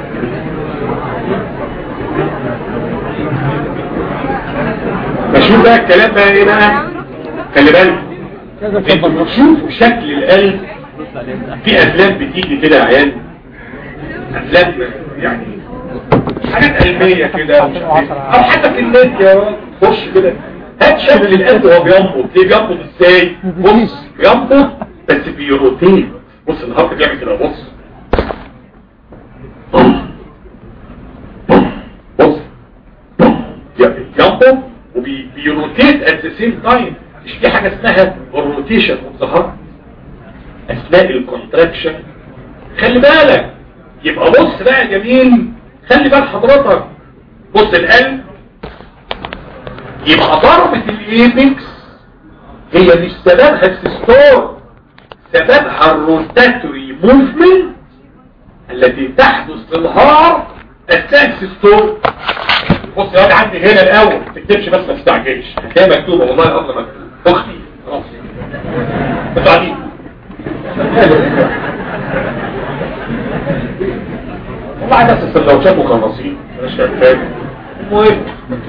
بشوف بقى الكلام بقى ايه بقى خلي بالك كذا انتوا كبر بتشوفوا شكل القلب في افلام بتيجي كده يا عيال افلام يعني حاجات علميه كده ومش عارف إيه. او حتى في النت يا راجل خش كده هات شكل القلب وهو بينبض ليه بينبض ازاي بص بينبض بس بيروتيت بص الهارت بيعمل كده بص بص ينبض وبيروتيت ات ذا سيم تايم مش في حاجه اسمها الروتيشن اوف ذا هارت اثناء الكونتراكشن خلي بالك يبقى بص بقى يا جميل خلي بال حضرتك بص القلب يبقى ضربة الايبكس هي مش سببها السيستول سببها الروتاتوري موفمنت التي تحدث في الهار اثناء السيستول بص يا واد عندي هنا الاول ما تكتبش بس ما تستعجلش هتلاقي مكتوبه والله قبل مكتوب اختي خلاص انتوا قاعدين والله بس السندوتشات مخلصين مش فاهم المهم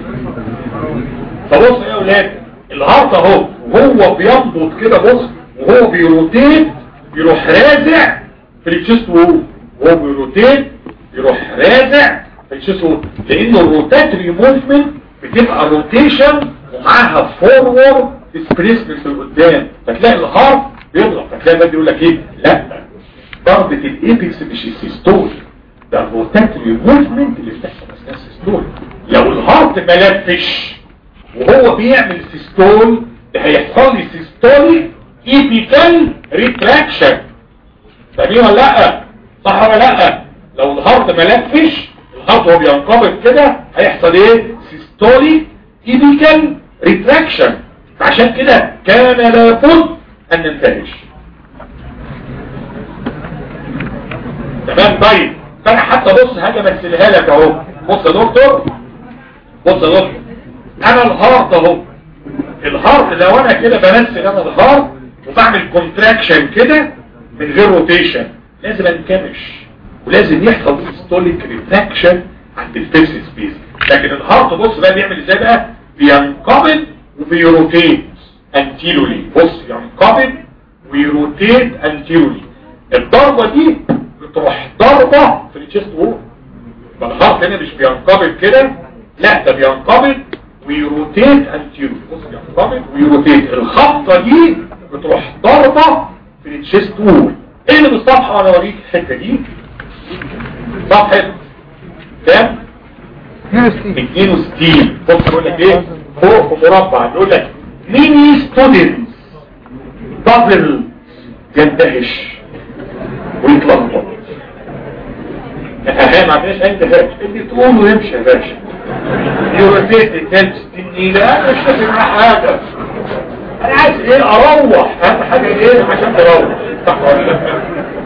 فبص يا اولاد الهارت اهو وهو بينبض كده بص وهو بيروتيت يروح رازع في التشيست وول وهو بيروتيت يروح رازع في التشيست وول لان الروتاتري موفمنت بتبقى روتيشن ومعاها فورورد ديسبيسمنت لقدام فتلاقي الهارت بيضرب فتلاقي الناس يقول لك ايه لا ضربة الايبكس مش السيستول ده الروتاتري موفمنت اللي بتحصل اثناء السيستول لو الهارت ما لفش وهو بيعمل سيستول ده هيحصل لي سيستولي ايبيكال ريتراكشن فاهمين ولا لا صح ولا لا لو الهارت ما لفش الهارت وهو بينقبض كده هيحصل ايه سيستولي ايبيكال ريتراكشن فعشان كده كان لابد ان ننتهش تمام طيب فانا حتى بص حاجه امثلها لك اهو بص يا دكتور بص يا دكتور انا الهارت اهو الهارت لو انا كده بمثل انا الهارت وبعمل كونتراكشن كده من غير روتيشن لازم انكمش ولازم يحصل سيستوليك ريتراكشن عند الفيكس سبيس لكن الهارت بص بقى بيعمل ازاي بقى بينقبض وبيروتيت انتيرولي بص ينقبض ويروتيت انتيرولي الضربة دي بتروح ضربة في التشيست وول فالهارت هنا مش بينقبض كده لا ده بينقبض ويروتيت انتيرولي بص ينقبض ويروتيت الخبطة دي بتروح ضربة في التشيست وول ايه اللي بالصفحة وانا اوريك الحتة دي صفحة كام 62 بص بيقول لك ايه فوق في مربع بيقول لك ميني ستودنتس دبل يندهش ويتلخبط احنا ما عندناش اي اندهاش اللي تقوله يمشي يا باشا يورتيت التلبس النيلة انا مش فاكر معاه حاجة انا عايز ايه اروح اهم حاجة ايه عشان تروح صح ولا لا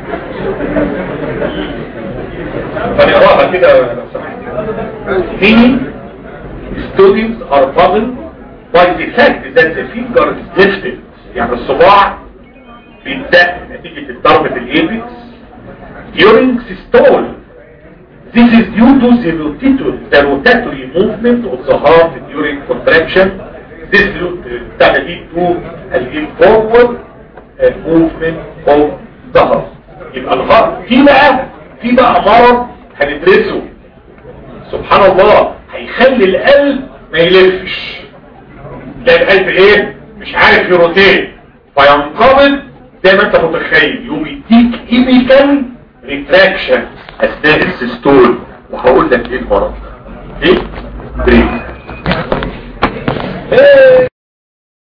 فنقراها كده لو سمحت Many students are puzzled by the fact that the finger is lifted يعني الصباع بيتدق نتيجة ضربة الايبكس during systole This is due to the rotatory, the rotatory movement of the heart during contraction. This that lead to a forward uh, movement of the heart. يبقى الهارت في بقى في بقى مرض هندرسه سبحان الله هيخلي القلب ما يلفش لا القلب ايه مش عارف يروتين فينقبض زي ما انت متخيل يقوم يديك ايميكال ريتراكشن اثناء السيستول وهقول لك ايه المرض ايه بريك ايه